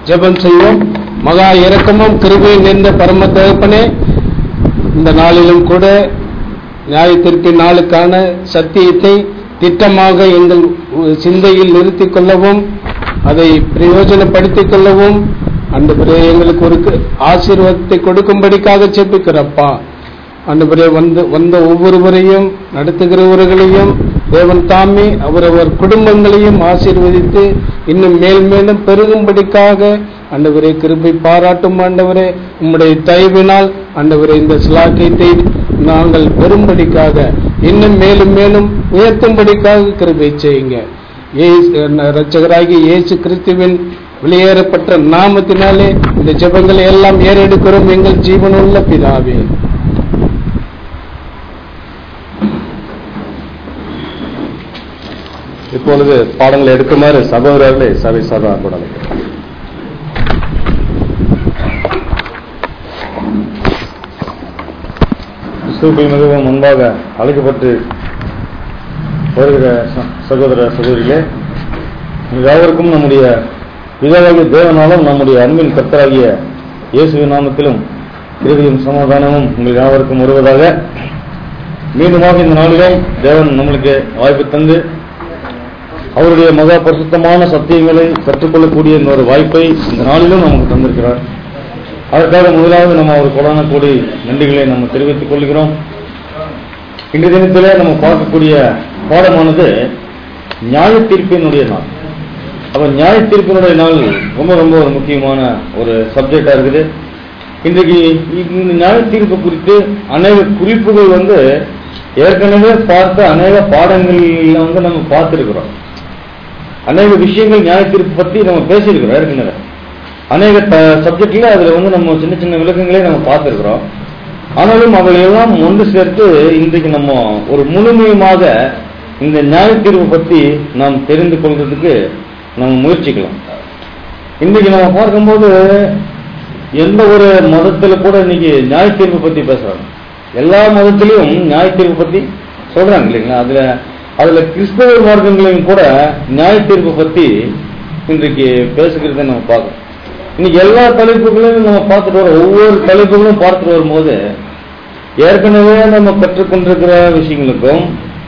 ஜெபம் செய்வோம் மகா இரக்கமும் கிருபை நிறைந்த பரம தகப்பனே இந்த நாளிலும் கூட நியாயத்திற்கு நாளுக்கான சத்தியத்தை திட்டமாக எங்கள் சிந்தையில் நிறுத்திக் கொள்ளவும் அதை பிரயோஜனப்படுத்திக் கொள்ளவும் அந்த எங்களுக்கு ஒரு ஆசீர்வாதத்தை கொடுக்கும்படிக்காக செப்பிக்கிறப்பா அன்றுபுரே வந்து வந்த ஒவ்வொருவரையும் நடத்துகிறவர்களையும் தேவன் தாமே அவரவர் குடும்பங்களையும் ஆசீர்வதித்து இன்னும் மேல் மேலும் பெருகும்படிக்காக ஆண்டவரே கிருபை பாராட்டும் ஆண்டவரே உம்முடைய தயவினால் ஆண்டவரே இந்த சிலாக்கியத்தை நாங்கள் பெறும்படிக்காக இன்னும் மேலும் மேலும் உயர்த்தும்படிக்காக கிருபை செய்யுங்க ரட்சகராகி இயேசு கிறிஸ்துவின் வெளியேறப்பட்ட நாமத்தினாலே இந்த ஜெபங்களை எல்லாம் ஏறெடுக்கிறோம் எங்கள் ஜீவனுள்ள பிதாவே இப்பொழுது பாடங்களை எடுக்குமாறு சகோதரர்களை சபை சார்பாக கூட அழைக்கிறேன். கிறிஸ்துவுக்குள் மிகவும் முன்பாக அழைக்கப்பட்டு வருகிற ச- சகோதர சகோதரிகளே உங்கள் யாவருக்கும் நம்முடைய பிதாவாகிய தேவனாலும் நம்முடைய அன்பின் கர்த்தராகிய இயேசுவின் நாமத்திலும் கிருபையும் சமாதானமும் உங்கள் யாவருக்கும் வருவதாக மீண்டுமாக இந்த நாளிலும் தேவன் நம்மளுக்கு வாய்ப்பு தந்து அவருடைய மகா பரிசுத்தமான சத்தியங்களை கற்றுக்கொள்ளக்கூடிய இந்த ஒரு வாய்ப்பை இந்த நாளிலும் நமக்கு தந்திருக்கிறார் அதற்காக முதலாவது நம்ம அவர் கொடான கூடி நன்றிகளை நம்ம தெரிவித்துக் கொள்கிறோம் இன்றைய தினத்திலே நம்ம பார்க்கக்கூடிய பாடமானது நியாய தீர்ப்பினுடைய நாள் அப்ப நியாய தீர்ப்பினுடைய நாள் ரொம்ப ரொம்ப ஒரு முக்கியமான ஒரு சப்ஜெக்டா இருக்குது இன்றைக்கு இந்த நியாய தீர்ப்பு குறித்து அநேக குறிப்புகள் வந்து ஏற்கனவே பார்த்த அநேக பாடங்கள்ல வந்து நம்ம பார்த்திருக்கிறோம் அநேக விஷயங்கள் நியாய தீர்ப்பு பத்தி நம்ம பேசியிருக்கிறோம் ஏற்கனவே அநேக சப்ஜெக்ட்ல அதுல வந்து நம்ம சின்ன சின்ன விளக்கங்களே நம்ம பார்த்திருக்கிறோம் ஆனாலும் அவைகள் எல்லாம் ஒன்று சேர்த்து இன்றைக்கு நம்ம ஒரு முழுமையுமாக இந்த நியாய தீர்ப்பு பத்தி நாம் தெரிந்து கொள்றதுக்கு நம்ம முயற்சிக்கலாம் இன்னைக்கு நம்ம பார்க்கும்போது எந்த ஒரு மதத்துல கூட இன்னைக்கு நியாய தீர்ப்பு பத்தி பேசுறாங்க எல்லா மதத்திலையும் நியாய தீர்ப்பு பத்தி சொல்றாங்க இல்லைங்களா அதுல அதுல கிறிஸ்தவ மார்க்கங்களையும் கூட நியாய தீர்ப்பு பத்தி இன்றைக்கு பேசுகிறத நம்ம பார்க்கணும் இன்னைக்கு எல்லா தலைப்புகளையும் நம்ம பார்த்துட்டு வரோம் ஒவ்வொரு தலைப்புகளும் பார்த்துட்டு வரும்போது ஏற்கனவே நம்ம கற்றுக்கொண்டிருக்கிற விஷயங்களுக்கும்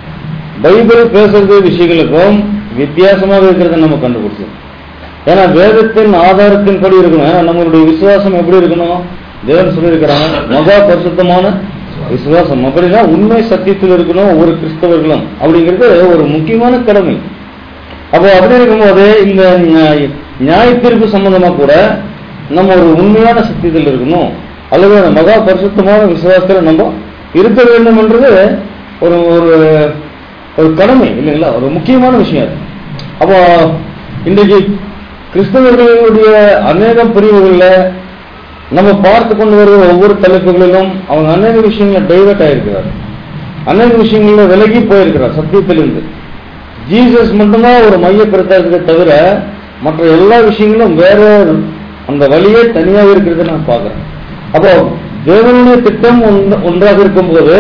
பைபிள் பேசுறது விஷயங்களுக்கும் வித்தியாசமாக இருக்கிறத நம்ம கண்டுபிடிச்சோம் ஏன்னா வேதத்தின் ஆதாரத்தின்படி இருக்கணும் ஏன்னா நம்மளுடைய விசுவாசம் எப்படி இருக்கணும் தேவன் சொல்லியிருக்கிறாங்க மகா பரிசுத்தமான விசுவாசம் அப்படின்னா உண்மை சத்தியத்தில் இருக்கணும் ஒவ்வொரு கிறிஸ்தவர்களும் அப்படிங்கிறது ஒரு முக்கியமான கடமை அப்போ அப்படி இருக்கும்போது இந்த நியாய- நியாயத்தீர்ப்பு சம்பந்தமா கூட நம்ம ஒரு உண்மையான சத்தியத்தில் இருக்கணும் அல்லது அந்த மகா பரிசுத்தமான விசுவாசத்தில் நம்ம இருக்க வேண்டும் என்றது ஒரு ஒரு ஒரு கடமை இல்லைங்களா ஒரு முக்கியமான விஷயம் அது அப்போ இன்றைக்கு கிறிஸ்தவர்களுடைய அநேக பிரிவுகளில் நம்ம பார்த்து கொண்டு வருகிற ஒவ்வொரு தலைப்புகளிலும் அவங்க அநேக விஷயங்கள டைவர்ட் ஆயிருக்கிறார் அநேக விஷயங்கள்ல விலகி போயிருக்கிறார் சத்தியத்திலிருந்து ஜீசஸ் மட்டும்தான் ஒரு மைய கருத்தா இருக்கிறத தவிர மற்ற எல்லா விஷயங்களும் வேற அந்த வழியே தனியாக இருக்கிறத நான் பார்க்கிறேன் அப்போ தேவனுடைய திட்டம் ஒன்று- ஒன்றாக இருக்கும்போது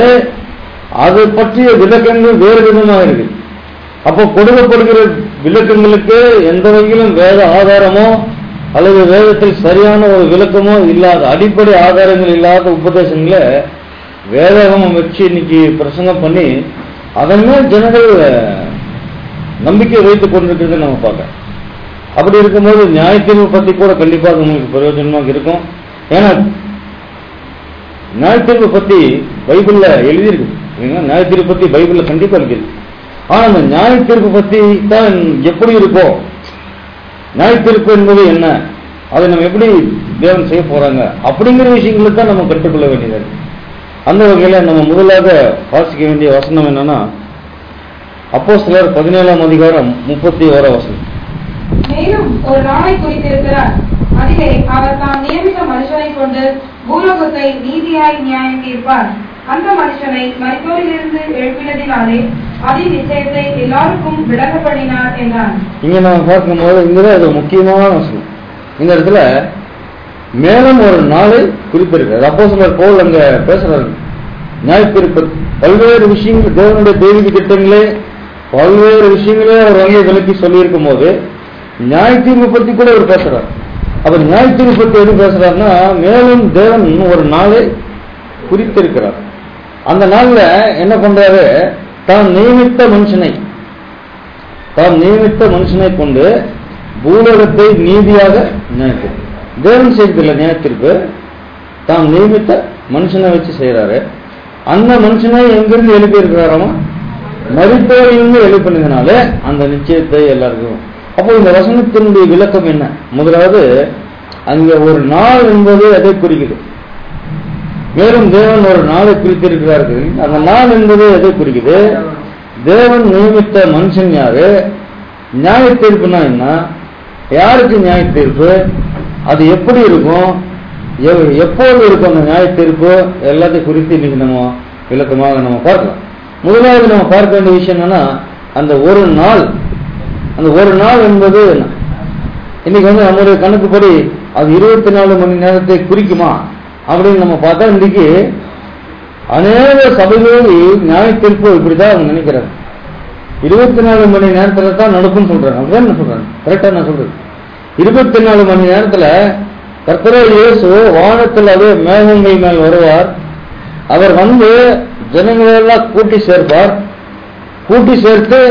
அது பற்றிய விளக்கங்கள் வேறு விதமாக இருக்கு அப்போ கொடுக்கப்படுகிற விளக்கங்களுக்கு எந்த வகையிலும் வேத ஆதாரமோ அல்லது வேதத்தில் சரியான ஒரு விளக்கமோ இல்லாத அடிப்படை ஆதாரங்கள் இல்லாத உபதேசங்களை வேதாகமம் வச்சு இன்னைக்கு பிரசங்கம் பண்ணி அதன் மேல் ஜனங்கள் நம்பிக்கை வைத்துக் கொண்டிருக்கிறத நம்ம பார்க்கலாம் அப்படி இருக்கும்போது நியாயத்தீர்வு பத்தி கூட கண்டிப்பாக உங்களுக்கு பிரயோஜனமாக இருக்கும் ஏன்னா நியாயத்தீர்வு பத்தி பைபிள்ல எழுதியிருக்கு இல்லைங்களா நியாயத்தீர்வு பத்தி பைபிள்ல கண்டிப்பா எழுதியிருக்கு ஆனா அந்த நியாயத்தீர்ப்பு பத்தி தான் எப்படி இருக்கும் நியாயத்தீர்ப்பு என்பது என்ன அதை நம்ம எப்படி தேவன் செய்ய போறாங்க அப்படிங்கிற விஷயங்களை தான் நம்ம கற்றுக்கொள்ள வேண்டியது இருக்கு. அந்த வகையில நம்ம முதலாக வாசிக்க வேண்டிய வசனம் என்னன்னா அப்போ சிலர் பதினேழாம் அதிகாரம் முப்பத்தி ஓரா வசனம் மேலும் ஒரு நாளை குறித்திருக்கிறார் அதிலே அவர் தாம் நியமித்த மனுஷனை கொண்டு பூலோகத்தை நீதியாய் நியாயம் தீர்ப்பார் அந்த மனுஷனை மரித்தோரிலிருந்து எழுப்பினதினாலே அதின் நிச்சயத்தை எல்லாருக்கும் விளங்கப்படினார் என்றான் இங்க நம்ம பார்க்கும்போது இங்கதான் இது முக்கியமான வசனம் இந்த இடத்துல மேலும் ஒரு நாளை குறிப்பிருக்கு அப்போ சிலர் போல் அங்க பேசுறாரு நியாயத்தீர்ப்பு பல்வேறு விஷயங்கள் தேவனுடைய தெய்வீக திட்டங்களே பல்வேறு விஷயங்களே அவர் வந்து விலக்கி சொல்லியிருக்கும் போது நியாயத்தீர்ப்பு பத்தி கூட அவர் பேசுறார் அப்ப நியாயத்தீர்ப்பு பற்றி எது பேசுறாருன்னா மேலும் தேவன் ஒரு நாளை குறித்திருக்கிறார் அந்த நாள்ல என்ன பண்றாரு தான் நியமித்த மனுஷனை தான் நியமித்த மனுஷனை கொண்டு பூலோகத்தை நீதியாக நினைத்து தேவன் செய்ததில்லை நியாயத்திற்கு தான் நியமித்த மனுஷனை வச்சு செய்யறாரு அந்த மனுஷனை எங்கிருந்து எழுப்பி இருக்கிறாராமா மருத்துவரிலிருந்து எழுப்பினதுனால அந்த நிச்சயத்தை எல்லாருக்கும் அப்போ இந்த வசனத்தினுடைய விளக்கம் என்ன முதலாவது அங்க ஒரு நாள் என்பது எதை குறிக்குது மேலும் தேவன் ஒரு நாளை குறித்திருக்கிறார்கள் அந்த நாள் என்பது எதை குறிக்குது தேவன் நியமித்த மனுஷன் யாரு நியாய தீர்ப்புனா என்ன யாருக்கு நியாய தீர்ப்பு அது எப்படி இருக்கும் எவ்- எப்போது இருக்கும் அந்த நியாய தீர்ப்பு எல்லாத்தையும் குறித்து இன்னைக்கு நம்ம விளக்கமாக நம்ம பார்க்கலாம் முதலாவது நம்ம பார்க்க வேண்டிய விஷயம் என்னன்னா அந்த ஒரு நாள் அந்த ஒரு நாள் என்பது என்ன? இன்னைக்கு வந்து நம்முடைய கணக்குப்படி அது இருபத்தி நாலு மணி நேரத்தை குறிக்குமா அப்படின்னு நம்ம பார்த்தா இன்னைக்கு அநேக சபைகளில் நியாய தீர்ப்பு இப்படிதான் அவங்க நினைக்கிறாங்க இருபத்தி நாலு மணி நேரத்துல தான் நடக்கும்னு சொல்றாங்க அப்படிதான் நான் சொல்றேன் கரெக்டா நான் சொல்றேன் இருபத்தி நாலு மணி நேரத்துல கர்த்தரே இயேசு வானத்தில் அதே மேகங்கள் மேல் வருவார் அவர் வந்து ஜனங்களெல்லாம் கூட்டி சேர்ப்பார் கூட்டி சேர்த்து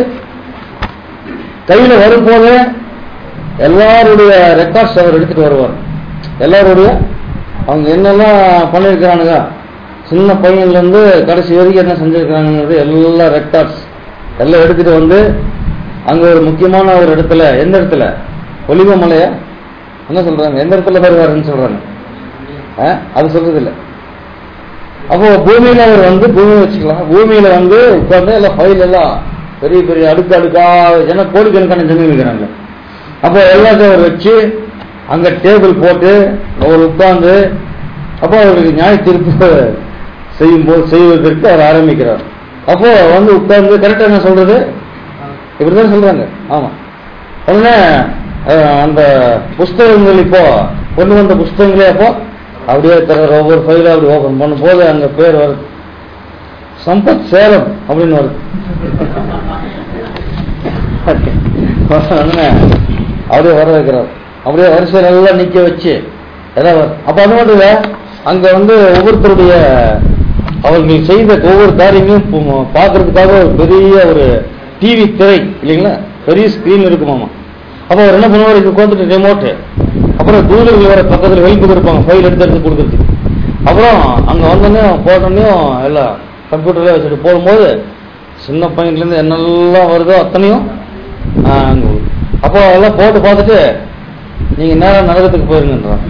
கையில வரும்போது எல்லாருடைய ரெக்கார்ட்ஸ் அவர் எடுத்துட்டு வருவார் எல்லாருடைய அவங்க என்னெல்லாம் பண்ணியிருக்கிறானுங்க சின்ன பையன்ல இருந்து கடைசி வரைக்கும் என்ன செஞ்சிருக்கிறாங்கிறது எல்லா ரெக்கார்ட்ஸ் எல்லாம் எடுத்துட்டு வந்து அங்க ஒரு முக்கியமான ஒரு இடத்துல எந்த இடத்துல ஒலிவ மலையா என்ன சொல்றாங்க எந்த இடத்துல வருவாருன்னு சொல்றாங்க ஆ? அது சொல்றது இல்ல அப்போ பூமியில அவர் வந்து பூமி வச்சுக்கலாம் பூமியில வந்து உட்கார்ந்து எல்லாம் ஃபைல் எல்லாம் பெரிய பெரிய அடுக்கு அடுக்கா ஏன்னா கோடிக்கணக்கான ஜனங்கள் இருக்கிறாங்க அப்போ எல்லாத்தையும் அவர் வச்சு அங்க டேபிள் போட்டு அவர் உட்கார்ந்து அப்போ அவருக்கு நியாய தீர்ப்பு செய்யும் போது செய்வதற்கு அவர் ஆரம்பிக்கிறார் அப்போ வந்து உட்கார்ந்து கரெக்டா என்ன சொல்றது இப்படிதான் சொல்றாங்க ஆமா உடனே அஹ், அந்த புஸ்தகங்கள் இப்போ கொண்டு வந்த புஸ்தகங்களே அப்போ அப்படியே தர ஒவ்வொரு ஃபைலும் அப்படி ஓபன் பண்ணும் போது அங்க பேர் வருது சம்பத் சேலம் அப்படின்னு வருது உடனே அப்படியே வர வைக்கிறார் அப்படியே வரிசையில் எல்லாம் நிக்க வச்சு ஏதாவது அப்ப அது மட்டும் இல்ல அங்க வந்து ஒவ்வொருத்தருடைய அவர்கள் செய்த ஒவ்வொரு காரியங்களும் பு- பார்க்கறதுக்காக ஒரு பெரிய ஒரு டிவி திரை இல்லைங்களா பெரிய ஸ்கிரீன் இருக்குமாமா அப்ப அவர் என்ன பண்ணுவார் இங்க உட்காந்துட்டு ரிமோட்டு அப்புறம் தூதர்கள் வர பக்கத்துல ஹெல்ப் இருப்பாங்க ஃபைல் எடுத்து எடுத்து கொடுக்கறதுக்கு அப்புறம் அங்க வந்தோடனே போட்டோடனே எல்லாம் கம்ப்யூட்டர்ல வச்சுட்டு போகும்போது சின்ன பையன்ல இருந்து என்னெல்லாம் வருதோ அத்தனையும் ஆ, அங்க வரும். அப்போ எல்லாம் போட்டு பார்த்துட்டு நீங்க நேரம் நரகத்துக்கு போயிருங்கன்றான்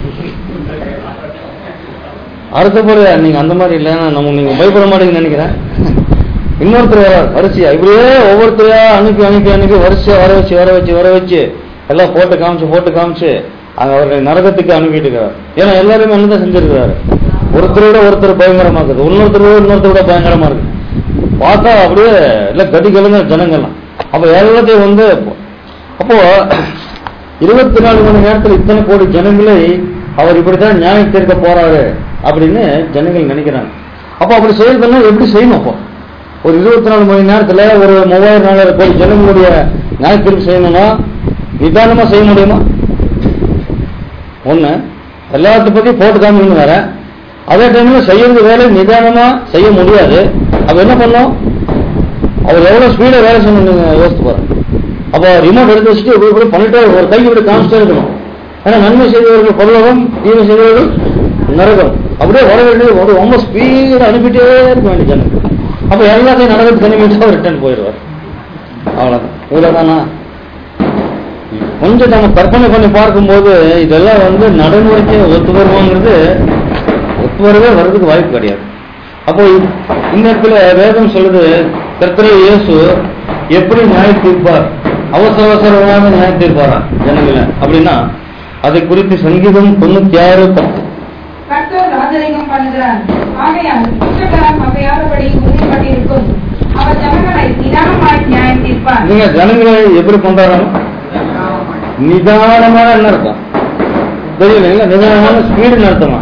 அடுத்தபடி நீங்க அந்த மாதிரி இல்லைன்னா நம்ம நீங்க பயப்பட மாட்டீங்கன்னு நினைக்கிறேன் இன்னொருத்தர் வரார் வரிசையா இப்படியே ஒவ்வொருத்தரையா அனுப்பி அனுப்பி அனுப்பி வரிசையா வர வச்சு வர வச்சு வர வச்சு எல்லாம் போட்டு காமிச்சு போட்டு காமிச்சு அங்க அவர்களை நரகத்துக்கு அனுப்பிட்டு இருக்கிறார் ஏன்னா எல்லாருமே என்னதான் செஞ்சிருக்கிறாரு ஒருத்தரோட ஒருத்தர் பயங்கரமா இருக்குது இன்னொருத்தரோட இன்னொருத்தரோட பயங்கரமா இருக்கு பார்த்தா அப்படியே எல்லாம் கடி கலங்க ஜனங்கள்லாம் அப்ப எல்லாத்தையும் வந்து அப்போ இருபத்தி நாலு மணி நேரத்தில் இத்தனை கோடி ஜனங்களை அவர் இப்படித்தான் நியாயம் தீர்க்க போறாரு அப்படின்னு ஜனங்கள் நினைக்கிறாங்க அப்போ அப்படி செயல்பண்ணா எப்படி செய்யணும் அப்போ ஒரு இருபத்தி நாலு மணி நேரத்துல ஒரு மூவாயிரம் நாலாயிரம் கோடி ஜனங்களுடைய நியாய தீர்ப்பு செய்யணும்னா நிதானமா செய்ய முடியுமா ஒண்ணு எல்லாத்த பத்தி போட்டு காமிக்கணும் வேற அதே டைம்ல செய்யறது வேலை நிதானமா செய்ய முடியாது அப்ப என்ன பண்ணோம் அவர் எவ்வளவு ஸ்பீடா வேலை செய்யணும் நீங்க யோசித்து பாருங்க அப்போ ரிமோட் எடுத்து வச்சுட்டு இப்படி இப்படி பண்ணிட்டே ஒரு கை இப்படி காமிச்சிட்டே இருக்கணும் ஏன்னா நன்மை செய்தவர்கள் பரலோகம் தீமை செய்தவர்கள் நரகம் அப்படியே வர வேண்டியது ஒரு ரொம்ப ஸ்பீடா அனுப்பிட்டே இருக்க வேண்டிய ஜனங்க அப்ப எல்லாத்தையும் நரகத்துக்கு அனுப்பிட்டு அவர் ரிட்டர்ன் போயிடுவார் அவ்வளவுதான் இவ்வளவுதானா கொஞ்சம் நம்ம கற்பனை பண்ணி பார்க்கும்போது இதெல்லாம் வந்து நடைமுறைக்கு ஒத்து வருவாங்கிறது ஒத்து வரவே வர்றதுக்கு வாய்ப்பு கிடையாது அப்போ இ- இந்த இடத்துல வேதம் சொல்லுது கர்த்தரை இயேசு எப்படி நியாய தீர்ப்பார் அவசர அவசரமாக நியாய தீர்ப்பாரா ஜனங்கள அப்படின்னா அதை குறித்து சங்கீதம் தொண்ணூத்தி ஆறு பத்து கர்த்தர் ராஜரிகம் பண்ணுகிறார் ஆகையால் குற்றக்காரன் வகையாதபடி உறுதிப்பட்டிருக்கும் அவர் ஜனங்களை நிதானமாய் நியாயம் தீர்ப்பார் நீங்க ஜனங்களை எப்படி கொண்டாடுறாங்க நிதானமான என்ன அர்த்தம் தெரியல நிதானமான ஸ்பீடு அர்த்தமா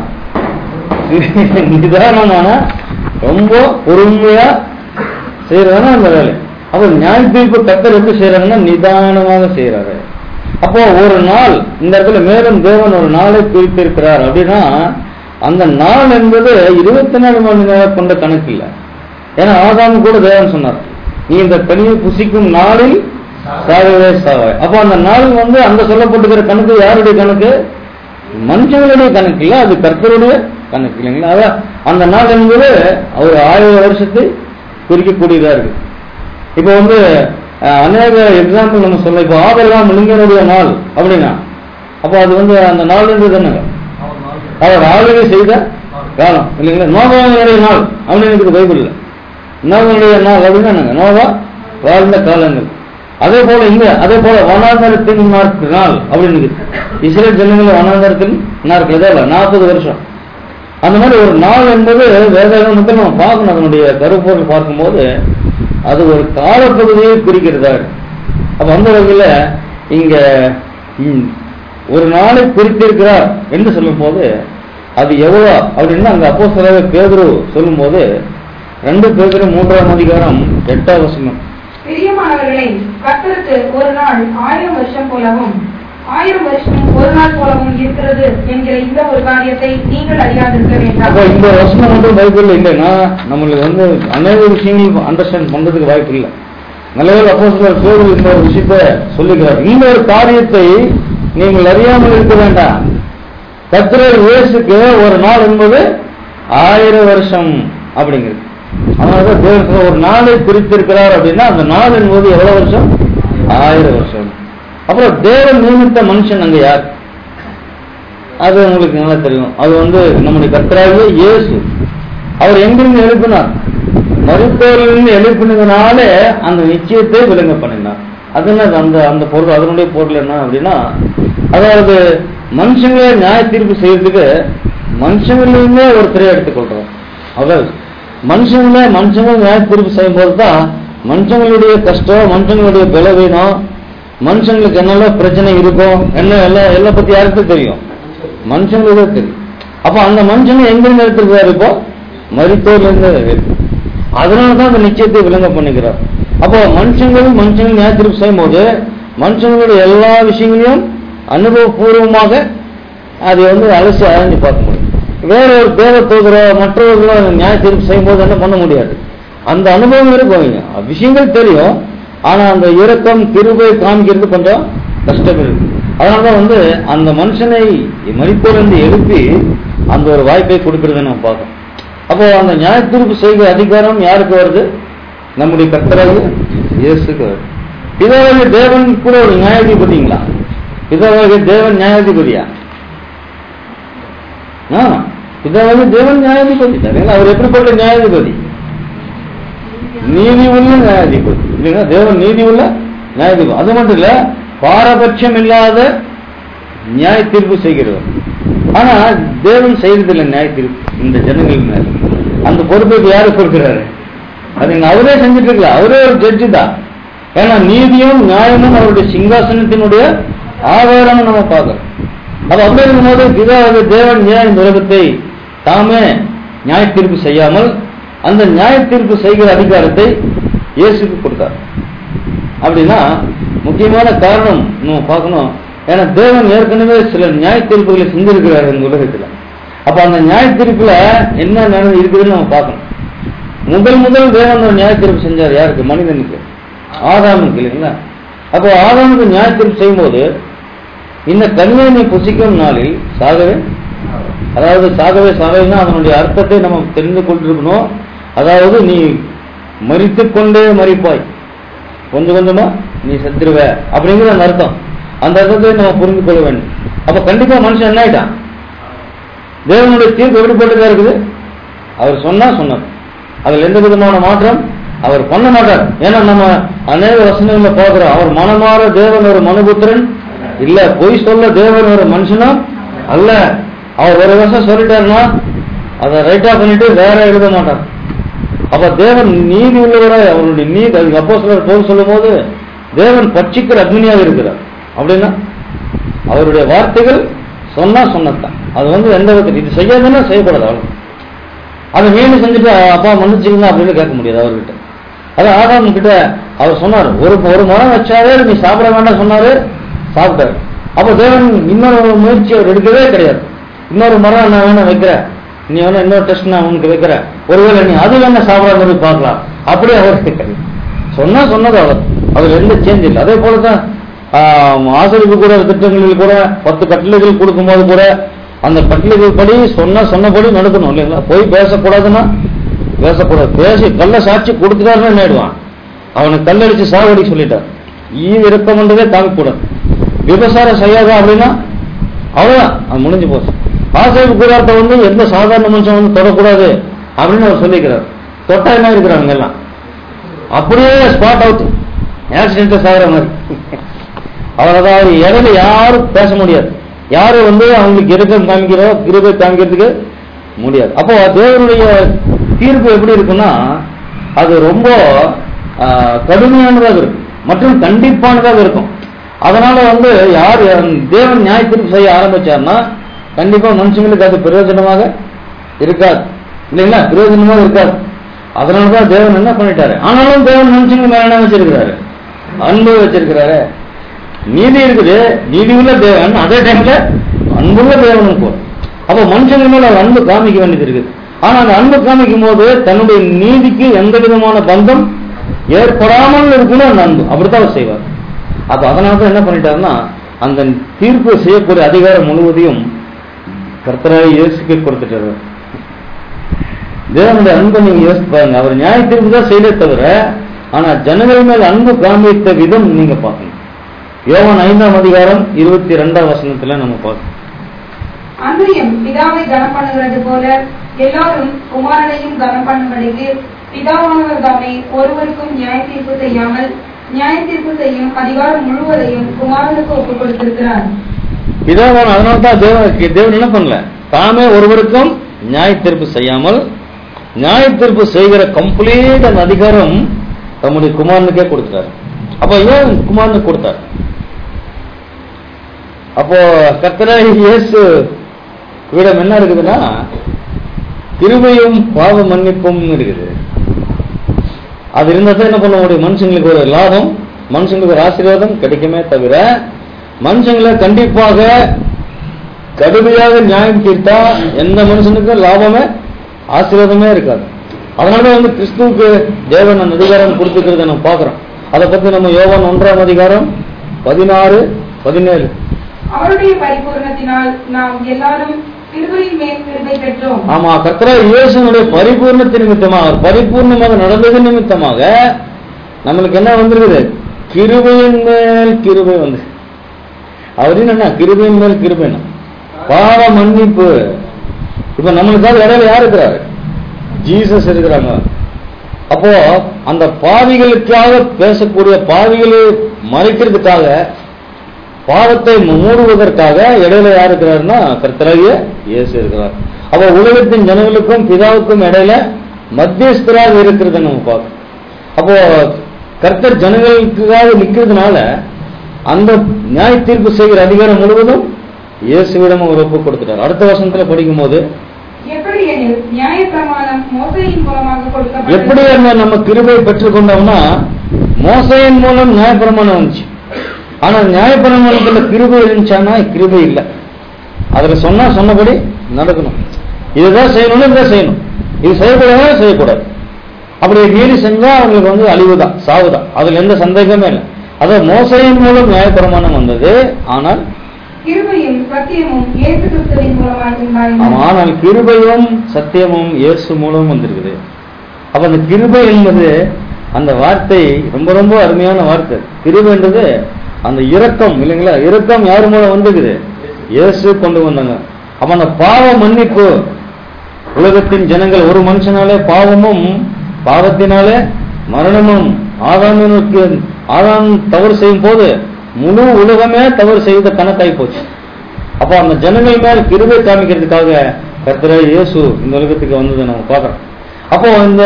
நிதானமான ரொம்ப பொறுமையா செய்யறதுனா அந்த வேலை அப்ப நியாய தீர்ப்பு கத்தர் எப்படி செய்யறாங்கன்னா நிதானமாக செய்யறாரு அப்போ ஒரு நாள் இந்த இடத்துல மேலும் தேவன் ஒரு நாளை பிரித்திருக்கிறார் அப்படின்னா அந்த நாள் என்பது இருபத்தி நாலு மணி நேரம் கொண்ட கணக்கு இல்லை ஏன்னா ஆதாம் கூட தேவன் சொன்னார் நீ இந்த கனியை புசிக்கும் நாளில் சாகவே சாவாய் அப்போ அந்த நாள் வந்து அங்க சொல்லப்பட்டிருக்கிற கணக்கு யாருடைய கணக்கு மனுஷங்களுடைய கணக்கு இல்லை அது கர்த்தருடைய கணக்கு இல்லைங்களா அதான் அந்த நாள் என்பது ஒரு ஆயிரம் வருஷத்தை குறிக்கக்கூடியதா இருக்கு இப்போ வந்து அஹ், அநேக எக்ஸாம்பிள் நம்ம சொல்ல இப்போ ஆபரகாம் லிங்கனுடைய நாள் அப்படின்னா அப்போ அது வந்து அந்த நாள்ன்றது என்னங்க அவர் ஆளுகை செய்த காலம் இல்லைங்களா நோவாவுடைய நாள் அப்படின்னு இருக்குது பைபிள்ல நோவாவுடைய நாள் அப்படின்னா என்னங்க நோவா வாழ்ந்த காலங்கள் அதே போல இங்க அதே போல வனாந்தரத்தின் நாட்கள் நாள் அப்படின்னு இருக்குது இஸ்ரேல் ஜனங்கள் வனாந்தரத்தின் நாட்கள் இதே இல்லை நாற்பது வருஷம் அந்த மாதிரி ஒரு நாள் என்பது வேதாகமத்தை நம்ம பார்க்கணும் அதனுடைய கருப்பொருள் பார்க்கும்போது அது ஒரு காலப்பகுதியை குறிக்கிறதா இருக்கு. அப்ப அந்த வகையில இங்க ம், ஒரு நாளை குறித்திருக்கிறார் என்று சொல்லும்போது அது எவ்வளோ அப்படின்னா அங்க அப்போ சில பேதுரு சொல்லும்போது ரெண்டு பேதுரு மூன்றாம் அதிகாரம் எட்டாம் வசனம் பிரியமானவர்களே கர்த்தருக்கு ஒரு நாள் ஆயிரம் வருஷம் போலவும் ஆயிரம் வருஷம் ஒரு நாள் போலவும் இருக்கிறது என்கிற இந்த ஒரு காரியத்தை நீங்கள் அறியாதிருக்க அப்போ வேண்டாம் இந்த வசனம் மட்டும் பைபிள்ல இல்லைன்னா நம்மளுக்கு வந்து அநேக விஷயங்கள் அண்டர்ஸ்டாண்ட் பண்றதுக்கு வாய்ப்பு இல்லை நல்லவேளை அப்போ சிலர் பேர் இந்த ஒரு விஷயத்த சொல்லுகிறார் இந்த ஒரு காரியத்தை நீங்கள் அறியாமல் இருக்க வேண்டாம் கத்திரர் இயேசுக்கு ஒரு நாள் என்பது ஆயிரம் வருஷம் அப்படிங்கிறது அதனால தேவன் சொல்ற ஒரு நாளை குறித்திருக்கிறார் அப்படின்னா அந்த நாள் என்பது எவ்வளவு வருஷம் ஆயிரம் வருஷம் அப்புறம் தேவன் நியமித்த மனுஷன் அங்க யார் அது உங்களுக்கு நல்லா தெரியும் அது வந்து நம்முடைய கர்த்தராகிய இயேசு அவர் எங்கிருந்து எழுப்பினார் மருத்துவரிலிருந்து எழுப்பினதுனாலே அந்த நிச்சயத்தை விளங்க பண்ணினார் அது என்ன அந்த அந்த பொருள் அதனுடைய பொருள் என்ன அப்படின்னா அதாவது மனுஷங்களை நியாய தீர்ப்பு செய்யறதுக்கு மனுஷங்களிலுமே ஒருத்தரை எடுத்துக்கொள்றோம் அதாவது மனுஷங்களே மனுஷங்க நியாய தீர்ப்பு செய்யும்போது தான் மனுஷங்களுடைய கஷ்டம் மனுஷங்களுடைய பலவீனம் மனுஷங்களுக்கு என்னெல்லாம் பிரச்சனை இருக்கும் என்ன எல்லாம் எல்லாம் பத்தி யாருக்கு தெரியும் மனுஷங்களுக்கு தான் தெரியும் அப்ப அந்த மனுஷனை எங்கிருந்து எடுத்துருக்காரு இப்போ மருத்துவர்ல இருந்து எடுத்து. அதனால தான் அந்த நிச்சயத்தை விளங்க பண்ணுகிறார் அப்போ மனுஷங்கள் மனுஷங்கள் நியாயத்திற்கு செய்யும்போது மனுஷங்களுடைய எல்லா விஷயங்களையும் அனுபவபூர்வமாக அதை வந்து அலசி ஆராய்ந்து பார்க்க முடியும் வேற ஒரு தேவ தூதரோ மற்றவர்களோ நியாய தீர்ப்பு செய்யும்போது என்ன பண்ண முடியாது அந்த அனுபவம் இருக்கும் இங்க. விஷயங்கள் தெரியும் ஆனா அந்த இரக்கம் கிருபை காமிக்கிறது கொஞ்சம் கஷ்டம் இருக்கு அதனாலதான் வந்து அந்த மனுஷனை மணிப்பூர்லேருந்து எழுப்பி அந்த ஒரு வாய்ப்பை கொடுக்கறதை நம்ம பார்க்கணும் அப்போ அந்த நியாய தீர்ப்பு செய்கிற அதிகாரம் யாருக்கு வருது நம்முடைய கர்த்தராக இயேசுக்கு வருது பிதாவாகிய தேவன் கூட ஒரு நியாயாதிபதிங்களா பிதாவாகிய தேவன் நியாயாதிபதியா ஆ, பிதாவாகிய தேவன் நியாயாதிபதி சரிங்களா அவர் எப்படிப்பட்ட நியாயாதிபதி நீதி உள்ள நியாயாதிபதி இல்லைங்களா தேவன் நீதி உள்ள நியாயாதிபதி அது மட்டும் இல்ல பாரபட்சம் இல்லாத நியாய தீர்ப்பு செய்கிறவர் ஆனா தேவன் செய்யறதில்லை நியாய தீர்ப்பு இந்த ஜனங்கள் மேல அந்த பொறுப்பை இப்ப யாரு கொடுக்கிறாரு அது இங்க அவரே செஞ்சுட்டு இருக்கல அவரே ஒரு ஜட்ஜு தான் ஏன்னா நீதியும் நியாயமும் அவருடைய சிங்காசனத்தினுடைய ஆதாரம் நம்ம பார்க்கிறோம் அப்ப அப்படி இருக்கும்போது பிதாவாகிய தேவன் ஏன் இந்த உலகத்தை தாமே நியாய தீர்ப்பு செய்யாமல் அந்த நியாய தீர்ப்பு செய்கிற அதிகாரத்தை இயேசுக்கு கொடுத்தார் அப்படின்னா முக்கியமான காரணம் நம்ம பார்க்கணும் ஏன்னா தேவன் ஏற்கனவே சில நியாய தீர்ப்புகளை செஞ்சிருக்கிறார் இந்த உலகத்துல அப்ப அந்த நியாய தீர்ப்புல என்ன நடந்து இருக்குதுன்னு நம்ம பார்க்கணும் முதல் முதல் தேவன் ஒரு நியாய தீர்ப்பு செஞ்சார் யாருக்கு மனிதனுக்கு ஆதாமுக்கு இல்லைங்களா அப்போ ஆதாமுக்கு நியாய தீர்ப்பு செய்யும்போது இந்த கனியை நீ புசிக்கும் நாளில் சாகவே அதாவது சாகவே சாகவேன்னா அதனுடைய அர்த்தத்தை நம்ம தெரிந்து கொண்டிருக்கணும் அதாவது நீ மரித்துக் கொண்டே மறிப்பாய் கொஞ்சம் கொஞ்சமா நீ செத்துருவ அப்படிங்கிற அந்த அர்த்தம் அந்த அர்த்தத்தை நம்ம புரிந்து கொள்ள வேண்டும் அப்ப கண்டிப்பா மனுஷன் என்ன ஆயிட்டான் தேவனுடைய தீர்ப்பு எப்படிப்பட்டதா இருக்குது அவர் சொன்னா சொன்னார் அதுல எந்த விதமான மாற்றம் அவர் பண்ண மாட்டார் ஏன்னா நம்ம அநேக வசனங்களை பார்க்கிறோம் அவர் மனமாற தேவன் ஒரு மனுபுத்திரன் இல்ல பொய் சொல்ல தேவன் ஒரு மனுஷனா அல்ல அவர் ஒரு வருஷம் சொல்லிட்டாருன்னா அதை ரைட்டா பண்ணிட்டு வேற எழுத மாட்டார் அப்ப தேவன் நீதி உள்ளவராய் அவருடைய நீதி அதுக்கு அப்போ சிலர் போல் சொல்லும் போது தேவன் பட்சிக்கிற அக்னியாக இருக்கிறார் அப்படின்னா அவருடைய வார்த்தைகள் சொன்னா சொன்னதுதான் அது வந்து எந்த விதத்தில் இது செய்யாதுன்னா செய்யக்கூடாது அவ்வளவு அதை மீண்டும் செஞ்சுட்டு அப்பா மன்னிச்சிங்க அப்படின்னு கேட்க முடியாது அவர்கிட்ட அது ஆதாம் கிட்ட அவர் சொன்னார் ஒரு ஒரு மரம் வச்சாவே நீ சாப்பிட வேண்டாம் சொன்னாரு சாப்பிட்டாரு அப்ப தேவன் இன்னொரு முயற்சி அவர் எடுக்கவே கிடையாது இன்னொரு மரம் நான் வேணா வைக்கிறேன் நீ வேணா இன்னொரு டெஸ்ட் நான் உனக்கு வைக்கிறேன் ஒருவேளை நீ அது வேணா சாப்பிடாம போய் பார்க்கலாம் அப்படியே அவர் சொன்னா சொன்னது அவர் அதுல எந்த சேஞ்ச் இல்லை அதே போலதான் ஆஹ், ஆசிரியப்பு கூட திட்டங்களில் கூட பத்து கட்டளைகள் கொடுக்கும்போது கூட அந்த கட்டளைகள் படி சொன்ன சொன்னபடி நடக்கணும் இல்லைங்களா போய் பேசக்கூடாதுன்னா பேசக்கூடாது பேசி கள்ள சாட்சி கொடுத்துட்டாருன்னா என்ன ஆயிடுவான் அவனை கல்லடிச்சு சாவடி சொல்லிட்டார் ஈவு இறக்கம்ன்றதே காமிக்கூடாது விபசாரம் செய்யாத அப்படின்னா அவ்வளவுதான் அது முடிஞ்சு போச்சு ஆசிரியர் கூடாரத்தை வந்து எந்த சாதாரண மனுஷன் வந்து தொடக்கூடாது அப்படின்னு அவர் சொல்லிக்கிறார் தொட்டா என்ன இருக்கிறாங்க எல்லாம் அப்படியே ஸ்பாட் அவுட் ஆக்சிடென்ட்ல சாகிற மாதிரி அவர் அதாவது இடையில யாரும் பேச முடியாது யாரும் வந்து அவங்களுக்கு இறக்கம் காமிக்கிறோ கிருபை காமிக்கிறதுக்கு முடியாது அப்போ தேவனுடைய தீர்ப்பு எப்படி இருக்குன்னா அது ரொம்ப ஆஹ், கடுமையானதாக இருக்கும் மற்றும் கண்டிப்பானதாக இருக்கும் அதனால வந்து யார் தேவன் நியாய தீர்ப்பு செய்ய ஆரம்பிச்சார்னா கண்டிப்பா மனுஷங்களுக்கு அது பிரயோஜனமாக இருக்காது இல்லைங்களா பிரயோஜனமாக இருக்காது அதனாலதான் தேவன் என்ன பண்ணிட்டாரு ஆனாலும் தேவன் மனுஷங்க மேல என்ன வச்சிருக்கிறாரு அன்பு வச்சிருக்கிறாரு நீதி இருக்குது நீதி உள்ள தேவன் அதே டைம்ல அன்புள்ள தேவனும் போல அப்ப மனுஷங்க மேல அவர் அன்பு காமிக்க வேண்டியது இருக்குது ஆனா அந்த அன்பு காமிக்கும் போது தன்னுடைய நீதிக்கு எந்த விதமான பந்தம் ஏற்படாமல் இருக்கணும் அந்த அன்பு அப்படித்தான் அவர் செய்வார் அப்ப அதனால தான் என்ன பண்ணிட்டாருன்னா அந்த தீர்ப்பு செய்யக்கூடிய அதிகாரம் முழுவதையும் கர்த்தராக இயேசுக்கு கொடுத்துட்டாரு தேவனுடைய அன்பை நீங்க யோசிச்சு பாருங்க அவர் நியாய தீர்ப்பு தான் செய்யலே தவிர ஆனா ஜனங்கள் மேல் அன்பு காண்பித்த விதம் நீங்க பார்க்கணும் யோவான் ஐந்தாம் அதிகாரம் இருபத்தி ரெண்டாம் வசனத்துல நம்ம பார்க்கணும் அன்றியும் பிதாவை கனம் பண்ணுகிறது போல எல்லாரும் குமாரனையும் கனம் பண்ணும்படிக்கு பிதாவானவர் தாமே ஒருவருக்கும் நியாய தீர்ப்பு செய்யாமல் நியாய தீர்ப்பு செய்யும் அதிகாரம் முழுவதையும் குமாரனுக்கு ஒப்புக் கொடுத்திருக்கிறார் பிதாவான் அதனால தான் தேவனுக்கு தேவன் என்ன பண்ணல தாமே ஒருவருக்கும் நியாய தீர்ப்பு செய்யாமல் நியாய தீர்ப்பு செய்கிற கம்ப்ளீட் அந்த அதிகாரம் தம்முடைய குமாரனுக்கே கொடுத்தாரு அப்ப ஏன் குமாரனுக்கு கொடுத்தார் அப்போ கர்த்தராகி இயேசு இடம் என்ன இருக்குதுன்னா கிருபையும் பாவ மன்னிப்பும் இருக்குது அது இருந்தா தான் என்ன பண்ண முடியும் மனுஷங்களுக்கு ஒரு லாபம் மனுஷங்களுக்கு ஒரு ஆசீர்வாதம் கிடைக்குமே தவிர மனுஷங்களை கண்டிப்பாக கடுமையாக நியாயம் தீர்த்தா எந்த மனுஷனுக்கும் லாபமே ஆசீர்வாதமே இருக்காது அதனாலதான் வந்து கிறிஸ்துவுக்கு தேவன் அந்த அதிகாரம் கொடுத்துக்கிறத நம்ம பார்க்கிறோம் அதை பத்தி நம்ம யோவான் ஒன்றாம் அதிகாரம் பதினாறு பதினேழு அவருடைய பரிபூரணத்தினால் நாம் எல்லாரும் கிருபையின் மேல் கிருபை பெற்றோம் ஆமா கர்த்தரா இயேசுனுடைய பரிபூர்ணத்து நிமித்தமாக அவர் பரிபூர்ணமாக நடந்தது நிமித்தமாக நம்மளுக்கு என்ன வந்திருக்குது கிருபையின் மேல் கிருபை வந்து அவரின் என்ன கிருபையின் மேல் கிருபைனா பாவ மன்னிப்பு இப்ப நம்மளுக்காக இடையில யார் இருக்கிறாரு ஜீசஸ் இருக்கிறாங்க அப்போ அந்த பாவிகளுக்காக பேசக்கூடிய பாவிகளை மறைக்கிறதுக்காக பாவத்தை மூடுவதற்காக இடையில யார் இருக்கிறாருன்னா கர்த்தராகிய இயேசு இருக்கிறார் அப்ப உலகத்தின் ஜனங்களுக்கும் பிதாவுக்கும் இடையில மத்தியஸ்தராக இருக்கிறத நம்ம பார்க்கணும் அப்போ கர்த்தர் ஜனங்களுக்காக நிக்கிறதுனால அந்த நியாய தீர்ப்பு செய்கிற அதிகாரம் முழுவதும் இயேசுவிடம் அவர் ஒப்பு கொடுத்துட்டார் அடுத்த வருஷத்துல படிக்கும் போது எப்படி எனில் நியாயப்பிரமாணம் மோசையின் மூலமாக கொடுக்கப்பட்டது எப்படி அந்த நம்ம கிருபை பெற்றுக்கொண்டோம்னா மோசையின் மூலம் நியாயப்பிரமாணம் வந்துச்சு ஆனா நியாயப்பிரமாணத்துல கிருபை இருந்துச்சானா கிருபை இல்லை அதுல சொன்னா சொன்னபடி நடக்கணும் இதுதான் செய்யணும்னு இதான் செய்யணும் இது செய்யக்கூடாது செய்யக்கூடாது அப்படி மீறி செஞ்சா அவங்களுக்கு வந்து அழிவுதான் சாவுதான் அதுல எந்த சந்தேகமே இல்லை அதாவது மோசையின் மூலம் நியாயப்பிரமாணம் வந்தது ஆனால் கிருபையும் சத்தியமும் இயேசு கிறிஸ்துவின் மூலமாக ஆமா, உண்டாயின ஆனால் கிருபையும் சத்தியமும் இயேசு மூலம் வந்திருக்குது அப்ப அந்த கிருபை என்பது அந்த வார்த்தை ரொம்ப ரொம்ப அருமையான வார்த்தை கிருபைன்றது அந்த இரக்கம் இல்லைங்களா இரக்கம் யார் மூலம் வந்திருக்குது இயேசு கொண்டு வந்தாங்க அப்ப அந்த பாவ மன்னிப்பு உலகத்தின் ஜனங்கள் ஒரு மனுஷனாலே பாவமும் பாவத்தினாலே மரணமும் ஆதாமினுக்கு ஆதாம் தவறு செய்யும் போது முழு உலகமே தவறு செய்த கணக்காய் போச்சு அப்போ அந்த ஜனங்கள் மேல் கிருபை காமிக்கிறதுக்காக கர்த்தரே இயேசு இந்த உலகத்துக்கு வந்ததை நம்ம பார்க்கிறோம் அப்போ இந்த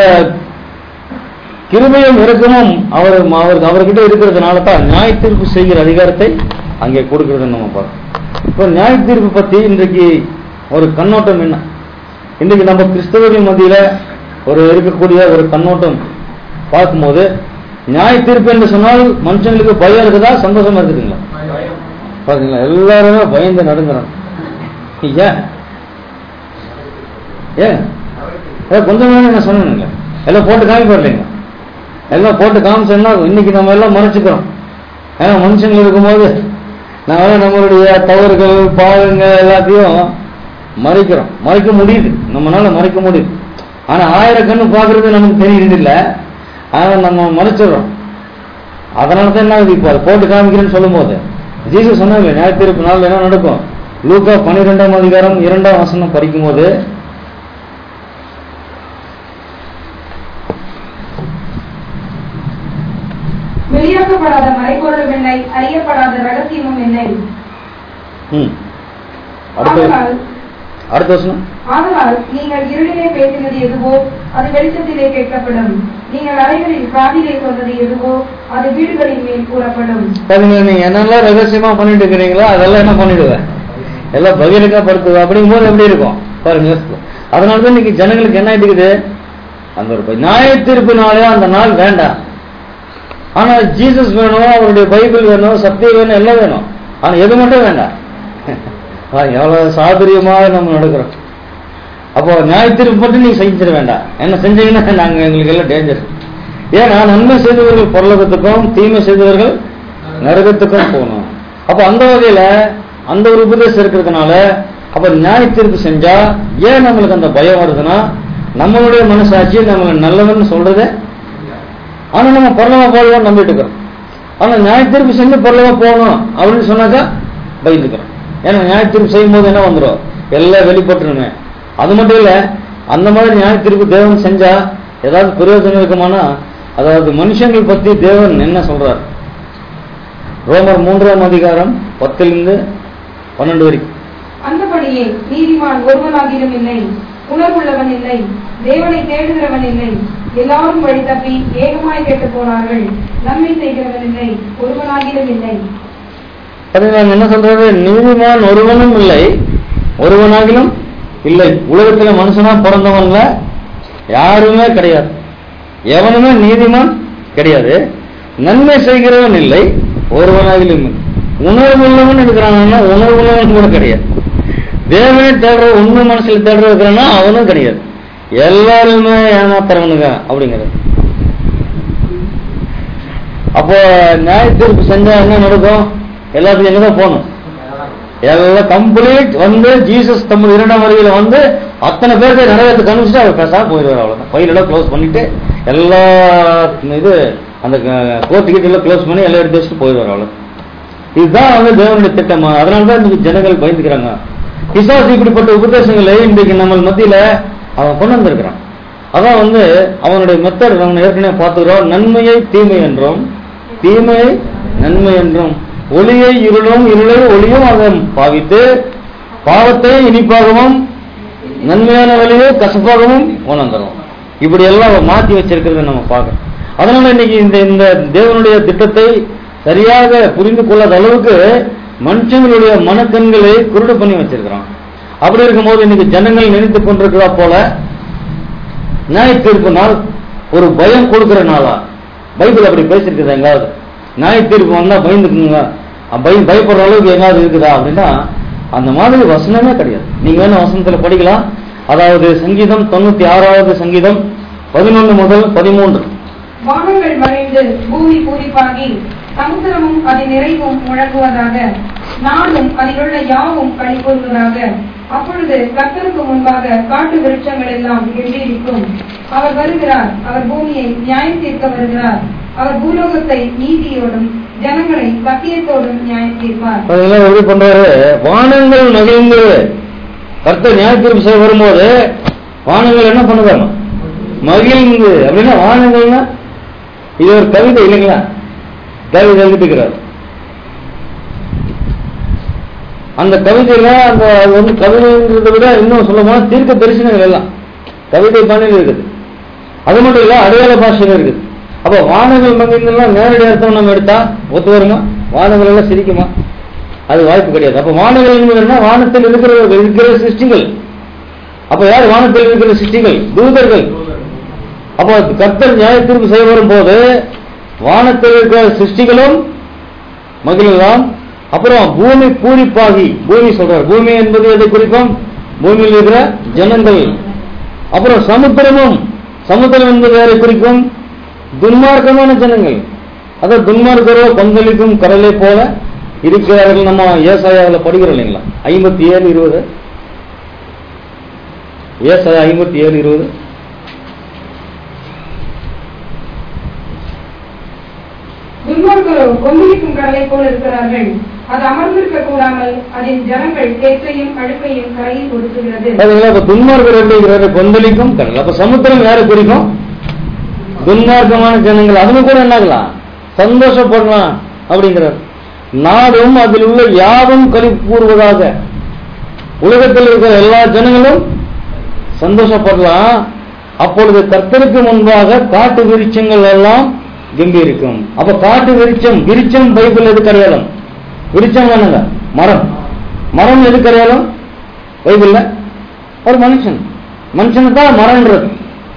கிருபையும் இரக்கமும் அவர் அவர் அவர்கிட்ட இருக்கிறதுனால தான் நியாய தீர்ப்பு செய்கிற அதிகாரத்தை அங்கே கொடுக்கறதை நம்ம பார்க்கிறோம் இப்போ நியாய தீர்ப்பு பத்தி இன்றைக்கு ஒரு கண்ணோட்டம் என்ன இன்றைக்கு நம்ம கிறிஸ்தவர்கள் மத்தியில ஒரு இருக்கக்கூடிய ஒரு கண்ணோட்டம் பார்க்கும்போது நியாய தீர்ப்பு என்று சொன்னால் மனுஷங்களுக்கு பயம் இருக்குதா சந்தோஷமா இருக்குதுங்களா பாத்தீங்களா எல்லாருமே பயந்து நடுங்குறோம் ஏன் ஏன் ஏன் கொஞ்சம் நேரம் நான் சொன்னேனுங்க எல்லாம் போட்டு காமிப்பார் இல்லைங்க எல்லாம் போட்டு காமிச்சோம்னா இன்னைக்கு நம்ம எல்லாம் மறைச்சுக்கிறோம் ஏன்னா மனுஷங்க இருக்கும்போது நாம நம்மளுடைய தவறுகள் பாவங்கள் எல்லாத்தையும் மறைக்கிறோம் மறைக்க முடியுது நம்மளால மறைக்க முடியுது ஆனா ஆயிரக்கண்ணு பாக்குறது நமக்கு தெரியுது இல்ல ஆனா நம்ம மறைச்சிடுறோம் அதனால தான் என்ன ஆகுது இப்போ அதை போட்டு காமிக்கிறேன்னு சொல்லும்போது ஜீசஸ் சொன்னாங்க ஞாயிற்றுப்பு நாள் என்ன நடக்கும் லூக்கா பன்னிரெண்டாம் அதிகாரம் இரண்டாம் வசனம் படிக்கும் போது வெளியாக்கப்படாத மறைபொருளும் இல்லை அறியப்படாத ரகசியமும் இல்லை ம் அடுத்த ஆதலால் அடுத்த வசனம் ஆதலால் நீங்கள் இருளிலே பேசினது எதுவோ அது வெளிச்சத்திலே கேட்கப்படும் நீங்கள் அறைகளில் காதிலே சொன்னது எதுவோ அது வீடுகளின் மேல் கூறப்படும் பாருங்க நீங்க என்னெல்லாம் ரகசியமா பண்ணிட்டு இருக்கிறீங்களோ அதெல்லாம் என்ன பண்ணிடுவேன் எல்லாம் பகிரங்கப்படுத்துவேன் அப்படிங்கும்போது எப்படி இருக்கும் பாருங்க அதனால தான் இன்னைக்கு ஜனங்களுக்கு என்ன ஆயிட்டுக்குது அந்த ஒரு ப- நியாய தீர்ப்புனாலே அந்த நாள் வேண்டாம் ஆனா ஜீசஸ் வேணும் அவருடைய பைபிள் வேணும் சத்தியம் வேணும் எல்லாம் வேணும் ஆனா எது மட்டும் வேண்டாம் ஆ, எவ்வளவு சாதுரியமாக நம்ம நடக்கிறோம் அப்போ நியாய தீர்ப்பு மட்டும் நீங்க செஞ்சிட வேண்டாம் என்ன செஞ்சீங்கன்னா நாங்க எங்களுக்கு எல்லாம் டேஞ்சர் ஏன்னா நன்மை செய்தவர்கள் பரலோகத்துக்கும் தீமை செய்தவர்கள் நரகத்துக்கும் போகணும் அப்போ அந்த வகையில அந்த ஒரு உபதேசம் இருக்கிறதுனால அப்ப நியாய தீர்ப்பு செஞ்சா ஏன் நம்மளுக்கு அந்த பயம் வருதுன்னா நம்மளுடைய மனசாட்சி நம்ம நல்லவன்னு சொல்றது ஆனா நம்ம பரலமா போகலாம் நம்பிட்டு இருக்கிறோம் ஆனா நியாய தீர்ப்பு செஞ்சு பரலமா போகணும் அப்படின்னு சொன்னாக்கா பயந்துக்கிறோம் ஏன்னா நியாய தீர்ப்பு செய்யும் போது என்ன வந்துடும் எல்லாம் வெளிப்பட்டுருமே அது மட்டும் இல்ல அந்த மாதிரி நியாய தீர்ப்பு தேவன் செஞ்சா ஏதாவது பிரயோஜனம் இருக்குமானா அதாவது மனுஷங்கள் பத்தி தேவன் என்ன சொல்றார் ரோமர் மூன்றாம் அதிகாரம் பத்திலிருந்து பன்னெண்டு வரைக்கும் அந்தபடியே நீதிமான் ஒருவனாகிலும் இல்லை உணர்வுள்ளவன் இல்லை தேவனை தேடுகிறவன் இல்லை எல்லாரும் வழி தப்பி ஏகமாய் கெட்டு போனார்கள் நன்மை செய்கிறவன் இல்லை ஒருவனாகிலும் இல்லை நாங்க என்ன சொல்றது நீதிமான் ஒருவனும் இல்லை ஒருவனாகிலும் இல்லை உலகத்துல மனுஷனா பிறந்தவன்ல யாருமே கிடையாது எவனுமே நீதிமான் கிடையாது நன்மை செய்கிறவன் இல்லை ஒருவனாகிலும் இல்லை. உணர்வுள்ளவன் இருக்கிறான்னா உணர்வுள்ளவன் கூட கிடையாது தேவனை தேடுற உண்மை மனசுல தேடுற இருக்கிறான்னா அவனும் கிடையாது எல்லாருமே ஏமாத்துறவனுங்க அப்படிங்கிறது அப்போ நியாய தீர்ப்பு செஞ்சா என்ன நடக்கும் எல்லாத்துக்கும் எங்கதான் போகணும் எல்லாம் கம்ப்ளீட் வந்து ஜீசஸ் தம்மது இரண்டாம் வருகையில வந்து அத்தனை பேருக்கு நிறைவேற்ற கணிச்சுட்டு அவர் பேசாம போயிடுவார் அவ்வளவுதான் ஃபைலெல்லாம் க்ளோஸ் பண்ணிட்டு எல்லா இது அந்த கோர்ட்டு கிட்ட எல்லாம் க்ளோஸ் பண்ணி எல்லாம் எடுத்து வச்சுட்டு போயிடுவார் அவ்வளவு இதுதான் வந்து தேவனுடைய திட்டம் அதனால தான் இன்னைக்கு ஜனங்கள் பயந்துக்கிறாங்க பிசாசு இப்படிப்பட்ட உபதேசங்களை இன்றைக்கு நம்ம மத்தியில அவன் கொண்டு வந்திருக்கிறான் அதான் வந்து அவனுடைய மெத்தட் நம்ம ஏற்கனவே பார்த்துக்கிறோம் நன்மையை தீமை என்றும் தீமையை நன்மை என்றும் ஒளியை இருளும் இருளை ஒளியும் அதை பாவித்து பாவத்தை இனிப்பாகவும் நன்மையான வழியை கசப்பாகவும் உணர்ந்துடும் இப்படி எல்லாம் அவன் மாத்தி வச்சிருக்கிறத நம்ம பார்க்கறோம் அதனால இன்னைக்கு இந்த இந்த தேவனுடைய திட்டத்தை சரியாக புரிந்து கொள்ளாத அளவுக்கு மனுஷங்களுடைய மனக்கண்களை குருடு பண்ணி வச்சிருக்கிறான் அப்படி இருக்கும்போது இன்னைக்கு ஜனங்கள் நினைத்துக் கொண்டிருக்கிறா போல நியாய தீர்ப்பு நாள் ஒரு பயம் கொடுக்கிற நாளா பைபிள் அப்படி பேசிருக்குது எங்காவது நியாய தீர்ப்பு வந்தா பயந்துக்குங்க அஹ் பயம் பயப்படுற அளவுக்கு எங்காவது இருக்குதா அப்படின்னா அந்த மாதிரி வசனமே கிடையாது நீங்க வேணா வசனத்துல படிக்கலாம் அதாவது சங்கீதம் தொண்ணூத்தி ஆறாவது சங்கீதம் பதினொன்று முதல் பதிமூன்று வானங்கள் மறைந்து பூமி பூரிப்பாகி சமுத்திரமும் அதன் நிறைவும் முழங்குவதாக நாடும் அதிலுள்ள யாவும் களி கூறுவதாக அப்பொழுது கர்த்தருக்கு முன்பாக காட்டு விருட்சங்கள் எல்லாம் எழுதியிருக்கும் அவர் வருகிறார் அவர் பூமியை நியாயம் தீர்க்க வருகிறார் அவர் பூலோகத்தை நீதியோடும் ஜனங்களை சத்தியத்தோடும் நியாயம் தீர்ப்பார் அதெல்லாம் எப்படி பண்றாரு வானங்கள் மகிழ்ந்து கர்த்தர் நியாய தீர்ப்பு செய்ய வரும்போது வானங்கள் என்ன பண்ணுதாங்க மகிழ்ந்து அப்படின்னா வானங்கள்னா இது ஒரு கவிதை இல்லைங்களா கவிதை எழுதிக்கிறார் அந்த கவிதையில அந்த அது வந்து கவிதைன்றதை விட இன்னும் சொல்ல போனா தீர்க்க தரிசனங்கள் எல்லாம் கவிதை பாணியில் இருக்குது அது மட்டும் இல்ல அடையாள பாஷையில இருக்குது அப்ப வானங்கள் மகிழ்ந்தெல்லாம் நேரடி அர்த்தம் நம்ம எடுத்தா ஒத்து வருமா வானங்கள் எல்லாம் சிரிக்குமா அது வாய்ப்பு கிடையாது அப்ப வானங்கள் என்பதுன்னா வானத்தில் இருக்கிற இருக்கிற சிருஷ்டிகள் அப்ப யார் வானத்தில் இருக்கிற சிருஷ்டிகள் தூதர்கள் அப்போ கர்த்தர் நியாய தீர்ப்பு செய்ய வரும்போது வானத்தில் இருக்கிற சிருஷ்டிகளும் மகிழலாம் அப்புறம் பூமி பூரிப்பாகி பூமி சொல்றார் பூமி என்பது எதை குறிக்கும் பூமியில் இருக்கிற ஜனங்கள் அப்புறம் சமுத்திரமும் சமுத்திரம் என்பது யாரை குறிக்கும் துன்மார்க்கமான ஜனங்கள் அதாவது துன்மார்க்கரோ கொந்தளிக்கும் கடலை போல இருக்கிறார்கள் நம்ம ஏசாயாவில் படிக்கிறோம் இல்லைங்களா ஐம்பத்தி ஏழு இருபது ஏசாயா ஐம்பத்தி ஏழு இருபது துன்மார்க்கரோ கொந்தளிக்கும் கடலை போல் இருக்கிறார்கள் அது அமர்ந்திருக்க கூடாமல் அதன் ஜனங்கள் சேற்றையும் அழுப்பையும் கரையில் ஒடுக்குகிறது பாத்தீங்களா இப்ப துன்மார்க்கர் எப்படிங்கிறாரு கொந்தளிக்கும் கடல் அப்ப சமுத்திரம் யாரை குறிக்கும் துன்மார்க்கமான ஜனங்கள் அதுல கூட என்னாகலாம் சந்தோஷப்படலாம் அப்படிங்கிறார் நாடும் அதில் உள்ள யாவும் களி கூறுவதாக உலகத்தில் இருக்கிற எல்லா ஜனங்களும் சந்தோஷப்படலாம் அப்பொழுது கர்த்தருக்கு முன்பாக காட்டு விருட்சங்கள் எல்லாம் கம்பீரிக்கும் அப்ப காட்டு விருட்சம் விருட்சம் பைபிள் எது கிடையாது விருட்சம் என்னங்க மரம் மரம் எது கிடையாது பைபிள்ல ஒரு மனுஷன் மனுஷனை தான் மரம்ன்றது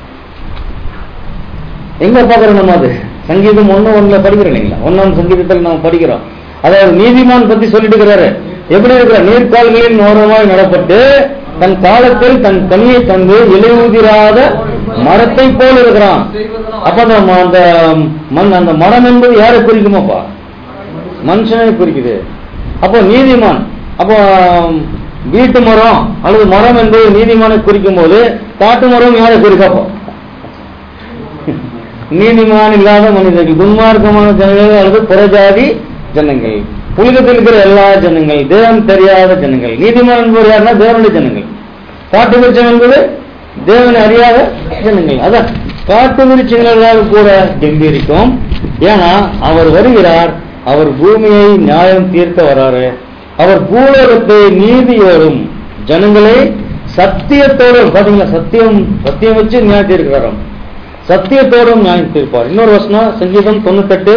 எங்க பாக்குறோம் நம்ம அது சங்கீதம் ஒண்ணு ஒண்ணுல படிக்கிறோம் இல்லைங்களா ஒன்னாம் சங்கீதத்தில் நம்ம படிக்கிறோம் அதாவது நீதிமான் பத்தி சொல்லிட்டு இருக்கிறாரு எப்படி இருக்கிற நீர்க்கால்களின் ஓரமாய் நடப்பட்டு தன் காலத்தில் தன் கனியை தந்து இலையுதிராத மரத்தை போல இருக்கிறான் அப்ப அந்த ம- அந்த மண் அந்த மரம் என்பது யாரை குறிக்குமாப்பா மனுஷனை குறிக்குது அப்போ நீதிமான் அப்போ வீட்டு மரம் அல்லது மரம் என்பது நீதிமானை குறிக்கும் போது காட்டு மரம் யாரை குறிக்கப்போ நீதிமான் இல்லாத மனிதர்கள் துன்மார்க்கமான ஜனங்கள் அல்லது புறஜாதி ஜனங்கள் புலிகத்தில் இருக்கிற எல்லா ஜனங்கள் தேவன் தெரியாத ஜனங்கள் நீதிமான் என்பவர் யாருன்னா தேவனுடைய ஜனங்கள் காட்டு விருட்சம் என்பது தேவனை அறியாத ஜனங்கள் அதான் காட்டு விருட்சங்களாக கூட கம்பீரிக்கும் ஏன்னா அவர் வருகிறார் அவர் பூமியை நியாயம் தீர்க்க வராரு அவர் பூலோகத்தை நீதியோடும் ஜனங்களை சத்தியத்தோடும் பாத்தீங்களா சத்தியம் சத்தியம் வச்சு நியாயம் தீர்க்கிறாராம் சத்தியத்தோடும் நியாயம் தீர்ப்பார் இன்னொரு வசனம் சங்கீதம் தொண்ணூத்தெட்டு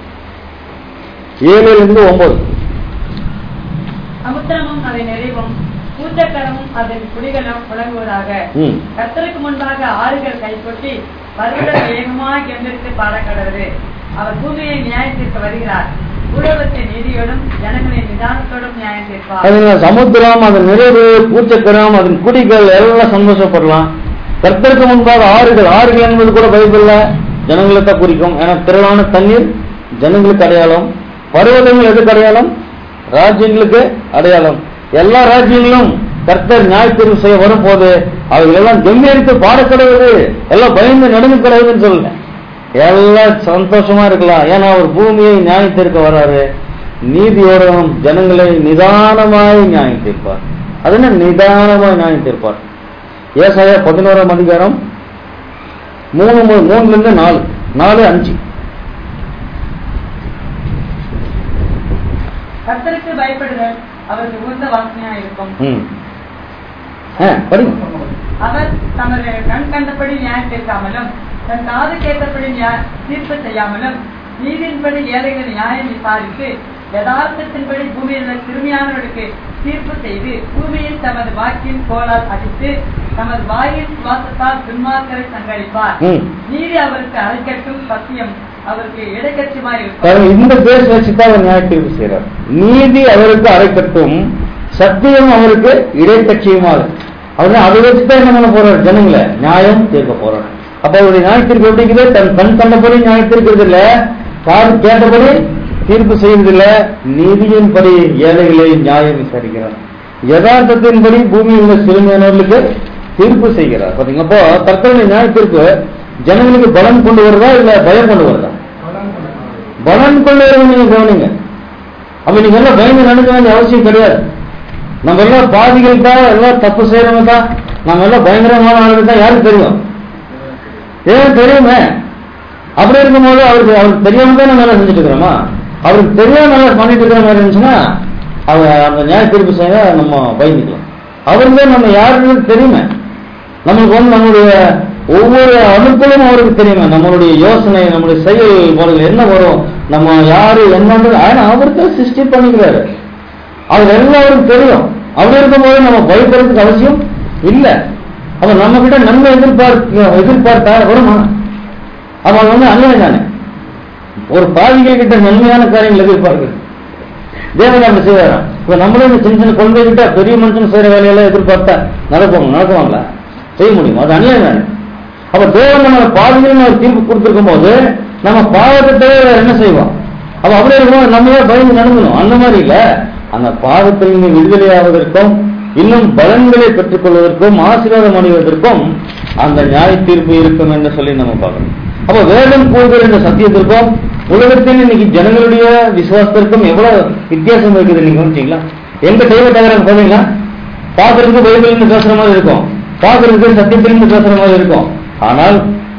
ஏழுல இருந்து ஒன்பது சமுத்திரமும் அதன் நிறைவும் கூட்டக்கரமும் அதன் குடிகளும் புழங்குவதாக ம். கர்த்தருக்கு முன்பாக ஆறுகள் கைகொட்டி பருவதம் வேகமாய் கெம்பெடுத்து பாடக்கடவுது அவர் பூமியை நியாயத்திற்கு வருகிறார் உலகத்தை நீதியோடும் ஜனங்களை நிதானத்தோடும் நியாயம் தீர்ப்பார் அதுல சமுத்திரம் அதன் நிறைவு பூச்சக்கரம் அதன் குடிகள் எல்லாம் சந்தோஷப்படலாம் கர்த்தருக்கு முன்பாக ஆறுகள் ஆறுகள் என்பது கூட பைபிள்ல ஜனங்களை தான் குறிக்கும் ஏன்னா திரளான தண்ணீர் ஜனங்களுக்கு அடையாளம் பர்வதங்கள் எதுக்கு அடையாளம் ராஜ்யங்களுக்கு அடையாளம் எல்லா ராஜ்யங்களும் கர்த்தர் நியாயத்தீர்வு செய்ய வரும்போது அவர்கள் எல்லாம் கம்பீரித்து பாடக்கடவுது எல்லாம் பயந்து நடுங்க கடவுதுன்னு சொல்லல எல்லாம் சந்தோஷமா இருக்கலாம் ஏன்னா அவர் பூமியை நியாயம் தீர்க்க வர்றாரு நீதியோடும் ஜனங்களை நிதானமாய் நியாயம் தீர்ப்பார் அது என்ன நிதானமாய் நியாயம் தீர்ப்பார் ஏசாயா பதினோராம் அதிகாரம் மூணு மூ- மூணுல இருந்து நாலு நாலு அஞ்சு கர்த்தருக்கு பயப்படுதல் அவருக்கு உகந்த வாசனையா இருக்கும் ம் ஆ, படிங்க அவர் தமது கண் கண்டபடி நியாயம் தீர்க்காமலும் தன் காது கேட்டபடி நியா- தீர்ப்பு செய்யாமலும் நீதியின்படி ஏழைகள் நியாயம் விசாரித்து யதார்த்தத்தின்படி பூமியில் உள்ள சிறுமியானவர்களுக்கு தீர்ப்பு செய்து பூமியில் தமது வாக்கின் கோலால் அடித்து தமது வாயின் சுவாசத்தால் துன்மார்க்கரை சங்கரிப்பார் ம். நீதி அவருக்கு அரைக்கட்டும் சத்தியம் அவருக்கு இடைக்கட்சியுமாய் இருக்கும் பாருங்க, இந்த பேஸ் வச்சுதான் அவர் நியாய தீர்ப்பு செய்யறார் நீதி அவருக்கு அரைக்கட்டும் சத்தியம் அவருக்கு இடைக்கட்சியுமாக அவர் அதை வச்சுதான் என்ன பண்ண போறார் ஜனங்களை நியாயம் தீர்க்க போறார் அப்ப அவருடைய நியாய தீர்ப்பு எப்படி இருக்குது தன் கண் கண்டபடி நியாய தீர்க்கிறது இல்ல காது கேட்டபடி தீர்ப்பு செய்வதில்ல நீதியின்படி ஏழைகளை நியாயம் விசாரிக்கிறார் யதார்த்தத்தின்படி பூமியில் உள்ள சிறுமியானவர்களுக்கு தீர்ப்பு செய்கிறார் பாத்தீங்க அப்போ தற்கொலை நியாய தீர்ப்பு ஜனங்களுக்கு பலம் கொண்டு வருதா இல்ல பயம் கொண்டு வருதா பலன் கொண்டு வரவங்க நீங்க கவனிங்க அப்ப நீங்க எல்லாம் பயந்து நடக்க வேண்டிய அவசியம் கிடையாது நம்ம எல்லாம் பாதிகள் தான் எல்லாம் தப்பு செய்யறவங்க தான் நம்ம எல்லாம் பயங்கரமான ஆளுங்க தான் யாருக்கு தெரியும் ஏன் தெரியுமே அப்படி இருக்கும்போது அவருக்கு அவருக்கு தெரியாம தான் நம்ம எல்லாம் செஞ்சுட்டு இருக்கிறோமா அவருக்கு தெரியாம நல்லா பண்ணிட்டு இருக்கிற மாதிரி இருந்துச்சுன்னா அவங்க அந்த நியாய தீர்ப்பு செய்ய நம்ம பயந்துக்கலாம் அவருக்கு தான் நம்ம யாருன்னு தெரியுமே நம்மளுக்கு வந்து நம்மளுடைய ஒவ்வொரு அணுக்களும் அவருக்கு தெரியுமே நம்மளுடைய யோசனை நம்மளுடைய செயல்பாடுகள் என்ன வரும் நம்ம யாரு என்னன்றது ஆனா அவருக்கு சிருஷ்டி பண்ணிக்கிறாரு அவர் எல்லாருக்கும் தெரியும் அப்படி இருக்கும்போது நம்ம பயப்படுறதுக்கு அவசியம் இல்ல அவன் நம்ம கிட்ட நன்மை எதிர்பார்க்க எதிர்பார்த்தா வருமா அவன் வந்து அநியாயம் தானே ஒரு பாவிகள் கிட்ட நன்மையான காரியங்கள் எதிர்பார்க்குது தேவன் அப்படி செய்வாராம் இப்ப நம்மளே இந்த சின்ன சின்ன குழந்தை கிட்ட பெரிய மனுஷன் செய்யற வேலையெல்லாம் எதிர்பார்த்தா நடப்பாங்க நடக்குவாங்களா செய்ய முடியும் அது அநியாயம் தானே அப்ப தேவன் நம்ம பாவங்கள் ஒரு தீர்ப்பு கொடுத்திருக்கும் போது நம்ம பாவத்தை தவிர வேற என்ன செய்வோம் அப்ப அப்படி இருக்கும்போது நம்மளே பயந்து நடந்தணும் அந்த மாதிரி இல்ல அந்த பாவத்தில் இருந்து விடுதலையாவதற்கும் இன்னும் பலன்களை பெற்றுக்கொள்வதற்கும் ஆசீர்வாதம் அடைவதற்கும் அந்த நியாய தீர்ப்பு இருக்கும் என்று சொல்லி நம்ம பார்க்கணும் அப்ப வேதம் கூறுகிற இந்த சத்தியத்திற்கும் உலகத்தில் இன்னைக்கு ஜனங்களுடைய விசுவாசத்திற்கும் எவ்வளவு வித்தியாசம் இருக்குது நீங்க கவனிச்சீங்களா எங்க தெய்வ தகரம் போனீங்களா பாக்குறதுக்கு பைபிள் இருந்து பேசுற மாதிரி இருக்கும் பாக்குறதுக்கு சத்தியத்திலிருந்து பேசுற மாதிரி இருக்கும் ஆனால்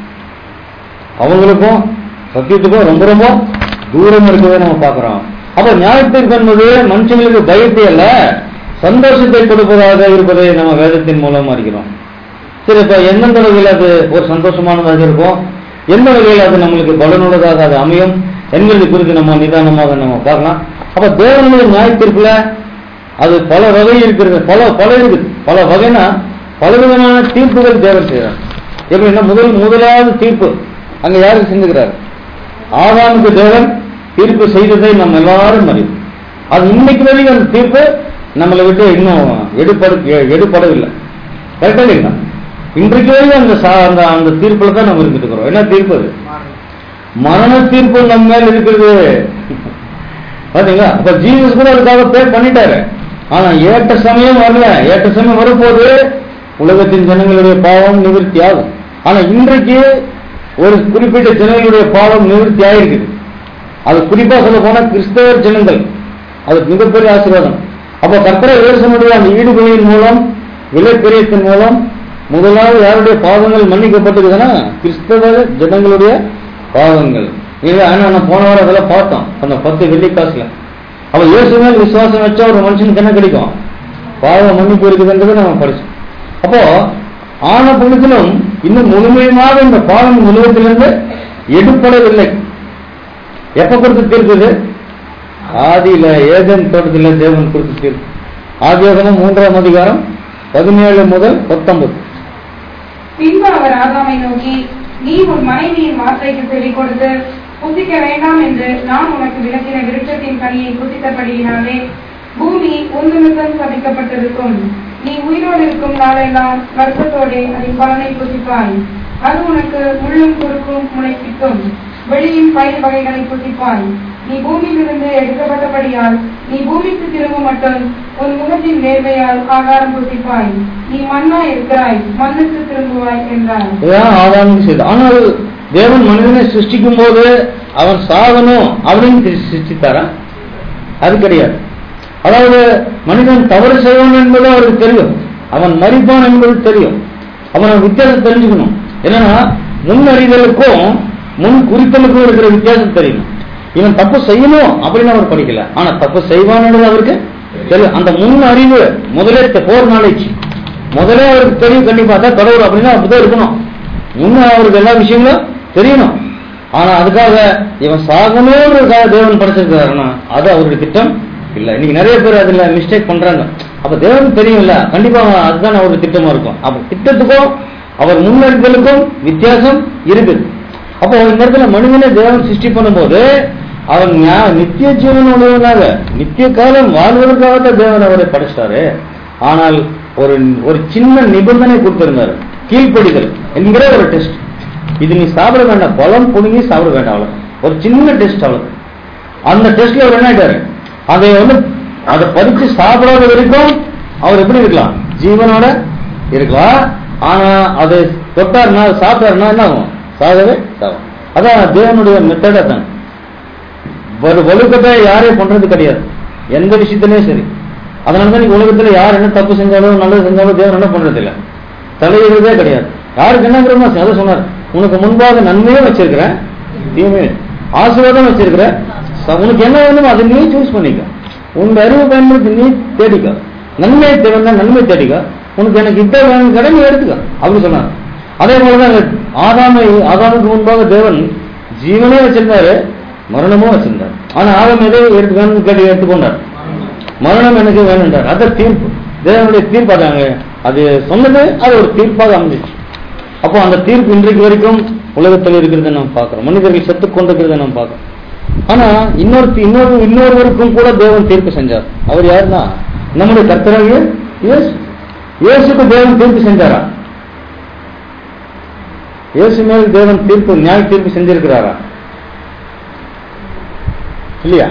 அவங்களுக்கும் சத்தியத்துக்கும் ரொம்ப ரொம்ப தூரம் இருக்கவே நம்ம பார்க்கிறோம் அப்ப நியாயத்திற்கு என்பது மனுஷங்களுக்கு பயத்தை அல்ல சந்தோஷத்தை கொடுப்பதாக இருப்பதை நம்ம வேதத்தின் மூலம் அறிகிறோம் சரி இப்ப எந்தெந்த வகையில் அது ஒரு சந்தோஷமானதாக இருக்கும் எந்த வகையில் அது நம்மளுக்கு பலனுள்ளதாக அது அமையும் என்கிறது குறித்து நம்ம நிதானமாக நம்ம பார்க்கலாம் அப்ப தேவனுடைய நியாயத்திற்குல அது பல வகை இருக்கிறது பல பல இருக்குது பல வகைனா பலவிதமான தீர்ப்புகள் தேவன் செய்கிறார் எப்படின்னா முதல் முதலாவது தீர்ப்பு அங்க யாருக்கு செஞ்சுக்கிறார் ஆதாமுக்கு தேவன் தீர்ப்பு செய்ததை நம்ம எல்லாரும் அறியும் அது இன்னைக்கு வரைக்கும் அந்த தீர்ப்பு நம்மளை விட்டு இன்னும் எடுப்பட எடுப்படவில்லை கரெக்டா இல்லைங்களா இன்றைக்கு வரைக்கும் அந்த சா- அந்த அந்த தீர்ப்புல தான் நம்ம இருந்துட்டு இருக்கிறோம் என்ன தீர்ப்பு அது மரண தீர்ப்பு நம்ம மேல இருக்கிறது பாத்தீங்களா அப்ப ஜீசஸ் கூட அதுக்காக பே பண்ணிட்டாரு ஆனா ஏற்ற சமயம் வரல ஏற்ற சமயம் வரும்போது உலகத்தின் ஜனங்களுடைய பாவம் நிவர்த்தி ஆகும் ஆனா இன்றைக்கு ஒரு குறிப்பிட்ட ஜனங்களுடைய பாவம் நிவர்த்தி ஆயிருக்குது அது குறிப்பா சொல்ல போனா கிறிஸ்தவ ஜனங்கள் அது மிகப்பெரிய ஆசீர்வாதம் அப்ப கர்த்தர இயேசுனுடைய அந்த ஈடுபலியின் மூலம் விலைப்பெரியத்தின் மூலம் முதலாவது யாருடைய பாவங்கள் மன்னிக்கப்பட்டிருக்குதுன்னா கிறிஸ்தவ ஜனங்களுடைய பாவங்கள் இது ஆனா நான் போன வாரம் அதெல்லாம் பார்த்தோம் அந்த பத்து வெள்ளி காசுல அப்ப இயேசு மேல் விசுவாசம் வச்சா ஒரு மனுஷனுக்கு என்ன கிடைக்கும் பாவ மன்னிப்பு இருக்குதுன்றது நம்ம படிச்சோம் அப்போ ஆன பொழுதிலும் இன்னும் முழுமையாக இந்த பாவம் உலகத்திலிருந்து எடுப்படவில்லை எப்ப கொடுத்த தீர்ப்பு இது ஆதியில ஏதன் தோட்டத்தில தேவன் கொடுத்த தீர்ப்பு ஆதியாகமம் மூன்றாம் அதிகாரம் பதினேழு முதல் பத்தொன்பது பின்பு அவர் ஆதாமை நோக்கி நீ உன் மனைவியின் வார்த்தைக்கு செவி கொடுத்து புசிக்க வேண்டாம் என்று நான் உனக்கு விளக்கின விருட்சத்தின் கனியை புசித்தபடியினாலே பூமி உன் நிமித்தம் சபிக்கப்பட்டிருக்கும் நீ உயிரோடு இருக்கும் நாளெல்லாம் வருத்தத்தோடே அதன் பலனை புசிப்பாய் அது உனக்கு முள்ளும் குறுக்கும் முளைப்பிக்கும் வெளியின் பயிர் வகைகளை புசிப்பாய் நீ பூமியிலிருந்து எடுக்கப்பட்டபடியால் நீ பூமிக்கு திரும்ப மட்டும் உன் முகத்தின் நேர்மையால் ஆகாரம் புசிப்பாய் நீ மண்ணா இருக்கிறாய் மண்ணுக்கு திரும்புவாய் என்றார் இதுதான் ஆதாமுக்கு செய்து ஆனால் தேவன் மனிதனை சிருஷ்டிக்கும் போது அவன் சாகணும் அப்படின்னு சி- சிருஷ்டித்தாரா அது கிடையாது அதாவது மனிதன் தவறு செய்வான் என்பது அவருக்கு தெரியும் அவன் மறிப்பான் என்பது தெரியும் அவன் வித்தியாசம் தெரிஞ்சுக்கணும் என்னன்னா முன் அறிதலுக்கும் முன் குறித்தலுக்கும் இருக்கிற வித்தியாசம் தெரியணும் இவன் தப்பு செய்யணும் அப்படின்னு அவர் படிக்கல ஆனா தப்பு செய்வான்ன்றது அவருக்கு தெரியும் அந்த முன் அறிவு முதலே போர் நாலேஜ் முதலே அவருக்கு தெரியும் கண்டிப்பா தான் கடவுள் அப்படின்னா அப்படிதான் இருக்கணும் முன்ன அவருக்கு எல்லா விஷயங்களும் தெரியணும் ஆனா அதுக்காக இவன் சாகணுன்றதுக்காக தேவன் படைச்சிருக்காருன்னா அது அவருடைய திட்டம் இல்ல இன்னைக்கு நிறைய பேர் அதுல மிஸ்டேக் பண்றாங்க அப்ப தேவன் தெரியும்ல கண்டிப்பா அவன் அதுதான் அவருடைய திட்டமா இருக்கும் அப்ப திட்டத்துக்கும் அவர் முன்னெடுத்தலுக்கும் வித்தியாசம் இருக்குது அப்போ இந்த இடத்துல மனிதனை தேவன் சிருஷ்டி பண்ணும்போது அவன் ஞா- நித்திய ஜீவன் உள்ளவனாக நித்திய காலம் வாழ்வதற்காகத்தான் தேவன் அவரை படைச்சிட்டாரு ஆனால் ஒரு ஒரு சின்ன நிபந்தனை கொடுத்திருந்தாரு கீழ்ப்படிதல் என்கிற ஒரு டெஸ்ட் இது நீ சாப்பிட வேண்டாம் பழம் புடுங்கி சாப்பிட வேண்டாம் அவ்வளவு ஒரு சின்ன டெஸ்ட் அவ்வளவு அந்த டெஸ்ட்ல அவர் என்ன ஆயிட்டாரு அதை வந்து அதை பறிச்சு சாப்பிடாத வரைக்கும் அவர் எப்படி இருக்கலாம் ஜீவனோட இருக்கலாம் ஆனா அதை தொட்டாருன்னா சாப்பிட்டாருன்னா என்ன ஆகும் சாகவே சாகும் அதான் தேவனுடைய மெத்தட் அதான் ஒரு ஒழுக்கத்தை யாரையும் பண்றது கிடையாது எந்த விஷயத்திலயும் சரி அதனால தான் நீங்க உலகத்துல யார் என்ன தப்பு செஞ்சாலும் நல்லது செஞ்சாலும் தேவன் என்ன பண்றது இல்ல தலையிடுறதே கிடையாது யாருக்கு என்னங்கிறமா அதை சொன்னார் உனக்கு முன்பாக நன்மையும் வச்சிருக்கிறேன் தீமையும் ஆசீர்வாதம் வச்சிருக்கிறேன் ச- உனக்கு என்ன வேணுமோ அதை நீ சூஸ் பண்ணிக்க உன் அறிவு பயன்படுத்தி நீ தேடிக்க நன்மை தேவைன்னா நன்மை தேடிக்க உனக்கு எனக்கு இதை வேணும் கடை நீ எடுத்துக்க அப்படி சொன்னார் அதே போலதான் ஆதாமை ஆதாமுக்கு முன்பாக தேவன் ஜீவனே வச்சிருந்தாரு மரணமும் வச்சிருந்தார் ஆனா ஆதாம் எதை எடுத்து வேணும்னு கேட்டு எடுத்துக்கொண்டார் மரணம் எனக்கு வேணுன்றார் அது தீர்ப்பு தேவனுடைய தீர்ப்பு அதாங்க அது சொன்னது அது ஒரு தீர்ப்பாக அமைஞ்சிச்சு அப்போ அந்த தீர்ப்பு இன்றைக்கு வரைக்கும் உலகத்தில் இருக்கிறத நாம் பார்க்கிறோம் மனிதர்கள் செத்து கொண்டிருக்கிறத நாம் பார்க்கிறோம் ஆனா இன்னொரு இன்னொரு இன்னொருவருக்கும் கூட தேவன் தீர்ப்பு செஞ்சார் அவர் யாருன்னா நம்முடைய கர்த்தராகிய இயேசு இயேசுக்கு தேவன் தீர்ப்பு செஞ்சாரா இயேசு மேல் தேவன் தீர்ப்பு நியாய தீர்ப்பு செஞ்சிருக்கிறாரா இல்லையா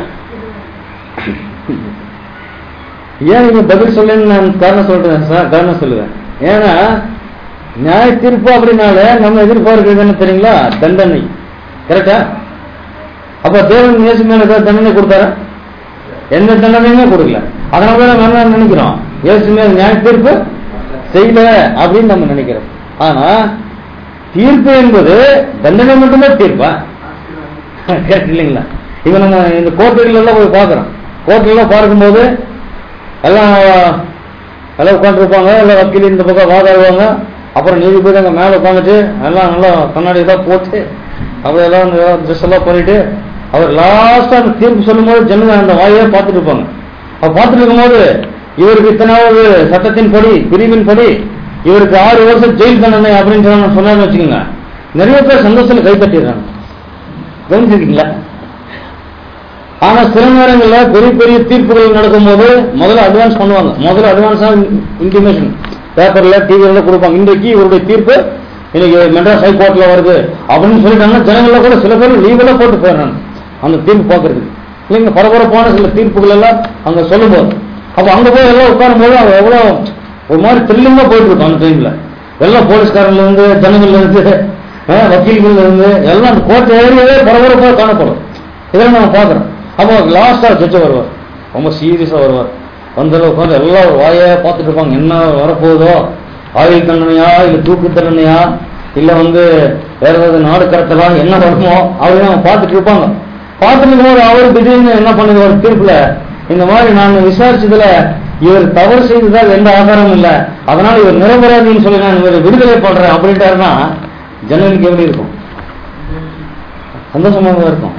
ஏன் நீங்க பதில் சொல்லுன்னு நான் காரணம் சொல்றேன் சார் காரணம் சொல்லுவேன் ஏன்னா நியாய தீர்ப்பு அப்படின்னால நம்ம எதிர்பார்க்கிறது என்ன தெரியுங்களா தண்டனை கரெக்டா அப்ப தேவன் இயேசு மேல ஏதாவது தண்டனை கொடுத்தாரா எந்த தண்டனையுமே கொடுக்கல அதனால தான் நம்ம என்ன நினைக்கிறோம் இயேசு மேல நியாய தீர்ப்பு செய்யல அப்படின்னு நம்ம நினைக்கிறோம் ஆனா தீர்ப்பு என்பது தண்டனை மட்டுமே தீர்ப்பா கேட்டு இல்லைங்களா இப்ப நம்ம இந்த கோர்ட்டுகள் எல்லாம் போய் பார்க்கிறோம் கோர்ட்டுல எல்லாம் பார்க்கும்போது எல்லாம் எல்லாம் உட்காந்துருப்பாங்க எல்லாம் வக்கீல் இந்த பக்கம் வாதாடுவாங்க அப்புறம் நீதிபதி அங்கே மேலே உட்காந்துட்டு எல்லாம் நல்லா கண்ணாடி எல்லாம் போட்டு அவர் எல்லாம் ட்ரெஸ் எல்லாம் பண்ணிட்டு அவர் லாஸ்டா அந்த தீர்ப்பு சொல்லும்போது ஜனங்க அந்த வாயே பார்த்துட்டு இருப்பாங்க அவர் பார்த்துட்டு இருக்கும்போது இவருக்கு இத்தனாவது சட்டத்தின் படி பிரிவின் படி இவருக்கு ஆறு வருஷம் ஜெயில் தண்டனை அப்படின்னு சொன்னா- சொன்னாருன்னு வச்சுக்கோங்க நிறைய பேர் சந்தோஷத்துல கை தட்டிடுறாங்க கவனிச்சிருக்கீங்களா ஆனா சில நேரங்கள்ல பெரிய பெரிய தீர்ப்புகள் நடக்கும்போது முதல்ல அட்வான்ஸ் பண்ணுவாங்க முதல்ல அட்வான்ஸா இன்டிமேஷன் பேப்பர்ல டிவில கொடுப்பாங்க இன்றைக்கு இவருடைய தீர்ப்பு இன்னைக்கு மெட்ராஸ் ஹைகோர்ட்ல வருது அப்படின்னு சொல்லிட்டாங்கன்னா ஜனங்கள கூட சில பேர் லீவெல்லாம் போட்டு போயிடுறாங்க அந்த தீர்ப்பு பார்க்கறதுக்கு இல்லைங்க பரபரப்பான சில தீர்ப்புகள் எல்லாம் அங்க சொல்லும்போது அப்ப அங்க போய் எல்லாம் உட்காரும் போது அவங்க எவ்வளவு ஒரு மாதிரி த்ரில்லிங்கா போயிட்டு இருக்கும் அந்த டைம்ல எல்லாம் போலீஸ்காரன்ல இருந்து ஜனங்கள்ல இருந்து அஹ், வக்கீல்கள்ல இருந்து எல்லாம் அந்த கோர்ட் ஏரியாவே பரபரப்பா காணப்படும் இதெல்லாம் நம்ம பார்க்குறோம் அப்போ லாஸ்டா ஜட்ஜ் வருவார் ரொம்ப சீரியஸா வருவார் வந்ததில் உட்காந்து எல்லாம் ஒரு வாயை பார்த்துட்டு இருப்பாங்க என்ன வரப்போகுதோ ஆயுள் தண்டனையா இல்ல தூக்கு தண்டனையா இல்ல வந்து வேற ஏதாவது நாடு கடத்தலாம் என்ன வருமோ அப்படின்னு அவங்க பார்த்துட்டு இருப்பாங்க பார்த்துட்டு இருக்கும்போது அவர் திடீர்னு என்ன பண்ணுவார் தீர்ப்புல இந்த மாதிரி நான் விசாரிச்சதுல இவர் தவறு செய்ததால் எந்த ஆதாரமும் இல்ல அதனால இவர் நிரபராதின்னு சொல்லி நான் இவரை விடுதலை பண்றேன் அப்படின்ட்டாருன்னா ஜனங்களுக்கு எப்படி இருக்கும் சந்தோஷமாக இருக்கும்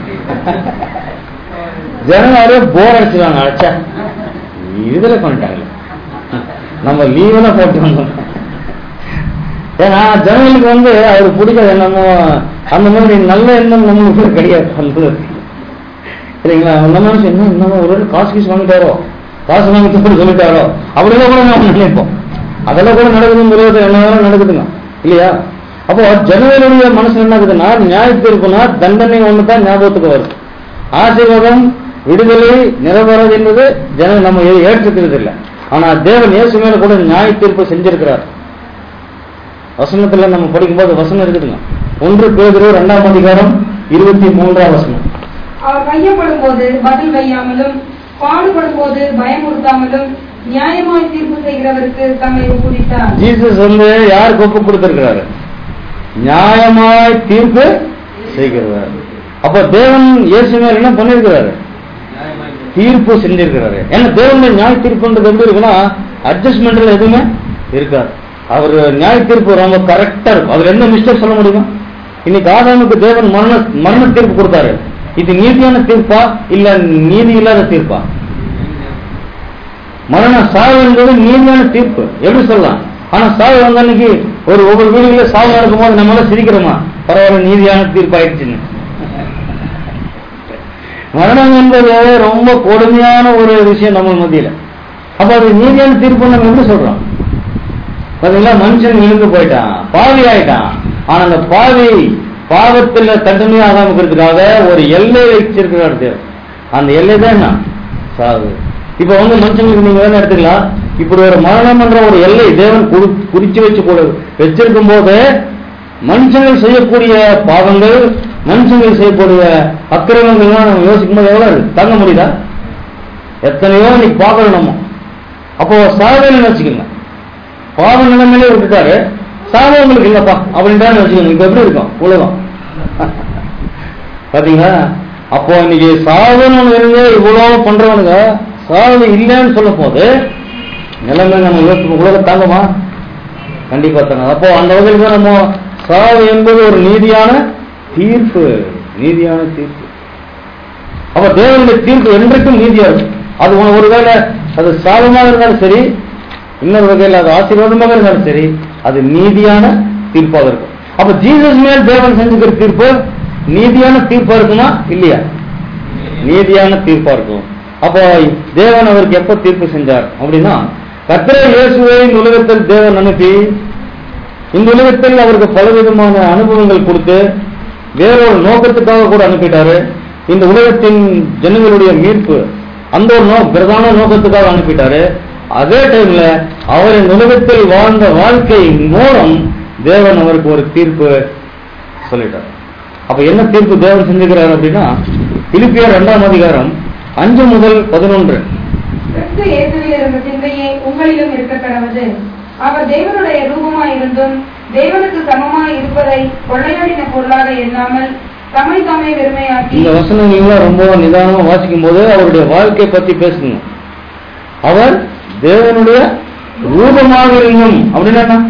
ஜனங்க போர் அடிச்சிருவாங்க அடிச்சா விடுதலை பண்ணிட்டாங்க நம்ம லீவெல்லாம் போட்டு வந்தோம் ஏன்னா ஜனங்களுக்கு வந்து அவருக்கு பிடிக்காது என்னமோ அந்த மாதிரி நல்ல எண்ணம் நம்மளுக்கு கிடையாது அந்த சரிங்களா அந்த மனுஷன் என்ன இன்னமும் ஒரு காசு கீசு வாங்கிட்டாரோ காசு வாங்கிட்டு சொல்லிட்டாரோ அப்படிலாம் கூட நம்ம நினைப்போம் அதெல்லாம் கூட நடக்குதுன்னு சொல்லுவது என்ன வேணாலும் நடக்குதுங்க இல்லையா அப்போ ஜனங்களுடைய மனசு என்ன ஆகுதுன்னா நியாய தீர்ப்புனா தண்டனை ஒன்று தான் ஞாபகத்துக்கு வருது ஆசீர்வாதம் விடுதலை நிறைவேறது என்பது ஜன நம்ம ஏ- ஏற்றுக்கிறது இல்லை ஆனா தேவன் இயேசு மேல கூட நியாய தீர்ப்பு செஞ்சிருக்கிறார் வசனத்துல நம்ம படிக்கும்போது வசனம் இருக்குதுங்க ஒன்று பேதுரு இரண்டாம் அதிகாரம் இருபத்தி மூன்றாம் வசனம் அவர் கையப்படும் போது பதில் வையாமலும் பாடுபடும் போது பயமுறுத்தாமலும் நியாயமாய் தீர்ப்பு செய்கிறவருக்கு தம்மை ஒப்புவித்தார் ஜீசஸ் வந்து யாருக்கு ஒப்பு கொடுத்திருக்கிறாரு நியாயமாய் தீர்ப்பு செய்கிறவர் அப்ப தேவன் இயேசு மேல என்ன பண்ணிருக்கிறாரு தீர்ப்பு செஞ்சிருக்கிறாரு ஏன்னா தேவனுடைய நியாய தீர்ப்புன்றது எப்படி இருக்குன்னா அட்ஜஸ்ட்மெண்ட்ல எதுவுமே இருக்காது அவர் நியாய தீர்ப்பு ரொம்ப கரெக்டா இருக்கும் அவர் என்ன மிஸ்டேக் சொல்ல முடியுமா இன்னைக்கு ஆதாமுக்கு தேவன் மரண மரண தீர்ப்பு கொடுத்தாரு இது நீதியான தீர்ப்பா இல்ல நீதி இல்லாத தீர்ப்பா மரண சாவு என்பது நீதியான தீர்ப்பு எப்படி சொல்லலாம் ஆனா சாவு வந்த அன்னைக்கு ஒரு ஒவ்வொரு வீடுகள சாவு நடக்கும்போது நம்ம எல்லாம் சிரிக்கிறோமா பரவாயில்ல நீதியான தீர்ப்பு ஆயிடுச்சுன்னு மரணம் என்பது ரொம்ப கொடுமையான ஒரு விஷயம் நம்ம மத்தியில அப்ப அது நீதியான தீர்ப்பு நம்ம எப்படி சொல்றோம் பாத்தீங்களா மனுஷன் விழுந்து போயிட்டான் பாவி ஆயிட்டான் ஆனா அந்த பாவி பாவத்துல தண்டனை ஆகாம இருக்கிறதுக்காக ஒரு எல்லை வச்சிருக்கிறார் தேவன் அந்த எல்லை தான் என்ன சாவு இப்ப வந்து மனுஷங்களுக்கு நீங்க வேணா எடுத்துக்கலாம் இப்படி ஒரு மரணம் என்ற ஒரு எல்லை தேவன் குறி- குறிச்சு வச்சு கூட வச்சிருக்கும் போது மனுஷங்கள் செய்யக்கூடிய பாவங்கள் மனுஷங்கள் செய்யக்கூடிய அக்கிரமங்கள்லாம் நம்ம யோசிக்கும் போது எவ்வளவு இருக்கு? தாங்க முடியுதா எத்தனையோ இன்னைக்கு பார்க்கணும் நம்ம அப்போ சாதனை வச்சுக்கோங்க பாவ நிலைமையிலே விட்டுட்டாரு சாவு உங்களுக்கு இல்லப்பா அப்படின்ட்டு வச்சுக்கோங்க இப்ப எப்படி இருக்கும் உலகம் பாத்தீங்களா அப்போ இன்னைக்கு சாவுன்னு ஒண்ணு இருந்து இவ்வளவு பண்றவனுங்க சாவு இல்லைன்னு சொல்லும் போது நிலைமை நம்ம யோசிக்கும் உலகம் தாங்குமா கண்டிப்பா தாங்க அப்போ அந்த வகையில் தான் நம்ம சாவு என்பது ஒரு நீதியான தீர்ப்பு நீதியான தீர்ப்பு அப்ப தேவனுடைய தீர்ப்பு என்றைக்கும் நீதியா இருக்கும் அது ஒரு- ஒருவேளை அது சாபமாக இருந்தாலும் சரி இன்னொரு வகையில் அது ஆசீர்வாதமாக இருந்தாலும் சரி அது நீதியான தீர்ப்பாக இருக்கும் அப்ப ஜீசஸ் மேல் தேவன் செஞ்சுக்கிற தீர்ப்பு நீதியான தீர்ப்பா இருக்குமா இல்லையா நீதியான தீர்ப்பா இருக்கும் அப்போ தேவன் அவருக்கு எப்ப தீர்ப்பு செஞ்சார் அப்படின்னா கத்திர இயேசுவை இந்த உலகத்தில் தேவன் அனுப்பி இந்த உலகத்தில் அவருக்கு பலவிதமான அனுபவங்கள் கொடுத்து வேறொரு நோக்கத்துக்காக கூட அனுப்பிட்டாரு இந்த உலகத்தின் ஜனங்களுடைய மீட்பு அந்த ஒரு நோ பிரதான நோக்கத்துக்காக அனுப்பிட்டாரு அதே டைம்ல அவர் இந்த உலகத்தில் வாழ்ந்த வாழ்க்கை மூலம் தேவன் அவருக்கு ஒரு தீர்ப்பு சொல்லிட்டார் அப்ப என்ன தீர்ப்பு தேவன் செஞ்சுக்கிறார் அப்படின்னா பிலிப்பியர் இரண்டாம் அதிகாரம் அஞ்சு முதல் பதினொன்று கிறிஸ்து இயேசுவில் இருந்த சிந்தையே உங்களிலும் இருக்க கடவுது அவர் தேவனுடைய ரூபமாய் இருந்தும் தேவனுக்கு சமமாய் இருப்பதை கொள்ளையாடின பொருளாக எண்ணாமல் தம்மை தாமே வெறுமையாக்கி இந்த வசனங்கள்லாம் ரொம்ப நிதானமா வாசிக்கும் போது அவருடைய வாழ்க்கை பத்தி பேசுங்க அவர் தேவனுடைய ரூபமாக இருந்தும் அப்படின்னா என்ன?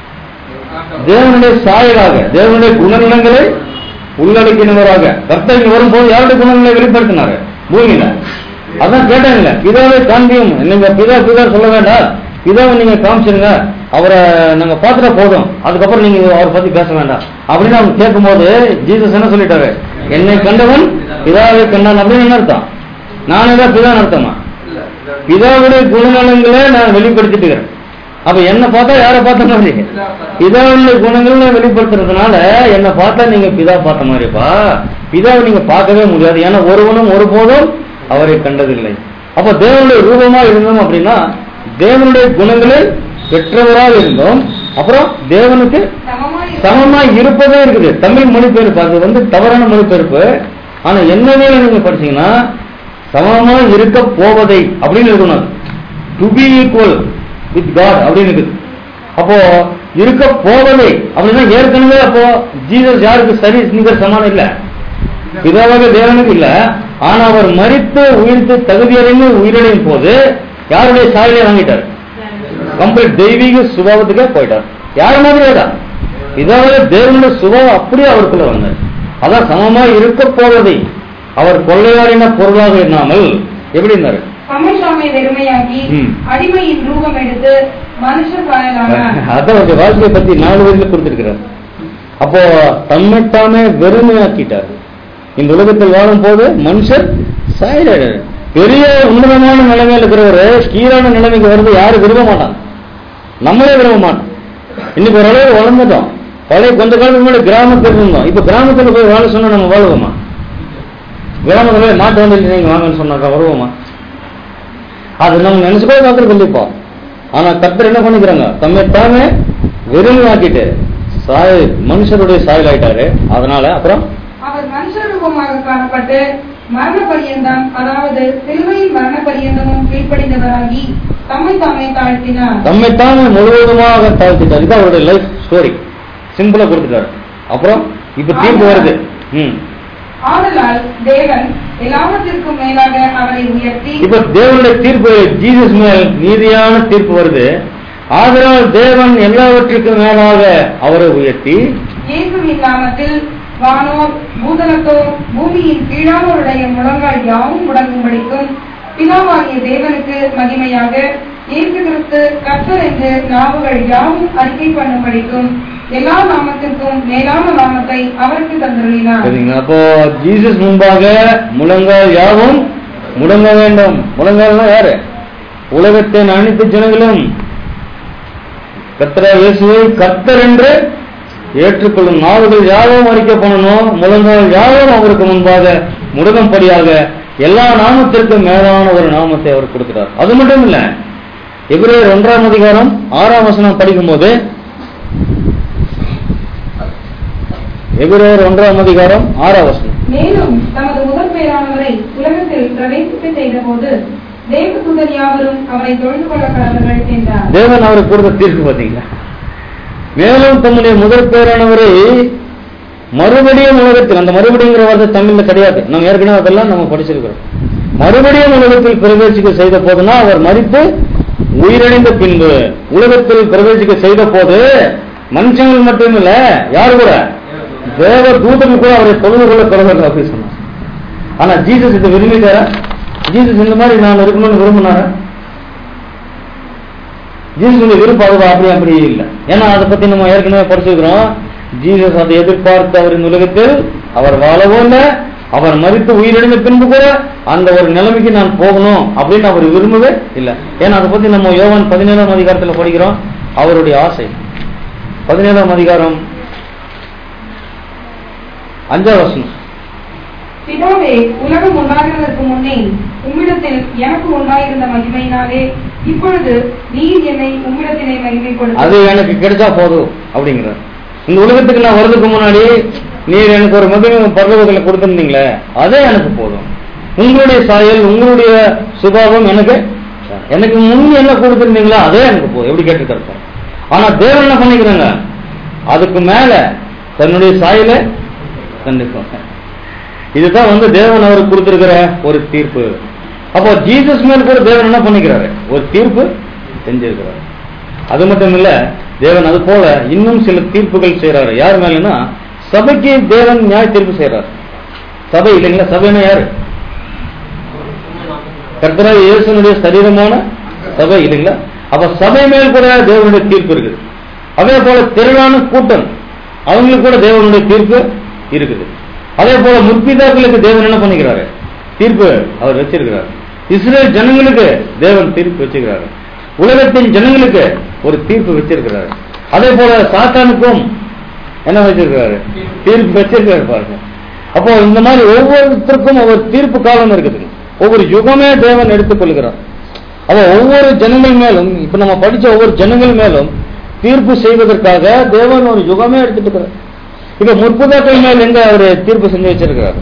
தேவனுடைய சாயலாக தேவனுடைய குணநலங்களை உள்ளடக்கினவராக கர்த்தர் இங்க வரும்போது யாருடைய குணங்களை வெளிப்படுத்தினாரு பூமியில அதான் கேட்டாங்க பிதாவை காண்பியும் நீங்க பிதா பிதா சொல்ல வேண்டாம் பிதாவை நீங்க காமிச்சிருங்க அவரை நாங்க பார்த்துட்டா போதும் அதுக்கப்புறம் நீங்க அவரை பத்தி பேச வேண்டாம் அப்படின்னு அவங்க கேட்கும்போது ஜீசஸ் என்ன சொல்லிட்டாரு என்னை கண்டவன் பிதாவை கண்டான் அப்படின்னு என்ன அர்த்தம் நானே தான் பிதான் அர்த்தமா பிதாவுடைய குணநலங்களை நான் வெளிப்படுத்திட்டு இருக்கிறேன் அப்ப என்ன பார்த்தா யாரை பார்த்த மாதிரி பிதாவுடைய குணங்களை நான் வெளிப்படுத்துறதுனால என்ன பார்த்தா நீங்க பிதா பார்த்த மாதிரிப்பா பிதாவை நீங்க பார்க்கவே முடியாது ஏன்னா ஒருவனும் ஒருபோதும் அவரை கண்டதில்லை அப்ப தேவனுடைய ரூபமா இருந்தோம் அப்படின்னா தேவனுடைய குணங்களை பெற்றவராக இருந்தோம் அப்புறம் தேவனுக்கு சமமாய் சமமா இருப்பதே இருக்குது தமிழ் மொழிபெயர்ப்பு அது வந்து தவறான மொழிபெயர்ப்பு ஆனா என்ன வேலை நீங்க படிச்சீங்கன்னா சமமா இருக்க போவதை அப்படின்னு இருக்கணும் to be equal with God அப்படின்னு இருக்குது அப்போ இருக்க போவதை அப்படின்னா ஏற்கனவே அப்போ ஜீசஸ் யாருக்கு சரி நிகர் சமானம் இல்ல பிதாவாக தேவனுக்கு இல்ல ஆனா அவர் மரித்து உயிர்த்து தகுதியடைந்து உயிரிழையும் போது யாருடைய சாயலை வாங்கிட்டார் கம்ப்ளீட் தெய்வீக சுபாவத்துக்கே போயிட்டார் யார் மாதிரியே தான் இதாவது தேவனுடைய சுபாவம் அப்படியே அவருக்குள்ள வந்தார் அதான் சமமா இருக்க போவதை அவர் கொள்ளையாடின பொருளாக எண்ணாமல் எப்படி இருந்தாரு தம்மை தாமே வெறுமையாக்கி ம். அடிமையின் ரூபம் எடுத்து மனுஷ சாயலானார் அதான் அவருடைய வாழ்க்கையை பத்தி நாலு வயதுல கொடுத்திருக்கிறார் அப்போ தம்மைத்தாமே வெறுமையாக்கிட்டார் இந்த உலகத்தில் வாழும் போது மனுஷர் சாயிறாரு பெரிய உன்னதமான நிலைமையில இருக்கிறவரு கீழான நிலைமைக்கு வருது யாரும் விரும்ப மாட்டாங்க நம்மளே விரும்ப மாட்டோம் இன்னைக்கு ஓரளவு வளர்ந்துட்டோம் பழைய கொஞ்ச காலத்துக்கு முன்னாடி கிராமத்தில் இருந்தோம் இப்ப கிராமத்துல போய் வாழ சொன்னா நம்ம வாழுவோமா கிராமத்துல போய் மாட்டு வண்டியில் நீங்க வாங்கன்னு சொன்னாக்கா வருவோமா அது நம்ம நினைச்சுக்கோ பார்த்து கண்டிப்போம் ஆனா கர்த்தர் என்ன பண்ணிக்கிறாங்க தம்மை தாமே வெறுமையாக்கிட்டு சாய் மனுஷருடைய சாயல் ஆயிட்டாரு அதனால அப்புறம் அவர் மனுஷ ரூபமாக காணப்பட்டு மரண பரியந்தம் அதாவது சிலுவையின் மரண பரியந்தமும் கீழ்ப்படிந்தவராகி தம்மை தாமே தாழ்த்தினார் தம்மை தாமே முழுவதுமாக தாழ்த்திட்டார் இது அவருடைய லைஃப் ஸ்டோரி சிம்பிளா கொடுத்துட்டாரு அப்புறம் இப்ப தீர்ப்பு வருது ம் ஆதலால் தேவன் எல்லாவற்றிற்கும் மேலாக அவரை உயர்த்தி இப்ப தேவனுடைய தீர்ப்பு ஜீசஸ் மேல் நீதியான தீர்ப்பு வருது ஆதலால் தேவன் எல்லாவற்றுக்கும் மேலாக அவரை உயர்த்தி இயேசுவின் நாமத்தில் வானோர் பூதலத்தோர் பூமியின் கீழானோருடைய முழங்கால் யாவும் முடங்கும்படிக்கும் பிதாவாகிய தேவனுக்கு மகிமையாக இயேசு கிறிஸ்து கர்த்தர் என்று நாவுகள் யாவும் அறிக்கை பண்ணும்படிக்கும் எல்லா நாமத்திற்கும் மேலான நாமத்தை அவருக்கு தந்துள்ளினார் சரிங்களா அப்போ ஜீசஸ் முன்பாக முழங்கால் யாவும் முழங்க வேண்டும் முழங்கால்னா யாரு உலகத்தின் அனைத்து ஜனங்களும் கர்த்தரா இயேசுவை கர்த்தர் என்று ஏற்றுக்கொள்ளும் நாவுகள் யாவும் அறிக்கை பண்ணணும் முழங்கால் யாவும் அவருக்கு முன்பாக முடங்கும்படியாக எல்லா நாமத்திற்கும் மேலான ஒரு நாமத்தை அவர் கொடுக்கிறார் அது மட்டும் இல்ல எபிரேயர் ஒன்றாம் அதிகாரம் ஆறாம் வசனம் படிக்கும்போது எபிரேயர் ஒன்றாம் அதிகாரம் ஆறாம் வசனம் மேலும் தமது முதல் பேரானவரை உலகத்தில் பிரவேசிக்க செய்தபோது தேவதூதர் யாவரும் அவரை தொழுது கொள்ள கடவர்கள் என்றார் தேவன் அவருக்கு கொடுத்த தீர்ப்பு பாத்தீங்களா மேலும் தம்முடைய முதற் பேரானவரை மறுபடியும் உலகத்தில் அந்த மறுபடிங்கிற வார்த்தை தமிழ்ல கிடையாது நம்ம ஏற்கனவே அதெல்லாம் நம்ம படிச்சிருக்கிறோம் மறுபடியும் உலகத்தில் பிரவேசிக்க செய்த போதுனா அவர் மறித்து உயிரடைந்த பின்பு உலகத்தில் பிரவேசிக்க செய்த போது மனுஷங்கள் மட்டும் இல்ல யாரு கூட தேவ தூதர்கள் கூட அவரை தொழுது கொள்ள தொடர்ந்து அப்படின்னு சொன்னார் ஆனா ஜீசஸ் இதை விரும்பிட்டாரா ஜீசஸ் இந்த மாதிரி நான் இருக்கணும்னு விரும்பினாரா ஜீசஸுடைய விருப்பம் அது அப்படி அப்படி இல்லை ஏன்னா அதை பத்தி நம்ம ஏற்கனவே படிச்சிருக்கிறோம் ஜீசஸ் அதை எதிர்பார்த்து அவர் இந்த உலகத்தில் அவர் வாழவும் இல்லை அவர் மறித்து உயிரிழந்த பின்பு கூட அந்த ஒரு நிலைமைக்கு நான் போகணும் அப்படின்னு அவர் விரும்பவே இல்லை ஏன்னா அதை பத்தி நம்ம யோவான் பதினேழாம் அதிகாரத்துல படிக்கிறோம் அவருடைய ஆசை பதினேழாம் அதிகாரம் அஞ்சாவது வசனம் பிதாவே உலகம் உண்டாகிறதற்கு முன்னே உம்மிடத்தில் எனக்கு உண்டாயிருந்த மகிமையினாலே இப்பொழுது நீர் என்னை உம்மிடத்திலே மகிமைப்படுத்த அது எனக்கு கிடைச்சா போதும் அப்படிங்கிறார் இந்த உலகத்துக்கு நான் வர்றதுக்கு முன்னாடி நீர் எனக்கு ஒரு மகிமை பரலோகத்தில் கொடுத்திருந்தீங்களே அதே எனக்கு போதும் உங்களுடைய சாயல் உங்களுடைய சுபாவம் எனக்கு எனக்கு முன் என்ன கொடுத்திருந்தீங்களோ அதே எனக்கு போதும் எப்படி கேட்டுருக்காரு ஆனா தேவன் என்ன பண்ணிக்கிறாங்க அதுக்கு மேல தன்னுடைய சாயல கண்டிப்பாங்க இதுதான் வந்து தேவன் அவருக்கு கொடுத்திருக்கிற ஒரு தீர்ப்பு அப்போ ஜீசஸ் மேல் கூட தேவன் என்ன பண்ணிக்கிறாரு ஒரு தீர்ப்பு செஞ்சிருக்கிறார் அது மட்டும் இல்ல தேவன் அது போல இன்னும் சில தீர்ப்புகள் செய்யறாரு யார் மேலனா சபைக்கு தேவன் நியாய தீர்ப்பு செய்யறாரு சபை இல்லைங்களா சபைன்னா யாரு கர்த்தராக இயேசுனுடைய சரீரமான சபை இல்லைங்களா அப்ப சபை மேல் கூட தேவனுடைய தீர்ப்பு இருக்குது அதே போல திரளான கூட்டம் அவங்களுக்கு கூட தேவனுடைய தீர்ப்பு இருக்குது அதே போல முற்பிதாக்களுக்கு தேவன் என்ன பண்ணிக்கிறாரு தீர்ப்பு அவர் வச்சிருக்கிறார் இஸ்ரேல் ஜனங்களுக்கு தேவன் தீர்ப்பு வச்சிருக்கிறாரு உலகத்தின் ஜனங்களுக்கு ஒரு தீர்ப்பு வச்சிருக்கிறாரு அதே போல சாத்தானுக்கும் என்ன வச்சிருக்கிறாரு தீர்ப்பு வச்சிருக்காரு பாருங்க அப்போ இந்த மாதிரி ஒவ்வொருத்தருக்கும் ஒவ்வொரு தீர்ப்பு காலம் இருக்குது ஒவ்வொரு யுகமே தேவன் எடுத்துக்கொள்கிறார் அப்ப ஒவ்வொரு ஜனங்கள் மேலும் இப்ப நம்ம படிச்ச ஒவ்வொரு ஜனங்கள் மேலும் தீர்ப்பு செய்வதற்காக தேவன் ஒரு யுகமே எடுத்துட்டு இருக்கிறார் இப்ப முற்புதாக்கள் மேல் எங்க அவர் தீர்ப்பு செஞ்சு வச்சிருக்கிறார்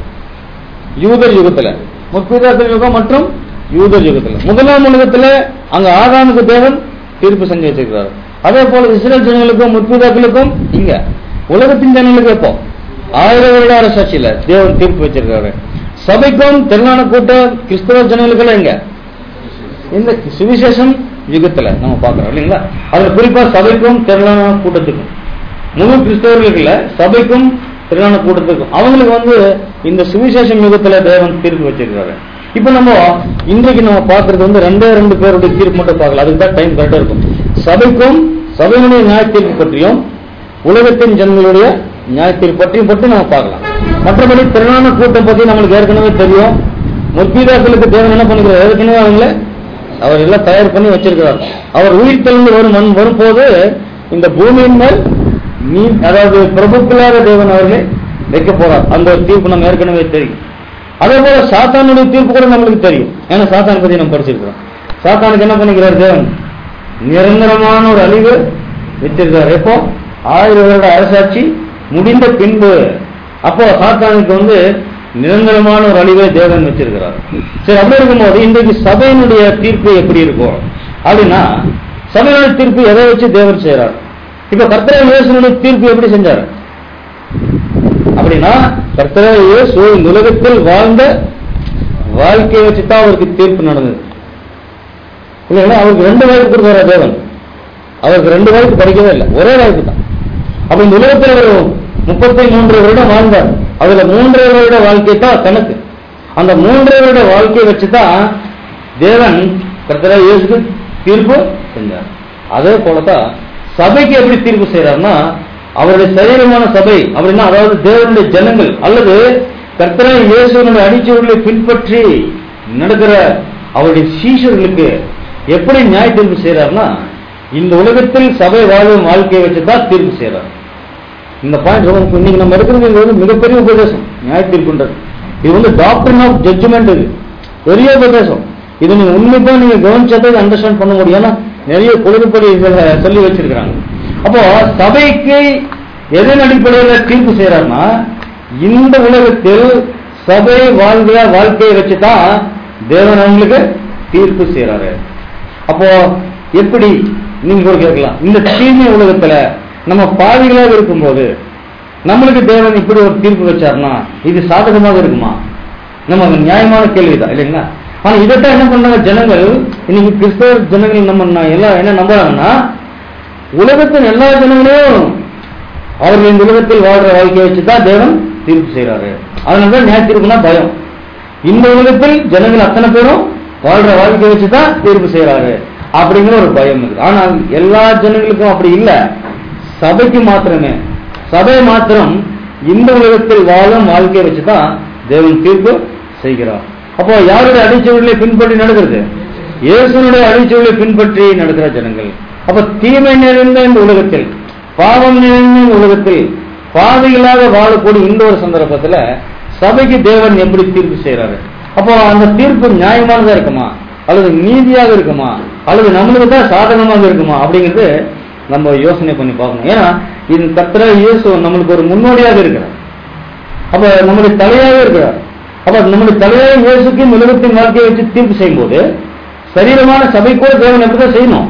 யூதர் யுகத்துல முற்பிதாக்கள் யுகம் மற்றும் யூதர் யுகத்துல முதலாம் உலகத்துல அங்க ஆதாமுக்கு தேவன் தீர்ப்பு செஞ்சு வச்சிருக்கிறார் அதே போல இஸ்ரேல் ஜனங்களுக்கும் முற்பிதாக்களுக்கும் இங்க உலகத்தின் ஜனங்களுக்கு எப்போ ஆயிரம் வருட அரசாட்சியில தேவன் தீர்ப்பு வச்சிருக்காரு சபைக்கும் திரளான கூட்டம் கிறிஸ்தவ ஜனங்களுக்கெல்லாம் எங்க இந்த சுவிசேஷம் யுகத்துல நம்ம பாக்குறோம் இல்லைங்களா அதுல குறிப்பா சபைக்கும் திரளான கூட்டத்துக்கும் முழு கிறிஸ்தவர்களுக்கு இல்ல சபைக்கும் திரளான கூட்டத்துக்கும் அவங்களுக்கு வந்து இந்த சுவிசேஷம் யுகத்துல தேவன் தீர்ப்பு வச்சிருக்காரு இப்ப நம்ம இன்றைக்கு நம்ம பாக்குறது வந்து ரெண்டே ரெண்டு பேருடைய தீர்ப்பு மட்டும் பார்க்கலாம் அதுக்கு தான் டைம் கரெக்டா இருக்கும் சபைக்கும் சபையினுடைய நியாய தீர்ப்பு பற்றியும் உலகத்தின் ஜனங்களுடைய நியாய தீர்ப்பு பற்றியும் பற்றி நம்ம பார்க்கலாம் மற்றபடி திரளான கூட்டம் பத்தி நம்மளுக்கு ஏற்கனவே தெரியும் முற்பீதாக்களுக்கு தேவன் என்ன பண்ணிக்கிறார் ஏற்கனவே அவங்கள அவர் எல்லாம் தயார் பண்ணி வச்சிருக்கிறார் அவர் உயிர் தெளிந்து வரும் மண் வரும்போது இந்த பூமியின் மேல் நீ அதாவது பிரபுக்களாக தேவன் அவர்களை வைக்க போறார் அந்த ஒரு தீர்ப்பு நம்ம ஏற்கனவே தெரியும் அதே போல சாத்தானுடைய தீர்ப்பு கூட நம்மளுக்கு தெரியும் ஏன்னா சாத்தான் பத்தி நம்ம படிச்சிருக்கிறோம் சாத்தானுக்கு என்ன பண்ணிக்கிறார் தேவன் நிரந்தரமான ஒரு அழிவு வச்சிருக்காரு எப்போ ஆயிரம் வருட அரசாட்சி முடிந்த பின்பு அப்போ சாத்தானுக்கு வந்து நிரந்தரமான ஒரு அழிவை தேவன் வச்சிருக்கிறார் சரி அப்படி இருக்கும்போது இன்றைக்கு சபையினுடைய தீர்ப்பு எப்படி இருக்கும் அப்படின்னா சபையினுடைய தீர்ப்பு எதை வச்சு தேவன் செய்யறார் இப்ப கர்த்தர இயேசுனுடைய தீர்ப்பு எப்படி செஞ்சார் அப்படின்னா கர்த்தர இயேசு இந்த உலகத்தில் வாழ்ந்த வாழ்க்கையை வச்சுதான் அவருக்கு தீர்ப்பு நடந்தது இல்லைங்களா அவருக்கு ரெண்டு வாய்ப்பு கொடுக்குற தேவன் அவருக்கு ரெண்டு வாய்ப்பு கிடைக்கவே இல்லை ஒரே வாய்ப்பு தான் அப்ப இந்த உலகத்தில் ஒரு முப்பத்தி மூன்று வருடம் வாழ்ந்தார் அதுல மூன்றரை வருட வாழ்க்கை தான் கணக்கு அந்த மூன்றரை வருட வாழ்க்கையை வச்சுதான் தேவன் கர்த்தரா இயேசுக்கு தீர்ப்பு செஞ்சார் அதே போலதான் சபைக்கு எப்படி தீர்ப்பு செய்யறாருன்னா அவருடைய சரீரமான சபை அப்படின்னா அதாவது தேவனுடைய ஜனங்கள் அல்லது கர்த்தரா இயேசுவனுடைய அடிச்சவர்களை பின்பற்றி நடக்கிற அவருடைய சீஷர்களுக்கு எப்படி நியாய தீர்ப்பு செய்யறாருன்னா இந்த உலகத்தில் சபை வாழும் வாழ்க்கையை வச்சுதான் தீர்ப்பு செய்யறாரு இந்த பாயிண்ட் ரொம்ப இன்னைக்கு நம்ம எடுக்கிறது இது வந்து மிகப்பெரிய உபதேசம் நியாய தீர்ப்புன்றது இது வந்து டாக்டர் ஆஃப் ஜட்ஜ்மெண்ட் இது பெரிய உபதேசம் இது நீங்க உண்மைப்பா நீங்க கவனிச்சதை அண்டர்ஸ்டாண்ட் பண்ண முடியும் ஏன்னா நிறைய பொழுதுபடி இதுல சொல்லி வச்சிருக்கிறாங்க அப்போ சபைக்கு எதன் அடிப்படையில் தீர்ப்பு செய்யறாருன்னா இந்த உலகத்தில் சபை வாழ்கிற வாழ்க்கையை வச்சுதான் தேவன் அவங்களுக்கு தீர்ப்பு செய்யறாரு அப்போ எப்படி நீங்க கூட கேட்கலாம் இந்த தீமை உலகத்துல நம்ம பாவிகளாக இருக்கும்போது நம்மளுக்கு தேவன் இப்படி ஒரு தீர்ப்பு வச்சாருன்னா இது சாதகமாக இருக்குமா நம்ம நியாயமான கேள்விதான் இல்லைங்களா ஆனா இதைத்தான் என்ன பண்றாங்க ஜனங்கள் இன்னைக்கு கிறிஸ்தவ ஜனங்கள் நம்ம ந- எல்லாம் என்ன நம்புறாங்கன்னா உலகத்தின் எல்லா ஜனங்களையும் அவர்கள் இந்த உலகத்தில் வாழ்ற வாழ்க்கையை வச்சுதான் தேவன் தீர்ப்பு செய்யறாரு அதனாலதான் நியாய தீர்ப்புனா பயம் இந்த உலகத்தில் ஜனங்கள் அத்தனை பேரும் வாழ்ற வாழ்க்கையை வச்சுதான் தீர்ப்பு செய்யறாரு அப்படிங்கிற ஒரு பயம் இருக்கு ஆனால் எல்லா ஜனங்களுக்கும் அப்படி இல்ல சபைக்கு மாத்திரமே சபை மாத்திரம் இந்த உலகத்தில் வாழும் வாழ்க்கையை வச்சுதான் தேவன் தீர்ப்பு செய்கிறார் அப்போ யாருடைய அடிச்சுவடிகளை பின்பற்றி நடக்கிறது இயேசுனுடைய அடிச்சுவடிகளை பின்பற்றி நடக்கிற ஜனங்கள் அப்ப தீமை நிறைந்த இந்த உலகத்தில் பாவம் நிறைந்த இந்த உலகத்தில் பாதைகளாக வாழக்கூடிய இந்த ஒரு சந்தர்ப்பத்துல சபைக்கு தேவன் எப்படி தீர்ப்பு செய்யறாரு அப்போ அந்த தீர்ப்பு நியாயமானதா இருக்குமா அல்லது நீதியாக இருக்குமா அல்லது நம்மளுக்கு தான் சாதகமாக இருக்குமா அப்படிங்கிறது நம்ம யோசனை பண்ணி பார்க்கணும் ஏன்னா இந்த கத்திர இயேசு நம்மளுக்கு ஒரு முன்னோடியாக இருக்கிறார் அப்ப நம்முடைய தலையாக இருக்கிறார் அப்ப நம்முடைய தலையாக இயேசுக்கு இந்த உலகத்தின் வாழ்க்கையை வச்சு தீர்ப்பு செய்யும்போது சரீரமான சபை கூட தேவன் எப்படிதான் செய்யணும்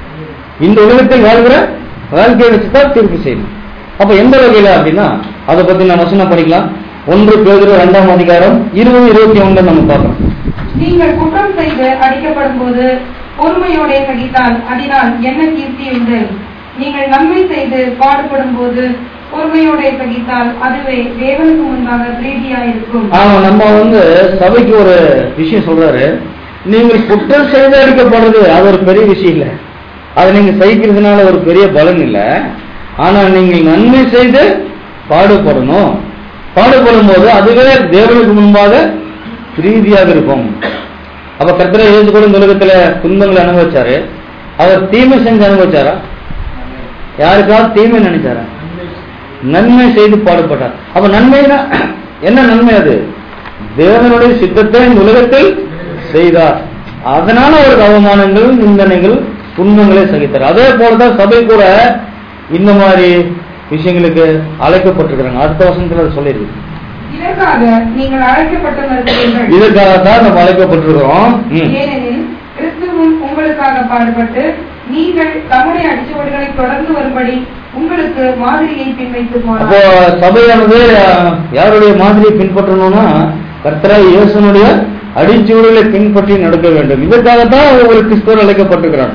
இந்த உலகத்தில் வாழ்கிற வாழ்க்கையை வச்சு தான் தீர்ப்பு செய்யணும் அப்ப எந்த வகையில அப்படின்னா அதை பத்தி நம்ம வசனம் படிக்கலாம் ஒன்று பேதுரு இரண்டாம் அதிகாரம் இருபது இருபத்தி ஒண்ணு நம்ம பார்க்கலாம் நீங்கள் குற்றம் செய்து அடிக்கப்படும் போது பொறுமையோட சகித்தால் அதனால் என்ன கீர்த்தி உண்டு நீங்கள் நன்மை செய்து பாடுபடும் போது பொறுமையோட சகித்தால் அதுவே தேவனுக்கு முன்பாக பிரீதியாயிருக்கும் ஆமா நம்ம வந்து சபைக்கு ஒரு விஷயம் சொல்றாரு நீங்கள் குற்றம் செய்து அடிக்கப்படுறது அது ஒரு பெரிய விஷயம் இல்ல அதை நீங்க சகிக்கிறதுனால ஒரு பெரிய பலன் இல்ல ஆனா நீங்கள் நன்மை செய்து பாடுபடணும் பாடுபடும் போது அதுவே தேவனுக்கு முன்பாக பிரீதியாக இருக்கும் அப்ப கர்த்தரை இயேசு கூட இந்த உலகத்துல துன்பங்களை அனுபவிச்சாரு அவர் தீமை செஞ்சு அனுபவிச்சாரா யாருக்காவது தீமை நினைச்சாரா நன்மை செய்து பாடுபட்டார் அப்ப நன்மைனா என்ன நன்மை அது தேவனுடைய சித்தத்தை இந்த உலகத்தில் செய்தார் அதனால ஒரு அவமானங்கள் நிந்தனைகள் துன்பங்களை சகித்தார் அதே போலதான் சபை கூட இந்த மாதிரி விஷயங்களுக்கு அழைக்கப்பட்டிருக்கிறாங்க அடுத்த வசனத்துல அது சொல்லியிருக்கு இதற்காக நீங்கள் அழைக்கப்பட்டிருக்கிறீர்கள் இதற்காகத்தான் நம்ம அழைக்கப்பட்டிருக்கிறோம் ம். ஏனெனில் கிறிஸ்துவும் உங்களுக்காக பாடுபட்டு நீங்கள் தம்முடைய அடிச்சுவடுகளை தொடர்ந்து வரும்படி உங்களுக்கு மாதிரியை பின்வைத்து அப்போ போனார் சபையானது அஹ், யாருடைய மாதிரியை பின்பற்றணும்னா கர்த்தரா இயேசுனுடைய அடிச்சுவடுகளை பின்பற்றி நடக்க வேண்டும் இதற்காகத்தான் ஒரு கிறிஸ்தவர் அழைக்கப்பட்டிருக்கிறான்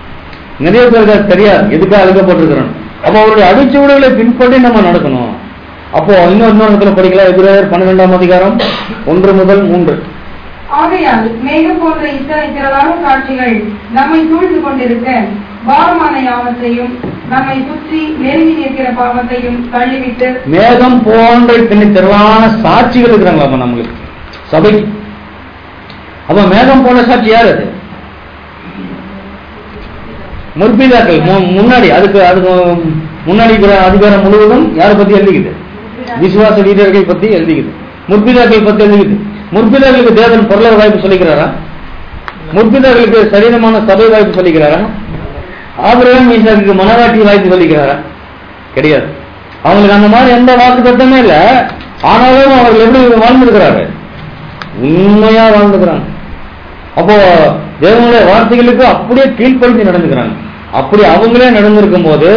நிறைய பேருக்கு அது தெரியாது எதுக்காக அழைக்கப்பட்டிருக்கிறான் அப்போ அவருடைய அடிச்சுவடுகளை பின்பற்றி நம்ம நடக்கணும் அப்போ இன்னொரு இன்னொரு இடத்துல படிக்கலாம் எதிராயர் பன்னிரெண்டாம் அதிகாரம் ஒன்று முதல் மூன்று ஆகையால் மேகம் போன்ற இத்தனை திரளான சாட்சிகள் நம்மை சூழ்ந்து கொண்டிருக்க பாரமான யாவத்தையும் நம்மை சுற்றி நெருங்கி நிற்கிற பாவத்தையும் தள்ளிவிட்டு மேகம் போன்ற இத்தனை திரளான சாட்சிகள் இருக்கிறாங்களாமா நம்மளுக்கு சபைக்கு அப்ப மேகம் போன்ற சாட்சி யார் அது முற்பிதாக்கள் மு- முன்னாடி அதுக்கு அதுக்கு முன்னாடி இருக்கிற அதிகாரம் முழுவதும் யாரை பத்தி எழுதிக்குது விசுவாச வீரர்கள் பத்தி எழுதிக்குது முற்பிதாக்கள் பத்தி எழுதிக்குது முற்பிதாக்களுக்கு தேவன் பொருள வாய்ப்பு சொல்லிக்கிறாரா முற்பிதாக்களுக்கு சரீரமான சபை வாய்ப்பு சொல்லிக்கிறாரா ஆபிரகாம் ஈசாக்கு மனவாட்டி வாய்ப்பு சொல்லிக்கிறாரா கிடையாது அவங்களுக்கு அந்த மாதிரி எந்த வாக்கு தத்தமே இல்ல ஆனாலும் அவர்கள் எப்படி வாழ்ந்துருக்கிறாரு உண்மையா வாழ்ந்துக்கிறாங்க அப்போ தேவனுடைய வார்த்தைகளுக்கு அப்படியே கீழ்ப்படுத்தி நடந்துக்கிறாங்க அப்படி அவங்களே நடந்திருக்கும் போது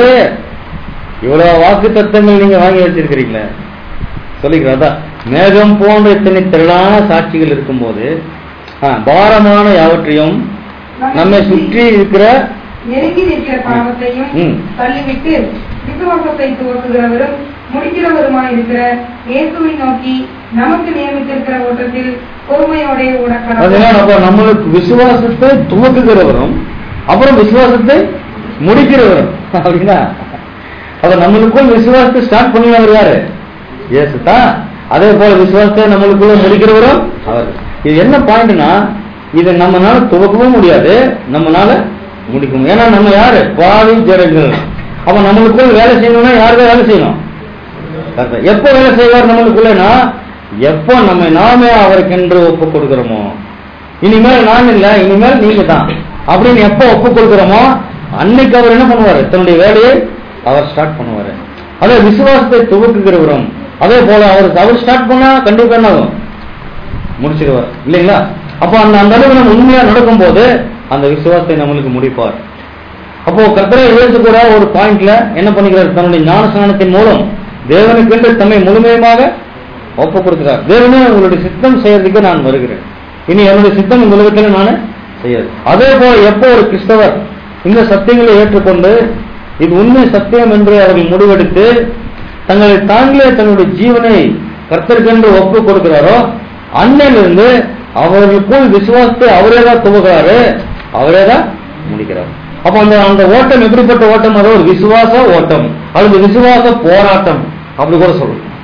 இவ்வளவு வாக்கு தத்தங்கள் நீங்க வாங்கி வச்சிருக்கிறீங்களே சொல்லிக்கிறதா மேகம் போன்ற இத்தனை திரளான சாட்சிகள் இருக்கும்போது ஆ, பாரமான யாவற்றையும் நம்மை சுற்றி இருக்கிற நெருங்கி நிற்கிற பாவத்தையும் ம். தள்ளிவிட்டு விசுவாசத்தை துவக்குகிறவரும் முடிக்கிறவருமாய் இருக்கிற இயேசுவை நோக்கி நமக்கு நியமித்திருக்கிற ஓட்டத்தில் பொறுமையோட அதனால ஓடக்கணும் அப்ப நம்மளுக்கு விசுவாசத்தை துவக்குகிறவரும் அப்புறம் விசுவாசத்தை முடிக்கிறவரும் அப்படின்னா அப்ப நம்மளுக்குள் விசுவாசத்தை ஸ்டார்ட் பண்ணினவர் யாரு இயேசு தான் அதே போல விசுவாசத்தை நம்மளுக்குள்ள முடிக்கிறவரும் அவர் இது என்ன பாயிண்ட்னா இது நம்மனால துவக்கவும் முடியாது நம்மனால முடிக்கவும் ஏன்னா நம்ம யாரு பாவி ஜனங்கள் அப்ப நம்மளுக்குள் வேலை செய்யணும்னா யாருதான் வேலை செய்யணும் கர்த்தர். எப்போ வேலை செய்வார் நம்மளுக்குள்ளனா எப்போ நம்ம நாமே அவருக்கென்று ஒப்பு கொடுக்கிறோமோ இனிமேல் நான் இல்ல இனிமேல் நீங்க தான் அப்படின்னு எப்போ ஒப்பு கொடுக்கிறோமோ அன்னைக்கு அவர் என்ன பண்ணுவாரு தன்னுடைய வேலையை அவர் ஸ்டார்ட் பண்ணுவாரு அதே விசுவாசத்தை துவக்குகிறவரும் அதே போல அவர் அவர் ஸ்டார்ட் பண்ணா கண்டிப்பா என்ன ஆகும் முடிச்சிடுவார் இல்லைங்களா அப்போ அந்த அந்த அளவுக்கு நம்ம உண்மையா நடக்கும்போது அந்த விசுவாசத்தை நம்மளுக்கு முடிப்பார் அப்போ கர்த்தரை இயேசு கூட ஒரு பாயிண்ட்ல என்ன பண்ணிக்கிறார் தன்னுடைய ஞானஸ்நானத்தின் மூலம் தேவனுக்கென்று தம்மை முழுமையாக ஒப்பு கொடுக்கிறார் தேவனே உங்களுடைய சித்தம் செய்யறதுக்கு நான் வருகிறேன் இனி என்னுடைய சித்தம் இந்த உலகத்தில் நான் செய்யாது அதே போல எப்போ ஒரு கிறிஸ்தவர் இந்த சத்தியங்களை ஏற்றுக்கொண்டு இது உண்மை சத்தியம் என்று அவர்கள் முடிவெடுத்து தங்களை தாங்களே தன்னுடைய ஜீவனை கர்த்தருக்கென்று ஒப்பு கொடுக்கிறாரோ அன்னையிலிருந்து அவர்களுக்குள் விசுவாசத்தை அவரே தான் துவகிறாரு அவரே தான் முடிக்கிறார் அப்ப அந்த அந்த ஓட்டம் எப்படிப்பட்ட ஓட்டம் அது ஒரு விசுவாச ஓட்டம் அல்லது விசுவாச போராட்டம் அப்படி கூட சொல்லலாம்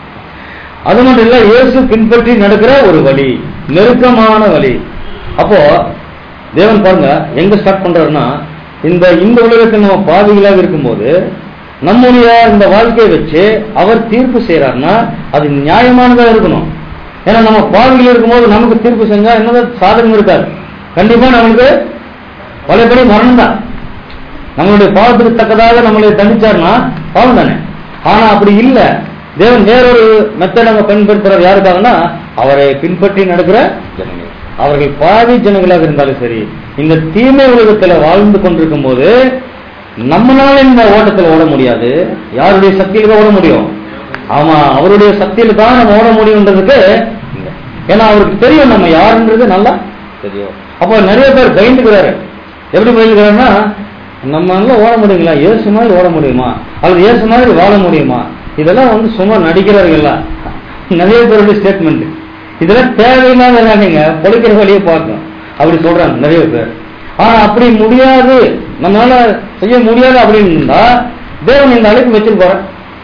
அது மட்டும் இல்ல இயேசு பின்பற்றி நடக்கிற ஒரு வழி நெருக்கமான வழி அப்போ தேவன் பாருங்க எங்க ஸ்டார்ட் பண்றாருன்னா இந்த இந்த உலகத்தில் நம்ம பாவிகளாக இருக்கும்போது நம்முடைய இந்த வாழ்க்கையை வச்சு அவர் தீர்ப்பு செய்யறாருன்னா அது நியாயமானதா இருக்கணும் ஏன்னா நம்ம பாவிகள் இருக்கும்போது நமக்கு தீர்ப்பு செஞ்சா என்னதான் சாதகம் இருக்காது கண்டிப்பா நமக்கு பழையபடி மரணம் தான் நம்மளுடைய பாவத்துக்கு தக்கதாக நம்மளை தண்டிச்சாருன்னா பாவம் தானே ஆனா அப்படி இல்ல தேவன் வேறொரு மெத்தட் அங்க பயன்படுத்துறாரு யாருக்காகனா அவரை பின்பற்றி நடக்கிற ஜனங்கள் அவர்கள் பாவி ஜனங்களாக இருந்தாலும் சரி இந்த தீமை உலகத்துல வாழ்ந்து கொண்டிருக்கும் போது நம்மளால இந்த ஓட்டத்துல ஓட முடியாது யாருடைய சக்தியில தான் ஓட முடியும் ஆமா அவருடைய சக்தியில தான் நம்ம ஓட முடியும்ன்றதுக்கு இல்ல. ஏன்னா அவருக்கு தெரியும் நம்ம யாருன்றது நல்லா தெரியும் அப்போ நிறைய பேர் பயந்துக்கிறாரு எப்படி பயந்துக்கிறாருன்னா நம்மளால ஓட முடியுங்களா இயேசு மாதிரி ஓட முடியுமா அல்லது இயேசு மாதிரி வாழ முடியுமா இதெல்லாம் வந்து சும்மா நடிக்கிறார்களா நிறைய பேருடைய ஸ்டேட்மெண்ட் இதெல்லாம் தேவையில்லாத நீங்க பொழைக்கிற வழியை பார்க்கணும் அப்படி சொல்றாங்க நிறைய பேர் ஆனா அப்படி முடியாது நம்மளால செய்ய முடியாது அப்படின்னு இருந்தா தேவன் இந்த அழைப்பு வச்சிருப்பாரு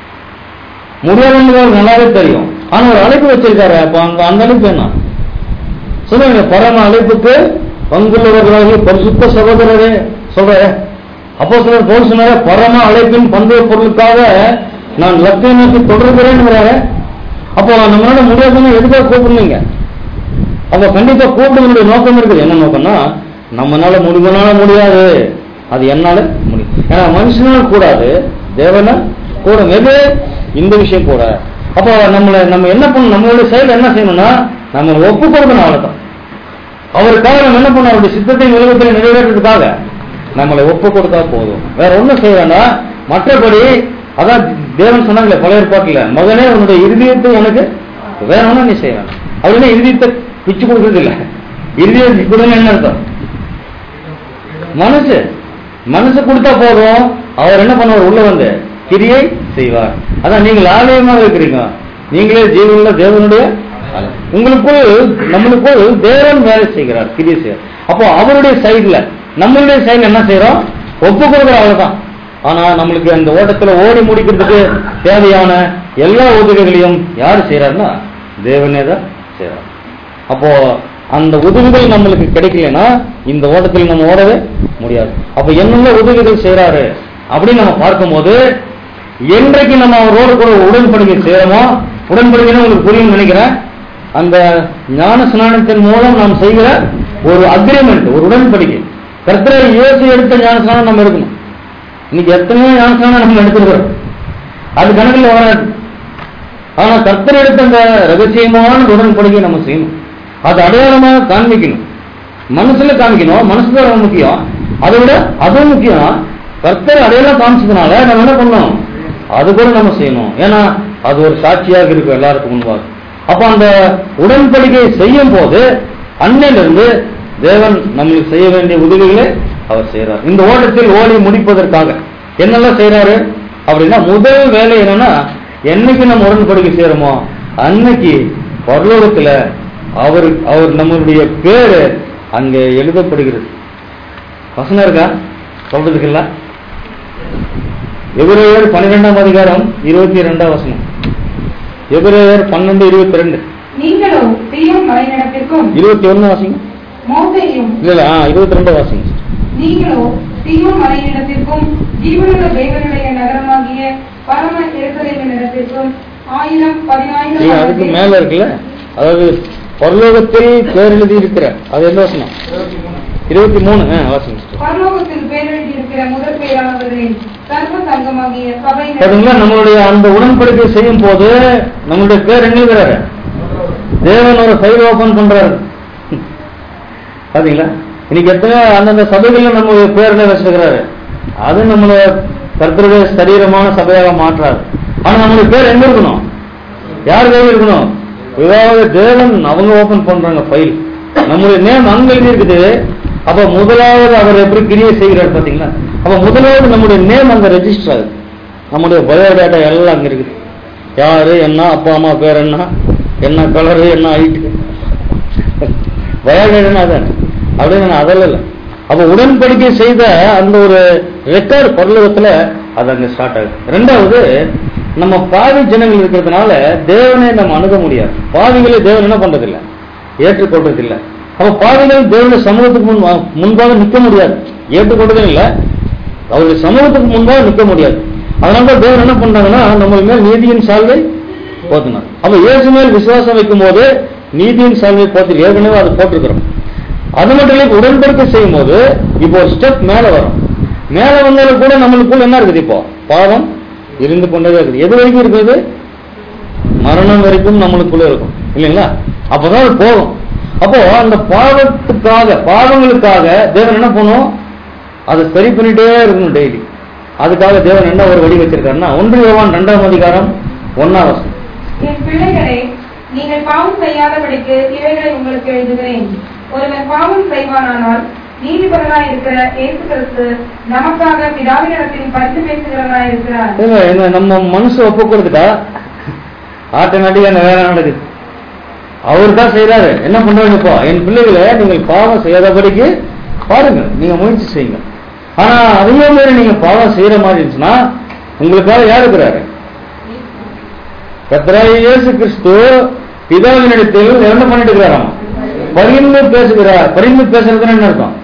முடியாதுன்னு அவருக்கு நல்லாவே தெரியும் ஆனா ஒரு அழைப்பு வச்சிருக்காரு அப்ப அந்த அந்த அழைப்பு என்ன சொல்லுங்க பரம அழைப்புக்கு பங்குள்ளவர்களாகிய பரிசுத்த சகோதரரே சொல்ற அப்போ சிலர் போல் சொன்னார பரம அழைப்பின் பந்தய பொருளுக்காக நான் லக்கை நோக்கி தொடர்கிறேன்னு அப்போ நம்மளால முடியாதுன்னு எதுக்காக கூப்பிடுங்க அப்ப கண்டிப்பா கூப்பிடுவதனுடைய நோக்கம் இருக்குது என்ன நோக்கம்னா நம்மனால முடியுமனால முடியாது அது என்னால முடியும் ஏன்னா மனுஷனால் கூடாது தேவன கூட எது இந்த விஷயம் கூட அப்போ நம்மள நம்ம என்ன பண்ணணும் நம்மளுடைய செயல் என்ன செய்யணும்னா நம்ம ஒப்பு கொடுக்கணும் அவ்வளவுதான் அவருக்காக நம்ம என்ன பண்ணணும் அவருடைய சித்தத்தை உலகத்தில் நிறைவேற்றுறதுக்காக நம்மளை ஒப்பு கொடுத்தா போதும் வேற ஒண்ணும் செய்ய வேண்டாம் மற்றபடி அதான் தேவன் சொன்னாங்களே பழைய ஏற்பாட்டுல மகனே உன்னுடைய இருதயத்தை எனக்கு வேணும்னா நீ செய்ய வேண்டாம் அப்படின்னா இருதயத்தை பிச்சு கொடுக்கறது இல்ல இருதயத்தை கொடுங்க என்ன அர்த்தம் மனசு மனசு கொடுத்தா போதும் அவர் என்ன பண்ணுவார் உள்ள வந்து கிரியை செய்வார் அதான் நீங்கள் ஆலயமாக இருக்கிறீங்க நீங்களே ஜீவனுள்ள தேவனுடைய ஆலயம். உங்களுக்குள் நம்மளுக்குள் தேவன் வேலை செய்கிறார் கிரியை செய்கிறார் அப்போ அவருடைய சைடுல நம்மளுடைய சைடுல என்ன செய்யறோம் ஒப்பு கொடுக்குற அவ்வளவுதான் ஆனா நம்மளுக்கு அந்த ஓட்டத்துல ஓடி முடிக்கிறதுக்கு தேவையான எல்லா உதவிகளையும் யார் செய்யறாருன்னா தேவனே தான் செய்யறார் அப்போ அந்த உதவிகள் நம்மளுக்கு கிடைக்கலனா இந்த ஓட்டத்தில் நம்ம ஓடவே முடியாது அப்ப என்னென்ன உதவிகள் செய்யறாரு அப்படின்னு நம்ம பார்க்கும்போது என்றைக்கு நம்ம அவரோடு கூட உடன்படிக்கை செய்யறோமோ உடன்படிக்கைன்னு உங்களுக்கு புரியும் நினைக்கிறேன் அந்த ஞான ஸ்நானத்தின் மூலம் நாம் செய்கிற ஒரு அக்ரிமெண்ட் ஒரு உடன்படிக்கை கர்த்தரை இயேசு எடுத்த ஞான ஸ்நானம் நம்ம எடுக்கணும் இன்னைக்கு எத்தனையோ ஞான ஸ்நானம் நம்ம எடுத்துக்கிறோம் அது கணக்கில் வராது ஆனா கர்த்தர் எடுத்த அந்த ரகசியமான உடன்படிக்கை நம்ம செய்யணும் அது அடையாளமாக காண்பிக்கணும் மனசுல காமிக்கணும் மனசு தான் ரொம்ப முக்கியம் அதை விட அதுவும் முக்கியம் கர்த்தர் அடையாளம் காமிச்சதுனால நம்ம என்ன பண்ணணும் அது கூட நம்ம செய்யணும் ஏன்னா அது ஒரு சாட்சியாக இருக்கும் எல்லாருக்கும் முன்பாக அப்ப அந்த உடன்படிக்கை செய்யும் போது அன்னையிலிருந்து தேவன் நம்மளுக்கு செய்ய வேண்டிய உதவிகளை அவர் செய்யறார் இந்த ஓட்டத்தில் ஓடி முடிப்பதற்காக என்னெல்லாம் செய்யறாரு அப்படின்னா முதல் வேலை என்னன்னா என்னைக்கு நம்ம உடன்படிக்கை செய்யறோமோ அன்னைக்கு பரலோகத்துல அவர் அவர் நம்மளுடைய பேரு அங்கே எழுதப்படுகிறது வசனம் இருக்கா சொல்றதுக்கு இல்ல எபிரேயர் பன்னிரெண்டாம் அதிகாரம் இருபத்தி இரண்டாம் வசனம் எபிரேயர் பன்னெண்டு இருபத்தி ரெண்டு நீங்களோ தீயும் மலைநடத்திற்கும் இருபத்தி ஒண்ணு வாசிங்க மோசையும் இல்ல இல்ல ஆ இருபத்தி ரெண்டு வாசிங்க நீங்களோ தீயும் மலையிடத்திற்கும் ஜீவனுள்ள தேவனுடைய நகரமாகிய பரம எருசலேமின் இடத்திற்கும் ஆயிரம் நீங்க அதுக்கு பதினாயிரம் மேல இருக்குல்ல அதாவது பரலோகத்தில் பேர் எழுதி இருக்கிற அது எந்த வசனம் இருபத்தி மூணு ஆ, வாசிங்க sister. பரலோகத்தில் பேரெழுதியிருக்கிற முதற் பெயரானவர்களின் சர்வ சங்கமாகிய சபை பாத்தீங்களா நம்மளுடைய அந்த உடன்படிக்கை செய்யும் போது நம்மளுடைய பேர் என்ன எழுதுறாரு தேவன் ஒரு ஃபைல் ஓபன் பண்றாரு பாத்தீங்களா இன்னைக்கு எத்தனை அந்தந்த சபைகள்ல நம்மளுடைய பேர்ல வச்சிருக்கிறாரு அது நம்மள கர்த்தருடைய சரீரமான சபையாக மாற்றாரு ஆனா நம்மளுடைய பேர் எங்க இருக்கணும் யார் கையில் இருக்கணும் இதாவது தேவன் அவங்க ஓபன் பண்றாங்க ஃபைல் நம்மளுடைய நேம் அங்க எழுதி இருக்குது அப்ப முதலாவது அவர் எப்படி கிரியை செய்கிறார் பாத்தீங்களா அப்ப முதலாவது நம்முடைய நேம் அங்க ரெஜிஸ்டர் ஆகுது நம்முடைய பயோடேட்டா எல்லாம் அங்க இருக்குது யாரு என்ன அப்பா அம்மா பேர் என்ன என்ன கலரு என்ன ஹைட்டு பயோடேட்டா அதான் அப்படின்னு அதெல்லாம் இல்லை அப்ப உடன்படிக்கை செய்த அந்த ஒரு ரெக்கார்டு பரலோகத்துல அது அங்க ஸ்டார்ட் ஆகுது ரெண்டாவது நம்ம பாவி ஜனங்கள் இருக்கிறதுனால தேவனை நம்ம அணுக முடியாது பாவிகளை தேவன் என்ன பண்றதில்ல ஏற்றுக்கொள்றதில்ல அப்ப பாவிகள் தேவனுடைய சமூகத்துக்கு முன் முன்பாக நிற்க முடியாது ஏற்றுக்கொள்றதும் இல்ல அவருடைய சமூகத்துக்கு முன்பாக நிற்க முடியாது அதனால தான் தேவன் என்ன பண்றாங்கன்னா நம்ம மேல் நீதியின் சால்வை போத்தினார் அப்ப இயேசு மேல் விசுவாசம் வைக்கும் போது நீதியின் சால்வை போத்து ஏற்கனவே அதை போட்டிருக்கிறோம் அது மட்டும் இல்லை உடன்படிக்கை செய்யும் போது இப்போ ஒரு ஸ்டெப் மேல வரும் மேல வந்தாலும் கூட நம்மளுக்குள்ள என்ன இருக்குது இப்போ பாவம் இருந்து கொண்டே இருக்குது எது வரைக்கும் இருக்குது மரணம் வரைக்கும் நம்மளுக்குள்ள இருக்கும் இல்லைங்களா அப்பதான் அது போகும் அப்போ அந்த பாவத்துக்காக பாவங்களுக்காக தேவன் என்ன பண்ணும் அதை சரி பண்ணிட்டே இருக்கணும் டெய்லி அதுக்காக தேவன் என்ன ஒரு வழி வச்சிருக்காருன்னா ஒன்று யோவான் ரெண்டாம் அதிகாரம் ஒன்னாம் வசனம் என் பிள்ளைகளே நீங்கள் பாவம் செய்யாதபடிக்கு இவைகளை உங்களுக்கு எழுதுகிறேன் ஒருவன் பாவம் செய்வானானால் நீதிபரனாய் இருக்கிற இயேசு கிறிஸ்து நமக்காக பிதாவினிடத்தில் பரிந்து பேசுகிறவராய் இருக்கிறார் ஏங்க, எங்க நம்ம மனசு ஒப்பு கொடுத்துட்டா ஆட்டோமேட்டிக்கா அந்த வேலை நடக்குது அவர் தான் செய்யறாரு என்ன பண்றாங்க இப்போ என் பிள்ளைகளை நீங்கள் பாவம் செய்யாதபடிக்கு பாருங்க நீங்க முயற்சி செய்யுங்க ஆனா அதே மாதிரி நீங்க பாவம் செய்யற மாதிரி இருந்துச்சுன்னா உங்களுக்காக யார் இருக்கிறாரு கர்த்தராகிய இயேசு கிறிஸ்து பிதாவினிடத்தில் என்ன பண்ணிட்டு இருக்கிறாராம் பரிந்து பேசுகிறார் பரிந்து பேசுறதுன்னு என்ன அர்த்தம்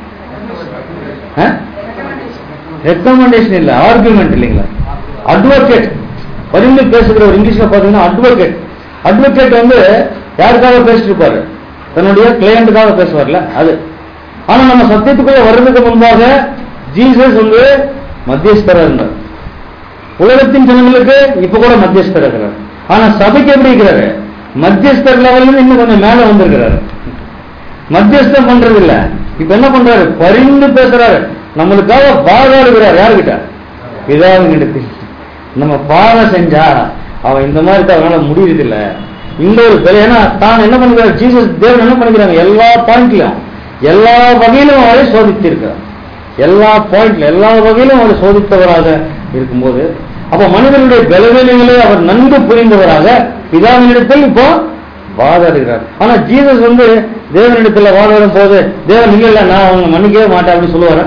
ரெக்கமெண்டேஷன் இல்ல ஆர்குமெண்ட் இல்லைங்களா அட்வொகேட் பரிந்து பேசுகிற ஒரு இங்கிலீஷ்ல பாத்தீங்கன்னா அட்வொகேட் அட்வொகேட் வந்து யாருக்காக பேசிட்டு இருப்பாரு தன்னுடைய கிளையண்ட்டுக்காக பேசுவார்ல அது ஆனா நம்ம சத்தியத்துக்குள்ள வர்றதுக்கு முன்பாக ஜீசஸ் வந்து மத்தியஸ்தரா இருந்தார் உலகத்தின் ஜனங்களுக்கு இப்ப கூட மத்தியஸ்தர் இருக்கிறார் ஆனா சபைக்கு எப்படி இருக்கிறாரு மத்தியஸ்தர் லெவல்ல இன்னும் கொஞ்சம் மேல வந்திருக்கிறாரு மத்தியஸ்தம் பண்றது இல்ல இப்ப என்ன பண்றாரு பரிந்து பேசுறாரு நம்மளுக்காக வாதாடுகிறார் யாருக்கிட்ட பிதாவின் இடத்தில் நம்ம பாவம் செஞ்சா அவன் இந்த மாதிரி அவனால முடியறது இல்ல இந்த ஒரு பெரிய ஏன்னா தான் என்ன பண்ணுறாரு ஜீசஸ் தேவன் என்ன பண்ணிக்கிறாங்க எல்லா பாயிண்ட்லயும் எல்லா வகையிலும் அவரை சோதித்திருக்கிறார் எல்லா பாயிண்ட்ல எல்லா வகையிலும் அவர் சோதித்தவராக இருக்கும்போது அப்ப மனிதனுடைய பலவீனங்களை அவர் நன்கு புரிந்தவராக பிதாவினிடத்தில் இப்போ வாதாடுகிறார் ஆனா ஜீசஸ் வந்து தேவனிடத்துல வாதாடும் போது தேவன் இல்ல இல்ல நான் அவங்க மன்னிக்கவே மாட்டேன் அப்படின்னு சொல்லுவாரு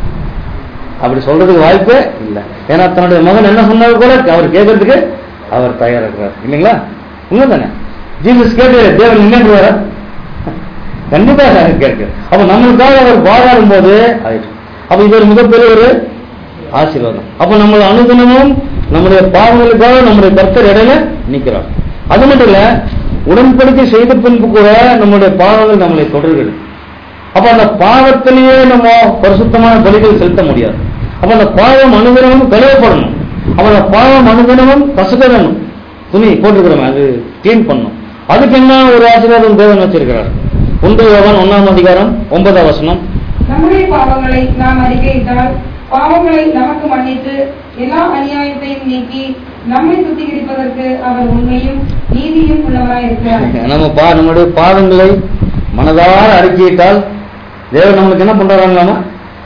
அப்படி சொல்றதுக்கு வாய்ப்பே இல்ல ஏன்னா தன்னுடைய மகன் என்ன சொன்னாலும் கூட அவர் கேட்கறதுக்கு அவர் தயாரா இருக்கிறார் இல்லைங்களா உண்மைதானே ஜீசஸ் கேட்டு தேவன் இல்லைன்னு வர கண்டிப்பா கேட்க அப்ப நம்மளுக்காக அவர் வாதாடும் போது ஆயிடுச்சு அப்ப இது ஒரு மிகப்பெரிய ஒரு ஆசீர்வாதம் அப்ப நம்ம அனுதினமும் நம்முடைய பாவங்களுக்காக நம்முடைய கர்த்தர் இடையில நிக்கிறார் அது மட்டும் இல்ல உடன்படிக்கை செய்த பின்பு கூட நம்முடைய பாவங்கள் நம்மளை தொடர்கிறது அப்ப அந்த பாவத்திலேயே நம்ம பரிசுத்தமான பலிகள் செலுத்த முடியாது அப்ப அந்த பாவம் அனுதினமும் கழுவப்படணும் அப்ப அந்த பாவம் அனுதினமும் கசக்கணும் துணி போட்டுக்கிறோம் அது கிளீன் பண்ணணும் அதுக்கு என்ன ஒரு ஆசீர்வாதம் தேவன் வச்சிருக்கிறார் ஒன்று யோவான் ஒன்னாம் அதிகாரம் ஒன்பதாம் வசனம் நம்முடைய பாவங்களை நாம் அறிக்கையிட்டால் பாவங்களை நமக்கு மன்னித்து எல்லா அநியாயத்தையும் நீக்கி நம்மை சுத்திகரிப்பதற்கு அவர் உண்மையும் நீதியும் உள்ளவராய் இருக்கிறார் நம்ம பா நம்முடைய பாவங்களை மனதார அறிக்கையிட்டால் தேவன் நம்மளுக்கு என்ன பண்றாங்களாமா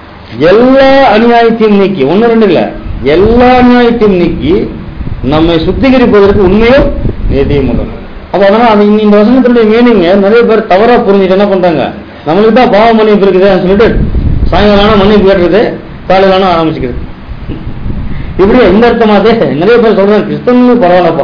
எல்லா அநியாயத்தையும் நீக்கி ஒண்ணு ரெண்டு இல்ல எல்லா அநியாயத்தையும் நீக்கி நம்மை சுத்திகரிப்பதற்கு உண்மையும் நீதியும் உள்ளது அப்ப அதனால அது இந்த வசனத்தினுடைய மீனிங்க நிறைய பேர் தவறா புரிஞ்சுட்டு என்ன பண்றாங்க நம்மளுக்கு தான் பாவ மன்னிப்பு இருக்குதுன்னு சொல்லிட்டு சாயங்காலம் மன்னிப்பு கேட்டுறது காலையிலான ஆரம்பிச்சுக்கிறது இப்படி இந்த அர்த்தமாதே நிறைய பேர் சொல்றாங்க கிறிஸ்தவங்களும் பரவாயில்லப்பா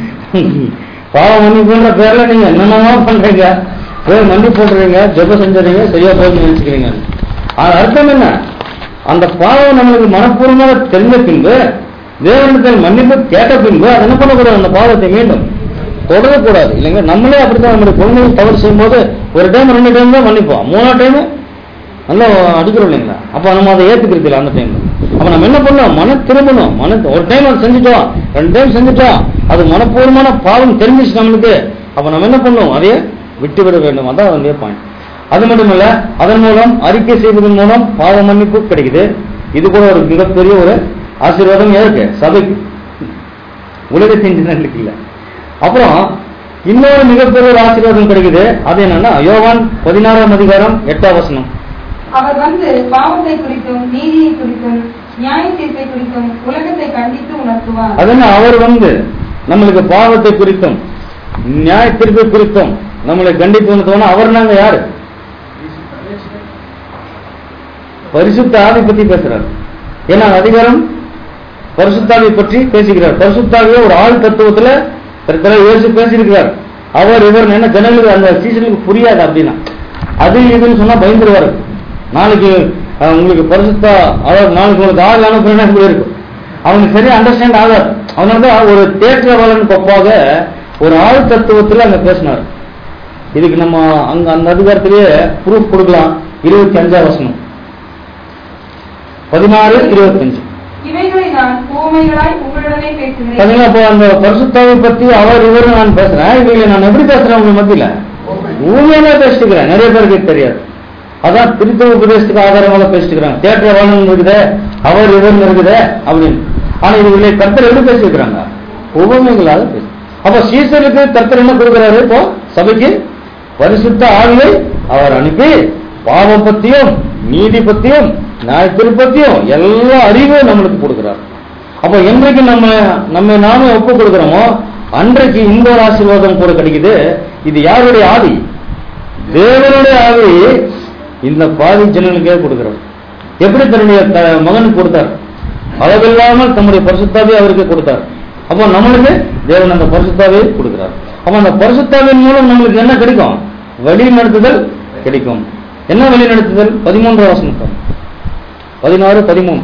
பாவ மன்னிப்புன்ற பேர்ல நீங்க என்னென்னமோ பண்றீங்க போய் மன்னிப்பு போட்டுறீங்க ஜெபம் செஞ்சுறீங்க சரியா போய் நினைச்சுக்கிறீங்க அது அர்த்தம் என்ன அந்த பாவம் நம்மளுக்கு மனப்பூர்வமாக தெரிஞ்ச பின்பு தேவனிடத்தில் மன்னிப்பு கேட்ட பின்பு அது என்ன பண்ணக்கூடாது அந்த பாவத்தை மீண்டும் தொடரக்கூடாது இல்லைங்க நம்மளே அப்படித்தான் நம்மளுடைய குழந்தைகள் தவறு செய்யும்போது ஒரு டைம் ரெண்டு டைம் தான் மன்னிப்போம் மூணாவது டைம் நல்லா அடிக்கிறோம் இல்லைங்களா அப்ப நம்ம அதை ஏத்துக்கிறது இல்லை அந்த டைம்ல அப்ப நம்ம என்ன பண்ணோம் மன திரும்பணும் மன ஒரு டைம் அதை செஞ்சுட்டோம் ரெண்டு டைம் செஞ்சுட்டோம் அது மனப்பூர்வமான பாவம் தெரிஞ்சிச்சு நம்மளுக்கு அப்ப நம்ம என்ன பண்ணோம் அதையே விட்டுவிட வேண்டும் அதான் அதனுடைய பாயிண்ட் அது மட்டும் இல்ல அதன் மூலம் அறிக்கை செய்வதன் மூலம் பாவ மன்னிப்பு கிடைக்குது இது கூட ஒரு மிகப்பெரிய ஒரு ஆசீர்வாதம் யாருக்கு சபைக்கு உலகத்தின் ஜனங்களுக்கு இல்ல அப்புறம் இன்னொரு மிகப்பெரிய ஒரு ஆசீர்வாதம் கிடைக்குது அது என்னன்னா யோவான் பதினாறாம் அதிகாரம் எட்டாம் வசனம் அவர் வந்து பாவத்தை குறித்தும் நீதியை குறித்தும் நியாய தீர்ப்பை குறித்தும் உலகத்தை கண்டித்து உணர்த்துவார் அதனால அவர் வந்து நம்மளுக்கு பாவத்தை குறித்தும் நியாய தீர்ப்பை குறித்தும் நம்மளை கண்டித்து உணர்த்தோம்னா அவர் நாங்க யாரு பரிசுத்த ஆவி பத்தி பேசுறாரு ஏன்னா அதிகாரம் பரிசுத்தாவை பற்றி பேசுகிறார் பரிசுத்தாவே ஒரு ஆள் தத்துவத்துல கர்த்தரா இயேசு பேசியிருக்கிறார் அவர் இவர் என்ன ஜனங்களுக்கு அந்த சீசனுக்கு புரியாது அப்படின்னா அது இதுன்னு சொன்னா பயந்துருவாரு நாளைக்கு அஹ், உங்களுக்கு பரிசுத்தா அதாவது நாளைக்கு உங்களுக்கு ஆள் அனுப்புறேன்னா இப்படி இருக்கும் அவனுக்கு சரியா அண்டர்ஸ்டாண்ட் ஆகாது அவனால தான் ஒரு தேற்றவாளன் கொப்பாக ஒரு ஆள் தத்துவத்துல அங்க பேசினார் இதுக்கு நம்ம அங்க அந்த அதிகாரத்திலேயே ப்ரூஃப் கொடுக்கலாம் இருபத்தி அஞ்சாம் வசனம் பதினாறு இருபத்தஞ்சு இவைகளை நான் ஊமைகளாய் உங்களுடனே பேசுகிறேன் பாத்தீங்களா இப்போ அந்த பரிசுத்தாவை பத்தி அவர் இவர் நான் பேசுறேன் இவங்களை நான் எப்படி பேசுறேன் உங்க மத்தியில ஊமையில பேசிட்டுக்கிறேன் நிறைய பேருக்கு தெரியாது அதான் திருத்த உபதேசத்துக்கு ஆதாரமாக பேசிட்டுக்கிறாங்க தேட்டர வாழ்ந்து இருக்குதே அவர் இவர் இருக்குதே அப்படின்னு ஆனா இவங்களை கர்த்தர் எப்படி பேசியிருக்கிறாங்க உபமைகளாக பேசு அப்ப சீசருக்கு கர்த்தர் என்ன கொடுக்கிறாரு இப்போ சபைக்கு பரிசுத்த ஆவியை அவர் அனுப்பி பாவம் பத்தியும் நீதி பத்தியும் நியாயத்திரு பத்தியும் எல்லா அறிவும் நம்மளுக்கு கொடுக்கிறார் அப்ப என்றைக்கு நம்ம நம்ம நாமே ஒப்பு கொடுக்கிறோமோ அன்றைக்கு இந்த ஒரு ஆசீர்வாதம் கூட கிடைக்குது இது யாருடைய ஆவி தேவனுடைய ஆவி இந்த பாதி ஜனங்களுக்கே கொடுக்கிறார் எப்படி தன்னுடைய த- மகனுக்கு கொடுத்தார் அளவில்லாமல் தம்முடைய பரிசுத்தாவே அவருக்கு கொடுத்தார் அப்போ நம்மளுக்கு தேவன் அந்த பரிசுத்தாவே கொடுக்கிறார் அப்ப அந்த பரிசுத்தாவின் மூலம் நம்மளுக்கு என்ன கிடைக்கும் வழி நடத்துதல் கிடைக்கும் என்ன வழி நடத்துதல் பதிமூன்றாம் வசனம் பாருங்க. பதினாறு பதிமூணு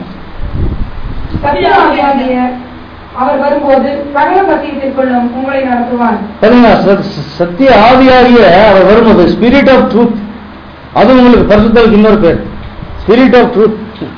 சத்தியவாதியாகிய அவர் வரும்போது சகல சத்தியத்திற்குள்ளும் உங்களை நடத்துவார் பாத்தீங்களா ச- ச- சத்திய ஆவியாகிய அவர் வரும்போது ஸ்பிரிட் ஆஃப் ட்ரூத் அது உங்களுக்கு பரிசுத்தலுக்கு இன்னொரு பேர் ஸ்பிரிட் ஆஃப் ட்ரூத்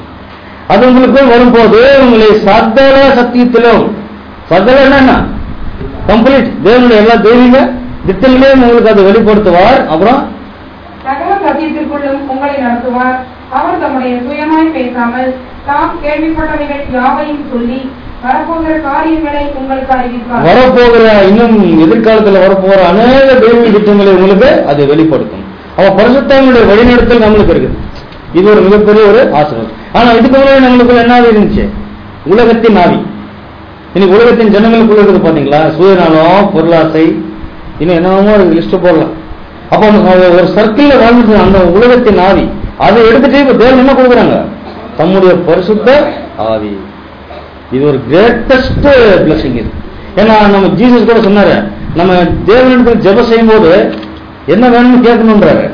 அது உங்களுக்கு வரும்போது உங்களை சகல சத்தியத்திலும் சகல என்னன்னா கம்ப்ளீட் தேவனுடைய எல்லா தெய்வீக திட்டங்களையும் உங்களுக்கு அது வெளிப்படுத்துவார் அப்புறம் சகல சத்தியத்திற்குள்ளும் உங்களை நடத்துவார் அவர் தம்முடைய சுயமாய் பேசாமல் தாம் கேள்விப்பட்டவைகள் யாவையும் சொல்லி வரப்போகிற காரியங்களை உங்களுக்கு அறிவிப்பார் வரப்போகிற இன்னும் எதிர்காலத்தில் வரப்போகிற அநேக தெய்வீக திட்டங்களை உங்களுக்கு அது வெளிப்படுத்தும் அவ பரிசுத்தங்களுடைய வழிநடத்தல் நம்மளுக்கு இருக்குது இது ஒரு மிகப்பெரிய ஒரு ஆசீர்வாதம் ஆனா இதுக்கு முன்னாடி நம்மளுக்குள்ள என்ன ஆவி இருந்துச்சு உலகத்தின் ஆவி இன்னைக்கு உலகத்தின் ஜனங்களுக்குள்ள இருக்குது பாத்தீங்களா சுயநலம் பொருளாசை இன்னும் என்னென்னமோ லிஸ்ட் போடலாம் அப்போ அவங்க ஒரு சர்க்கிள்ல வாழ்ந்துட்டு அந்த உலகத்தின் ஆவி அதை எடுத்துட்டு இப்ப தேவன் என்ன கொடுக்குறாங்க தம்முடைய பரிசுத்த ஆவி இது ஒரு கிரேட்டஸ்ட் பிளஸிங் இது ஏன்னா நம்ம ஜீசஸ் கூட சொன்னாரு நம்ம தேவனிடத்தில் ஜெபம் செய்யும் போது என்ன வேணும்னு கேட்கணுன்றாரு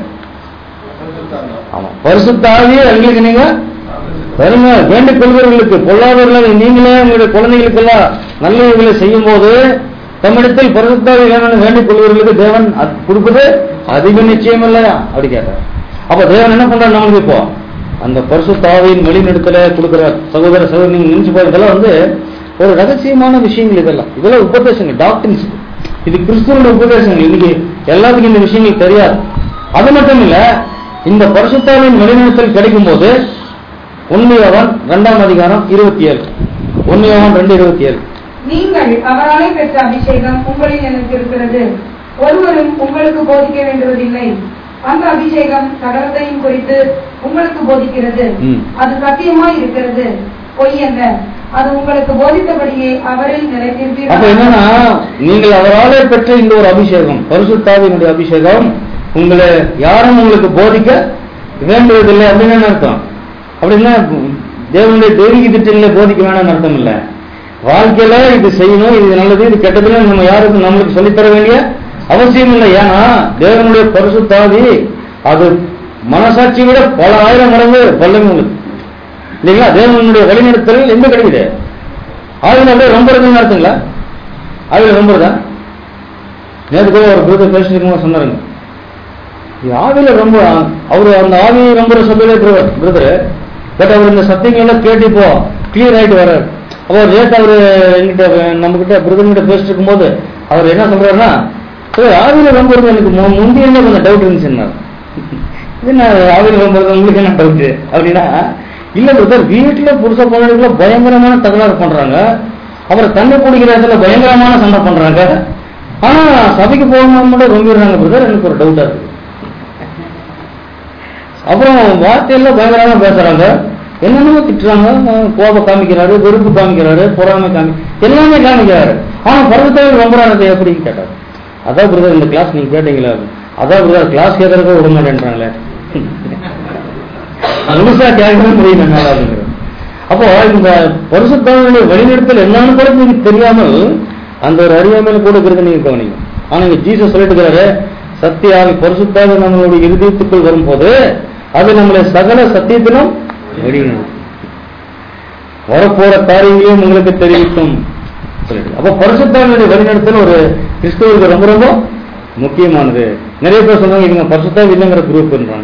ஆமா பரிசுத்த ஆவியை எங்களுக்கு நீங்க தருங்க வேண்டிக் கொள்வர்களுக்கு பொல்லாதவர்களை நீங்களே உங்களுடைய குழந்தைகளுக்கெல்லாம் நல்லவர்களை செய்யும் போது தம்மிடத்தில் பரிசுத்தாவி வேணும்னு வேண்டிக் கொள்வர்களுக்கு தேவன் அது கொடுப்பது அதிக நிச்சயம் இல்லையா அப்படி கேட்டார் அப்ப தேவன் என்ன பண்றாரு நம்மளுக்கு இப்போ அந்த பரிசுத்தாவியின் வழிநடத்தல கொடுக்கிற சகோதர சகோதரி நீங்க நினைச்சு பாருங்க இதெல்லாம் வந்து ஒரு ரகசியமான விஷயங்கள் இதெல்லாம் இதெல்லாம் உபதேசங்கள் டாக்டர்ஸ் இது கிறிஸ்துவோட உபதேசங்கள் இன்னைக்கு எல்லாத்துக்கும் இந்த விஷயங்கள் தெரியாது அது மட்டும் இல்ல இந்த பரிசுத்தாவின் வழிநடத்தல் கிடைக்கும் போது உண்மையவன் இரண்டாம் அதிகாரம் இருபத்தி ஏழு உண்மையவன் ரெண்டு இருபத்தி ஏழு நீங்கள் அவராலே பெற்ற அபிஷேகம் உங்களில் எனக்கு இருக்கிறது ஒருவரும் உங்களுக்கு போதிக்க வேண்டுவதில்லை அந்த அபிஷேகம் சகலத்தையும் குறித்து உங்களுக்கு போதிக்கிறது ம். அது சத்தியமாய் இருக்கிறது பொய் அல்ல அது உங்களுக்கு போதித்தபடியே அவரில் அப்ப நிலைத்திருப்பீர்கள் என்னன்னா நீங்கள் அவராலே பெற்ற இந்த ஒரு அபிஷேகம் பரிசுத்தாவினுடைய அபிஷேகம் உங்களை யாரும் உங்களுக்கு போதிக்க வேண்டுவதில்லை அப்படின்னு என்ன அர்த்தம் அப்படின்னா தேவனுடைய தெய்வீக திட்டங்களை போதிக்க வேணாம்னு அர்த்தம் இல்ல வாழ்க்கையில இது செய்யணும் இது நல்லது இது கெட்டதுன்னு நம்ம யாருக்கும் நம்மளுக்கு சொல்லித்தர வேண்டிய அவசியம் இல்லை ஏன்னா தேவனுடைய பரிசுத்தாவி அது மனசாட்சி விட பல ஆயிரம் மடங்கு வல்லமை உள்ளது இல்லைங்களா தேவனுடைய வழிநடத்தல் எங்க கிடைக்குது ஆவியில் அப்படியே ரொம்ப இருக்குன்னு அர்த்தங்களா ஆவியில் ரொம்ப இருக்கா நேற்று கூட ஒரு பிரதர் பேசிட்டு இருக்கும்போது சொன்னாருங்க இது ஆவியில ரொம்ப அவரு அந்த ஆவி ரொம்ப சபையில இருக்கிறவர் பிரதர் பட் அவர் இந்த சத்தியங்கள் எல்லாம் கேட்டு இப்போ கிளியர் ஆயிட்டு வர்றாரு அப்போ ரேட் அவரு எங்கிட்ட நம்ம கிட்ட பிரதர் கிட்ட பேசிட்டு இருக்கும்போது அவர் என்ன சொல்றாருன்னா "சார், ஆவியில ரொம்ப இருக்கு எனக்கு மு- முந்தி என்ன கொஞ்சம் டவுட் இருந்துச்சுன்னா இது என்ன ஆவியில ரொம்ப இருக்கு உங்களுக்கு என்ன டவுட் அப்படின்னா இல்ல பிரதர் வீட்டுல புருஷ பொண்ணுக்குள்ள பயங்கரமான தகராறு பண்றாங்க அப்புறம் தண்ணி குடிக்கிற இடத்துல பயங்கரமான சண்டை பண்றாங்க ஆனா சபைக்கு போகணும் மட்டும் ரொம்பிடுறாங்க பிரதர் எனக்கு ஒரு டவுட்டா இருக்கு அப்புறம் வார்த்தையெல்லாம் பயங்கரமா பேசுறாங்க என்னென்னமோ திட்டுறாங்க அஹ் கோபம் காமிக்கிறாரு வெறுப்பு காமிக்கிறாரு பொறாமை காமி எல்லாமே காமிக்கிறாரு ஆனா பருவத்தில் நம்புறாங்க எப்படின்னு கேட்டார் அதான் பிரதர் இந்த கிளாஸ் நீங்க கேட்டீங்களா அதான் பிரதர் கிளாஸ் கேட்கறதுக்கு விட மாட்டேன்றாங்களே முழுசா கேட்கவே முடியல என்னால அப்படிங்கிறது அப்போ இந்த பரிசுத்தாவினுடைய வழிநடத்தல் என்னன்னு கூட உங்களுக்கு தெரியாமல் அந்த ஒரு அறியாமையில கூட இருக்கிறது நீங்க கவனிங்க ஆனா இங்க ஜீசஸ் சொல்லிட்டு இருக்கிறாரு சத்தியாவி பரிசுத்தாவி நம்மளுடைய இருதயத்துக்குள் வரும்போது அது நம்மளை சகல சத்தியத்திலும் வழிநடத்தும் வரப்போற காரியங்களையும் உங்களுக்கு தெரிவிக்கும் சொல்லிட்டு அப்ப பரிசுத்தாவினுடைய வழிநடத்தல் ஒரு கிறிஸ்துவுக்கு ரொம்ப ரொம்ப முக்கியமானது நிறைய பேர் சொல்றாங்க இவங்க பரிசுத்தாவி இல்லைங்கிற குரூப்ன்றாங்க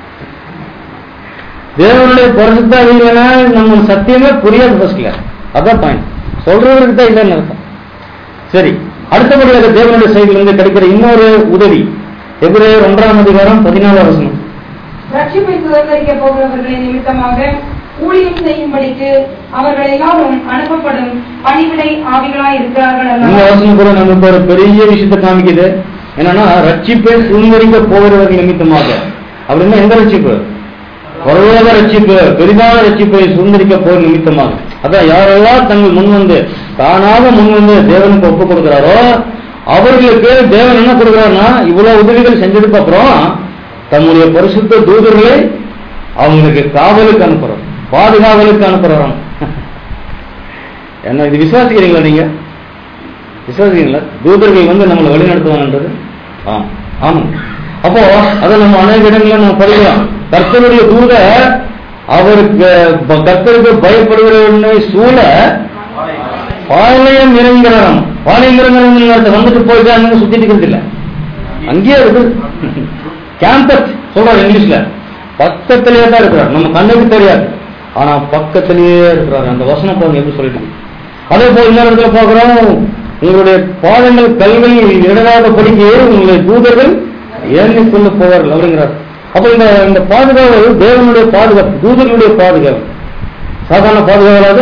தேவனுடைய பரிசுத்தாவி இல்லைன்னா நம்ம சத்தியமே புரியாது ஃபர்ஸ்ட்ல அதான் பாயிண்ட் சொல்றவருக்கு தான் இல்லைன்னு அர்த்தம் சரி அடுத்தபடியாக தேவனுடைய சைடிலிருந்து கிடைக்கிற இன்னொரு உதவி எபிரேயர் ஒன்றாம் அதிகாரம் பதினாலாம் வசனம் ரட்சிப்பை சுதந்திரிக்க போகிறவர்களின் நிமித்தமாக ஊழியம் செய்யும்படிக்கு அவர்கள் எல்லாரும் அனுப்பப்படும் பணிவிடை ஆவிகளாய் இருக்கிறார்கள் இந்த அல்லவா வசனம் கூட நமக்கு ஒரு பெரிய விஷயத்தை காமிக்குது என்னன்னா ரட்சிப்பை சுந்தரிக்க போகிறவர்கள் நிமித்தமாக அப்படின்னா எந்த ரட்சிப்பு பரலோக ரட்சிப்பு பெரிதான ரட்சிப்பை சுந்தரிக்க போகிற நிமித்தமாக அதான் யாரெல்லாம் தங்கள் முன் வந்து தானாக முன் வந்து தேவனுக்கு ஒப்பு கொடுக்கிறாரோ அவர்களுக்கு தேவன் என்ன கொடுக்கிறாருன்னா இவ்வளவு உதவிகள் செஞ்சதுக்கு அப்புறம் தம்முடைய பரிசுத்த தூதர்களை அவங்களுக்கு காவலுக்கு அனுப்புறோம் பாதுகாவலுக்கு அனுப்புறாராம் என்ன இது விசுவாசிக்கிறீங்களா நீங்க விசுவாசிங்களா தூதர்கள் வந்து நம்மளை வழிநடத்துவாங்கன்றது ஆம் ஆமாம் அப்போ அதை நம்ம அநேக இடங்களில் நம்ம படிக்கலாம் கர்த்தருடைய தூத அவருக்கு ப- கர்த்தருக்கு பயப்படுகிறவனை சூழ பாளையம் இறங்குறாராம் பாளையம் இறங்குறவங்க வந்துட்டு போயிட்டு அங்க சுத்திட்டு இருக்கிறது இல்ல அங்கேயே இருக்கு கேம்பஸ் சொல்றாரு இங்கிலீஷ்ல பக்கத்திலேயே தான் இருக்கிறார் நம்ம கண்ணுக்கு தெரியாது ஆனா பக்கத்திலேயே இருக்கிறார் அந்த வசனம் பாருங்க எப்படி சொல்லிட்டு இருக்கு. அதே போல இன்னொரு இடத்துல பார்க்கிறோம் உங்களுடைய பாதங்கள் கல்வியில் இடராத படிக்கையே உங்களுடைய தூதர்கள் ஏந்திக் கொண்டு போவார்கள் அப்படிங்கிறார் அப்ப இந்த இந்த பாதுகாவல் தேவனுடைய பாதுகாப்பு தூதர்களுடைய பாதுகாப்பு சாதாரண பாதுகாவலாது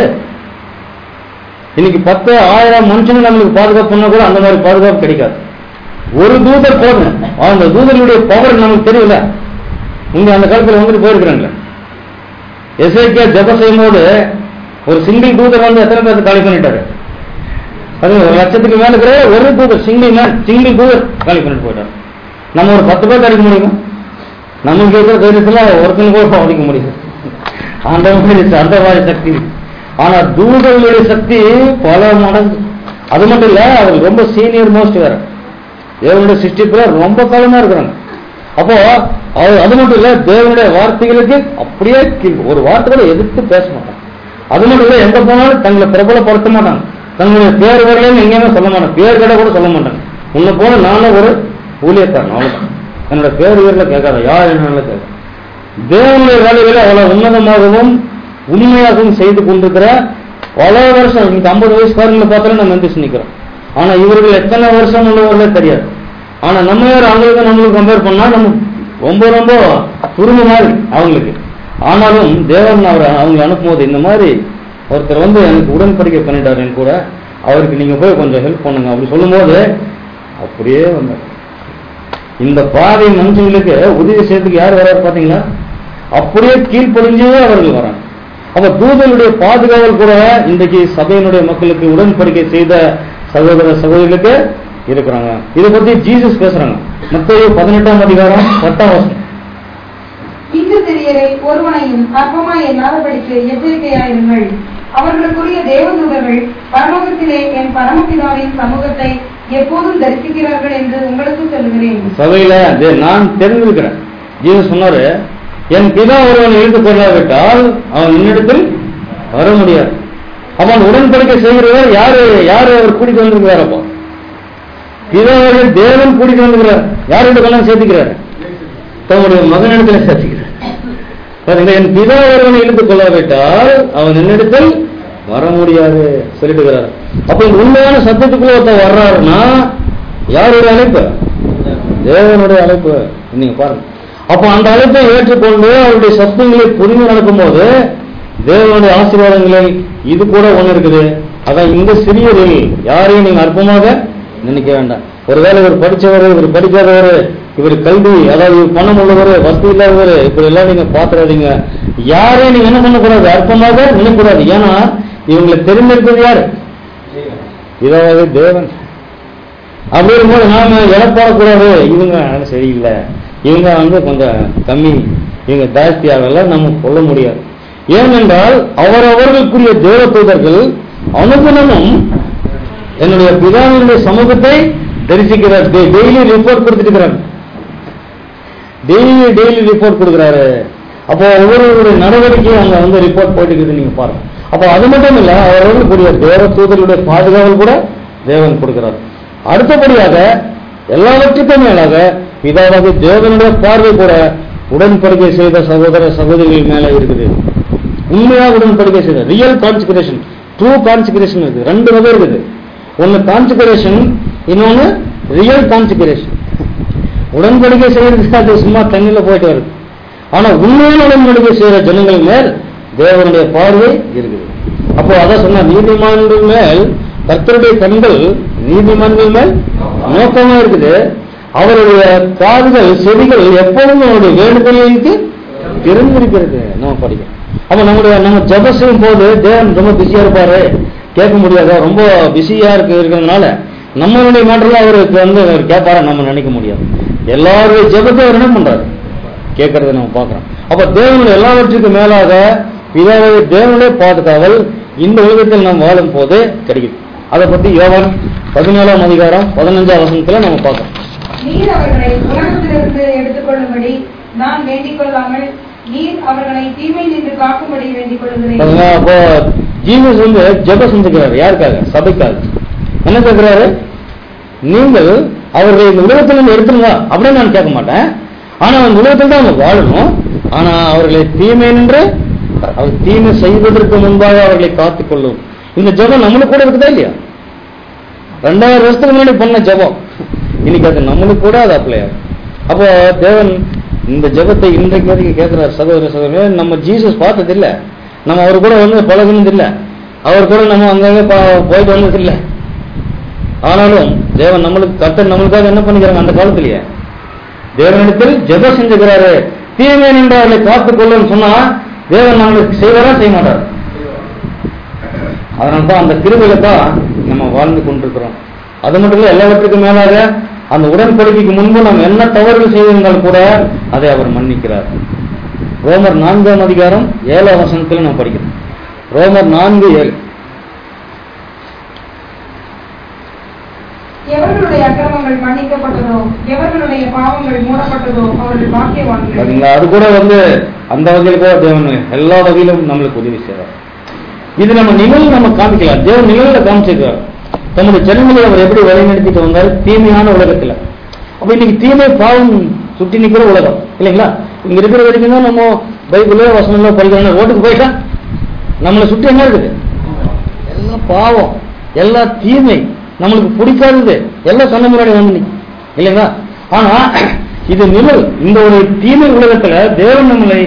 இன்னைக்கு பத்து ஆயிரம் மனுஷங்க நம்மளுக்கு பாதுகாப்பு பண்ணா கூட அந்த மாதிரி பாதுகாப்பு கிடைக்காது ஒரு தூதர் போதும் அந்த தூதர்களுடைய பவர் நமக்கு தெரியல இங்க அந்த காலத்துல வந்துட்டு போயிருக்கிறாங்களே எஸ்ஐகே ஜப செய்யும்போது ஒரு சிங்கிள் தூதர் வந்து எத்தனை பேருக்கு காலி பண்ணிட்டாரு அது ஒரு லட்சத்துக்கு மேல இருக்கிற ஒரு தூதர் சிங்கிள் மேன் சிங்கிள் தூதர் காலி பண்ணிட்டு போயிட்டாரு நம்ம ஒரு பத்து பேர் அடிக்க முடியுமா நமக்கு இருக்கிற தைரியத்துல ஒருத்தன் கூட அடிக்க முடியும் அந்த மாதிரி அந்த மாதிரி சக்தி ஆனா தூதர்களுடைய சக்தி பல மடங்கு அது மட்டும் இல்ல அவர் ரொம்ப சீனியர் மோஸ்ட் வேற தேவனுடைய சிருஷ்டிப்புல ரொம்ப காலமா இருக்கிறாங்க அப்போ அது- அது மட்டும் இல்ல தேவனுடைய வார்த்தைகளுக்கு அப்படியே கீழ் ஒரு வார்த்தை கூட எதிர்த்து பேச மாட்டாங்க அது மட்டும் இல்ல எங்க போனாலும் தங்களை பிரபலப்படுத்த மாட்டாங்க தங்களுடைய பேர் வரலன்னு எங்கேயுமே சொல்ல மாட்டாங்க பேர் கடை கூட சொல்ல மாட்டாங்க உன்னை போன நானும் ஒரு ஊழியக்காரன் அவ்வளவுதான் என்னோட பேர் வீரல கேட்காத யார் என்ன கேட்க தேவனுடைய வேலைகளை அவ்வளவு உன்னதமாகவும் உண்மையாகவும் செய்து கொண்டிருக்கிற பல வருஷம் இன்னைக்கு ஐம்பது வயசுக்காரங்களை பார்த்தாலும் நம்ம எந்திரிச்சு நிக்கிறோம் ஆனா இவர்கள் எத்தனை வருஷம் உள்ளவர்களே தெரியாது ஆனா நம்ம யார் அவங்களுக்கு நம்மளுக்கு கம்பேர் பண்ணா நம்ம ரொம்ப ரொம்ப குறும்பு மாதிரி அவங்களுக்கு ஆனாலும் தேவன் அவர் அவங்க அனுப்பும்போது இந்த மாதிரி ஒருத்தர் வந்து எனக்கு உடன்படிக்கை பண்ணிட்டாரு என் கூட அவருக்கு நீங்க போய் கொஞ்சம் ஹெல்ப் பண்ணுங்க அப்படி சொல்லும்போது அப்படியே வந்தார் இந்த பாதை மனுஷங்களுக்கு உதவி செய்யறதுக்கு யார் வராரு பாத்தீங்களா அப்படியே கீழ்ப்படிஞ்சே அவர்கள் வராங்க அப்ப தூதனுடைய பாதுகாவல் கூட இன்றைக்கு சபையினுடைய மக்களுக்கு உடன்படிக்கை செய்த சகோதர சகோதரிகளுக்கு இருக்கிறாங்க இதை பத்தி ஜீசஸ் பேசுறாங்க மத்திய பதினெட்டாம் அதிகாரம் பத்தாம் வசனம் இந்து சிறியரை ஒருவனையும் அற்பமாய் எண்ணாதபடிக்கு எச்சரிக்கையாயிருங்கள் அவர்களுக்குரிய தேவதூதர்கள் பரலோகத்திலே என் பரமபிதாவின் சமூகத்தை எப்போதும் தரிசிக்கிறார்கள் என்று உங்களுக்கு சொல்லுகிறேன் சபையில இது நான் தெரிஞ்சிருக்கிறேன் ஜீசஸ் சொன்னாரு என் பிதா ஒருவன் இழுத்து கொள்ளாவிட்டால் அவன் என்னிடத்தில் வர முடியாது அப்ப அந்த உடன்படிக்கை செய்கிறவர் யாரு யாரு அவர் கூட்டிட்டு வந்திருக்கிறார் அப்போ பிதாவர்கள் தேவன் கூட்டிட்டு வந்திருக்கிறார் யாரோட கல்யாணம் சேர்த்துக்கிறார் தம்முடைய மகனிடத்துல சேர்த்துக்கிறார் பாருங்க என் பிதா ஒருவனை இழுத்து கொள்ளாவிட்டால் அவன் என்னிடத்தில் வர முடியாது சொல்லிட்டுக்கிறார் அப்ப இந்த உண்மையான சத்தத்துக்குள்ள ஒருத்தர் வர்றாருன்னா யாருடைய அழைப்பு தேவனுடைய அழைப்பு நீங்க பாருங்க அப்ப அந்த அழைப்பை ஏற்றுக்கொண்டு அவருடைய சத்தங்களை புரிந்து நடக்கும்போது தேவனுடைய ஆசீர்வாதங்களை இது கூட ஒண்ணு இருக்குது அதான் இந்த சிறியரில் யாரையும் நீங்க அற்பமாக நினைக்க வேண்டாம் ஒருவேளை இவர் படிச்சவர் இவர் படிக்காதவர் இவர் கல்வி அதாவது இவர் பணம் உள்ளவர் வசதி இல்லாதவர் இப்படி எல்லாம் நீங்க பாத்துறாதீங்க யாரையும் நீங்க என்ன பண்ணக்கூடாது அற்பமாக நினைக்கக்கூடாது ஏன்னா இவங்களை தெரிஞ்சிருக்கிறது யாரு இதாவது தேவன் அப்படி இருக்கும்போது நாம இழப்பாடக்கூடாது இவங்க சரியில்லை இவங்க வந்து கொஞ்சம் கம்மி இவங்க ஜாஸ்தி ஆகல நம்ம சொல்ல முடியாது ஏனென்றால் அவரவர்களுக்குரிய தேவ தூதர்கள் அனுகுணமும் என்னுடைய பிதாவினுடைய சமூகத்தை தரிசிக்கிறார் டெய்லி ரிப்போர்ட் கொடுத்துட்டு இருக்கிறாங்க டெய்லி டெய்லி ரிப்போர்ட் கொடுக்குறாரு அப்போ ஒவ்வொருவருடைய நடவடிக்கையும் அங்க வந்து ரிப்போர்ட் போயிட்டு இருக்குது நீங்க பாருங்க அப்போ அது மட்டும் இல்ல அவர்களுக்குரிய தேவ தூதர்களுடைய பாதுகாவல் கூட தேவன் கொடுக்கிறார் அடுத்தபடியாக எல்லாவற்றுக்கும் மேலாக பிதாவாக தேவனுடைய பார்வை கூட உடன்படிக்கை செய்த சகோதர சகோதரிகள் மேல இருக்குது உண்மையாக உடன்படிக்கை செய்த ரியல் கான்சிகரேஷன் ட்ரூ கான்சிகரேஷன் இருக்கு ரெண்டு வகை இருக்குது ஒன்னு கான்சிகரேஷன் இன்னொன்னு ரியல் கான்சிகரேஷன் உடன்படிக்கை செய்யறது அது சும்மா தண்ணியில போயிட்டு வருது ஆனா உண்மையான உடன்படிக்கை செய்யற ஜனங்கள் மேல் தேவனுடைய பார்வை இருக்குது அப்போ அதான் சொன்ன நீதிமான்கள் மேல் கர்த்தருடைய கண்கள் நீதிமான்கள் மேல் நோக்கமா இருக்குது அவருடைய காதுகள் செவிகள் எப்பொழுதும் அவருடைய வேண்டுதலுக்கு தெரிந்திருக்கிறது நம்ம படிக்கிறோம் அப்ப நம்முடைய நம்ம ஜப செய்யும் போது தேவன் ரொம்ப பிஸியா இருப்பாரு கேட்க முடியாது ரொம்ப பிஸியா இருக்கு இருக்கிறதுனால நம்மளுடைய மேட்டர்ல அவருக்கு வந்து அவர் கேட்பாரா நம்ம நினைக்க முடியாது எல்லாருடைய ஜெபத்தை அவர் என்ன பண்றாரு கேட்கறத நம்ம பார்க்கிறோம் அப்ப தேவனுடைய எல்லாவற்றுக்கும் மேலாக பிதாவை தேவனுடைய பாதுகாவல் இந்த உலகத்தில் நாம் வாழும் போது கிடைக்குது அதை பத்தி யோவான் பதினேழாம் அதிகாரம் பதினஞ்சாம் வசனத்துல நம்ம பார்க்கிறோம் நீர் அவர்களை உலகத்திலிருந்து எடுத்துக்கொள்ளும்படி நான் வேண்டிக் கொள்ளாமல் நீர் அவர்களை தீமை நின்று காக்கும்படி வேண்டிக் கொள்கிறேன் பாருங்க, அப்போ ஜீசஸ் வந்து ஜெப செஞ்சுக்கிறாரு யாருக்காக சபைக்காக என்ன கேட்கிறாரு நீங்கள் அவர்களை இந்த உலகத்துல இருந்து எடுத்துருங்க அப்படின்னு நான் கேட்க மாட்டேன் ஆனா அந்த உலகத்தில் தான் அவங்க வாழணும் ஆனா அவர்களை தீமை நின்று அவர் தீமை செய்வதற்கு முன்பாக அவர்களை காத்துக்கொள்ளும் இந்த ஜெபம் நம்மளுக்கு கூட இருக்குதா இல்லையா ரெண்டாயிரம் வருஷத்துக்கு முன்னாடி பண்ண ஜெபம் இன்னைக்கு அது நம்மளுக்கு கூட அது அப்ளை ஆகும் அப்போ தேவன் இந்த ஜெபத்தை இன்றைக்கு வரைக்கும் கேட்கிறார் சகோதர சகோதரர் நம்ம ஜீசஸ் பார்த்தது இல்ல நம்ம அவர் கூட வந்து பழகுனது இல்ல அவர் கூட நம்ம அங்கங்க பா- போயிட்டு வந்தது இல்ல ஆனாலும் தேவன் நம்மளுக்கு கர்த்தர் நம்மளுக்காக என்ன பண்ணிக்கிறாங்க அந்த காலத்திலேயே தேவனிடத்தில் ஜெபம் செஞ்சுக்கிறாரு தீமை நின்று அவர்களை காத்துக்கொள்ளும் சொன்னா தேவன் நம்மளுக்கு செய்வாரா செய்ய மாட்டார் அதனால்தான் அந்த கிருபையில தான் நம்ம வாழ்ந்து கொண்டிருக்கிறோம் அது மட்டும் இல்ல எல்லாவற்றுக்கும் மேலாக அந்த உடன்படிக்கைக்கு முன்பு நாம் என்ன தவறுகள் செய்திருந்தால் கூட அதை அவர் மன்னிக்கிறார் ரோமர் நான்காம் அதிகாரம் ஏழாம் வசனத்தில் நாம் படிக்கிறோம் ரோமர் நான்கு ஏழு எவர்களுடைய அக்கிரமங்கள் மன்னிக்கப்பட்டதோ எவர்களுடைய பாவங்கள் மூடப்பட்டதோ அவர்கள் பாக்கியவான்கள் பாத்தீங்களா அது கூட வந்து அந்த வகையில கூட தேவன் எல்லா வகையிலும் நம்மளுக்கு உதவி செய்றார் இது நம்ம நிழல் நம்ம காமிக்கலாம் தேவன் நிழல்ல காமிச்சிருக்கார் தம்முடைய ஜனங்களை அவர் எப்படி வழிநடத்திட்டு வந்தார் தீமையான உலகத்துல அப்ப இன்னைக்கு தீமை பாவம் சுற்றி நிக்கிற உலகம் இல்லைங்களா இங்க இருக்கிற வரைக்கும் தான் நம்ம பைபிளோ வசனங்களோ படிக்கிறோம் ரோட்டுக்கு போயிட்டா நம்மளை சுற்றி என்ன இருக்குது எல்லாம் பாவம் எல்லா தீமை நம்மளுக்கு பிடிக்காதது எல்லாம் கண்ண முன்னாடி வந்து நிக்கும். இல்லைங்களா ஆனா இது நிழல் இந்த ஒரு தீமை உலகத்துல தேவன் நம்மளை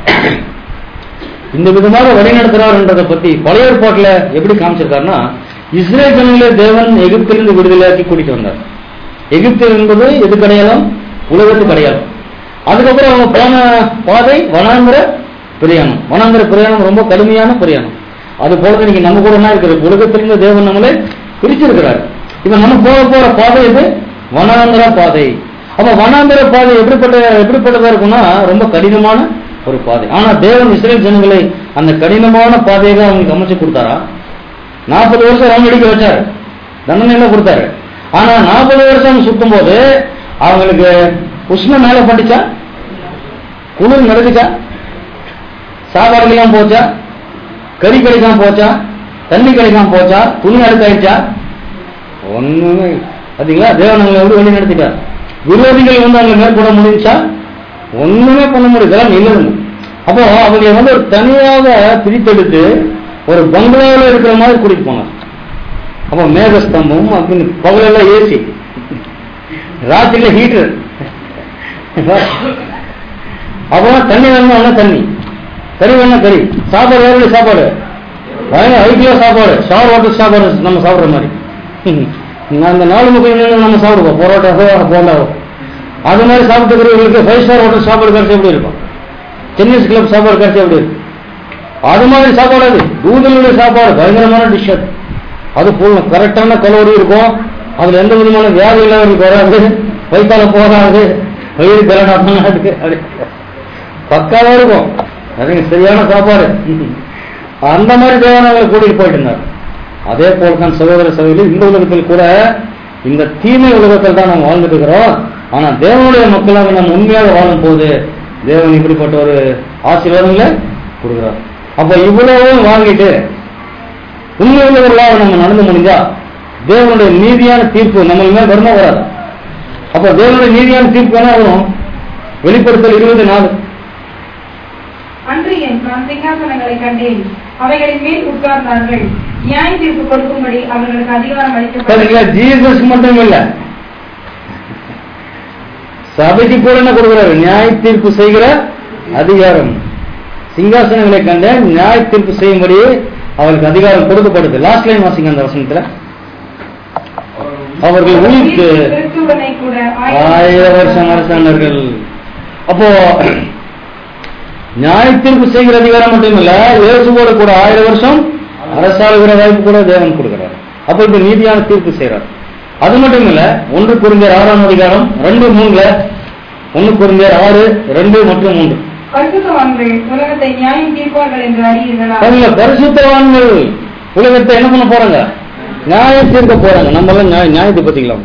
இந்த விதமாக வழிநடத்துறார் என்றதை பத்தி பழைய ஏற்பாட்டுல எப்படி காமிச்சிருக்காருன்னா இஸ்ரேல் ஜனங்களே தேவன் எகிப்திலிருந்து விடுதலையாக்கி கூட்டிட்டு வந்தார் எகிப்து என்பது எது கிடையாலும் உலகத்துக்கு கிடையாது அதுக்கப்புறம் அவங்க போன பாதை வனாந்திர பிரயாணம் வனாந்திர பிரயாணம் ரொம்ப கடுமையான பிரயாணம் அது போல இன்னைக்கு நம்ம கூட என்ன இருக்குது உலகத்திலிருந்து தேவன் நம்மளை பிரிச்சிருக்கிறார் இப்ப நம்ம போக போற பாதை எது வனாந்திர பாதை அப்ப வனாந்திர பாதை எப்படிப்பட்ட எப்படிப்பட்டதா இருக்கும்னா ரொம்ப கடினமான ஒரு பாதை ஆனா தேவன் இஸ்ரேல் ஜனங்களை அந்த கடினமான பாதையை தான் அவங்களுக்கு அமைச்சு கொடுத்தாரா நாற்பது வருஷம் ரவுண்ட் அடிக்க வச்சாரு தண்டனை எல்லாம் கொடுத்தாரு ஆனா நாற்பது வருஷம் சுத்தும் போது அவங்களுக்கு உஷ்ணம் மேல பட்டுச்சா குளிர் நடக்குச்சா சாப்பாடுக்கெல்லாம் போச்சா கறி கிடைக்காம போச்சா தண்ணி கிடைக்காம போச்சா துணி அழுக்காயிடுச்சா ஒண்ணுமே இல்ல. பாத்தீங்களா தேவன் அவங்களை எப்படி வழி நடத்திட்டார் விரோதிகள் வந்து அவங்களை மேற்கொள்ள முடிஞ்சா ஒண்ணுமே பண்ண முடியாது இதெல்லாம் நிலவு அப்போ அவங்களை வந்து ஒரு தனியாக பிரித்தெடுத்து ஒரு பங்களாவில் இருக்கிற மாதிரி கூட்டிட்டு போனார் அப்போ மேகஸ்தம்பம் அப்படின்னு பகலெல்லாம் ஏசி ராத்திரில ஹீட்டர் அப்போ தண்ணி வேணும்னா தண்ணி கறி வேணா கறி சாப்பாடு வேறு சாப்பாடு பயங்கர ஐக்கிய சாப்பாடு ஷவர் ஹோட்டல் சாப்பாடு நம்ம சாப்பிடுற மாதிரி நான் அந்த நாலு முக்கியம் நம்ம சாப்பிடுவோம் பரோட்டாவோ போண்டாவோ அது மாதிரி சாப்பிட்டுக்கிறவங்களுக்கு ஃபைவ் ஸ்டார் ஹோட்டல் சாப்பாடு கிடைச்சி எப்படி இருக்கும் டென்னிஸ் கிளப் சாப்பாடு கிடைச்சி எப்படி இருக்கும் அது மாதிரி சாப்பாடு அது தூதனுடைய சாப்பாடு பயங்கரமான டிஷ் அது அது ஃபுல் கரெக்டான கலோரி இருக்கும் அதுல எந்த விதமான வியாதி இல்லாதவங்களுக்கு வராது வயிற்றால போகாது வயிறு கலடாதான் இருக்கு அப்படி பக்காவா இருக்கும் அதுங்க சரியான சாப்பாடு அந்த மாதிரி தேவன் அவங்களை கூட்டிட்டு போயிட்டு இருந்தார் அதே போல தான் சகோதர சகோதரி இந்த உலகத்தில் கூட இந்த தீமை உலகத்தில் தான் நாம் வாழ்ந்துட்டு இருக்கிறோம் ஆனா தேவனுடைய மக்களாக நம்ம உண்மையாக வாழும் போது தேவன் இப்படிப்பட்ட ஒரு ஆசீர்வாதங்களை கொடுக்குறார் அப்ப இவ்வளவும் வாங்கிட்டு உண்மை உள்ளவர்களாக நம்ம நடந்து முடிஞ்சா தேவனுடைய நீதியான தீர்ப்பு நம்ம மேல் வருமா வராது அப்ப தேவனுடைய நீதியான தீர்ப்பு என்ன வரும் வெளிப்படுத்தல் இருபது நாலு அன்று என் நான் சிங்காசனங்களை கண்டேன் அவைகளின் மேல் உட்கார்ந்தார்கள் நியாய தீர்ப்பு கொடுக்கும்படி அவர்களுக்கு அதிகாரம் பாத்தீங்களா அளிக்கப்பட்டது ஜீசஸ் மட்டும் இல்ல சபைக்கு கூட என்ன கொடுக்கிறாரு நியாய தீர்ப்பு செய்கிற அதிகாரம் சிங்காசனங்களை கண்ட நியாய தீர்ப்பு செய்யும்படி அவருக்கு அதிகாரம் கொடுக்கப்படுது லாஸ்ட் லைன் வாசிங்க அந்த வசனத்துல அவர்கள் உயிர்க்கு கிறிஸ்துவனை கூட ஆயிரம் வருஷம் அரசாண்டர்கள் அப்போ நியாய தீர்ப்பு செய்கிற அதிகாரம் மட்டும் இல்ல இயேசுவோடு கூட ஆயிரம் வருஷம் அரசாளுகிற வாய்ப்பு கூட தேவன் கொடுக்கிறார் அப்ப இந்த நீதியான தீர்ப்பு செய்யறார் அது மட்டும் இல்ல ஒன்று குறிஞ்சர் ஆறாம் அதிகாரம் ரெண்டு மூணுல ஒன்று குறிஞ்சர் ஆறு ரெண்டு மற்றும் மூன்று பரிசுத்தவான்கள் உலகத்தை நியாயம் தீர்ப்பார்கள் என்று அறியீர்களா அதுல பரிசுத்தவான்கள் உலகத்தை என்ன பண்ண போறாங்க நியாயம் தீர்க்க போறாங்க நம்ம எல்லாம் நியாய நியாயாதிபதிகளாம்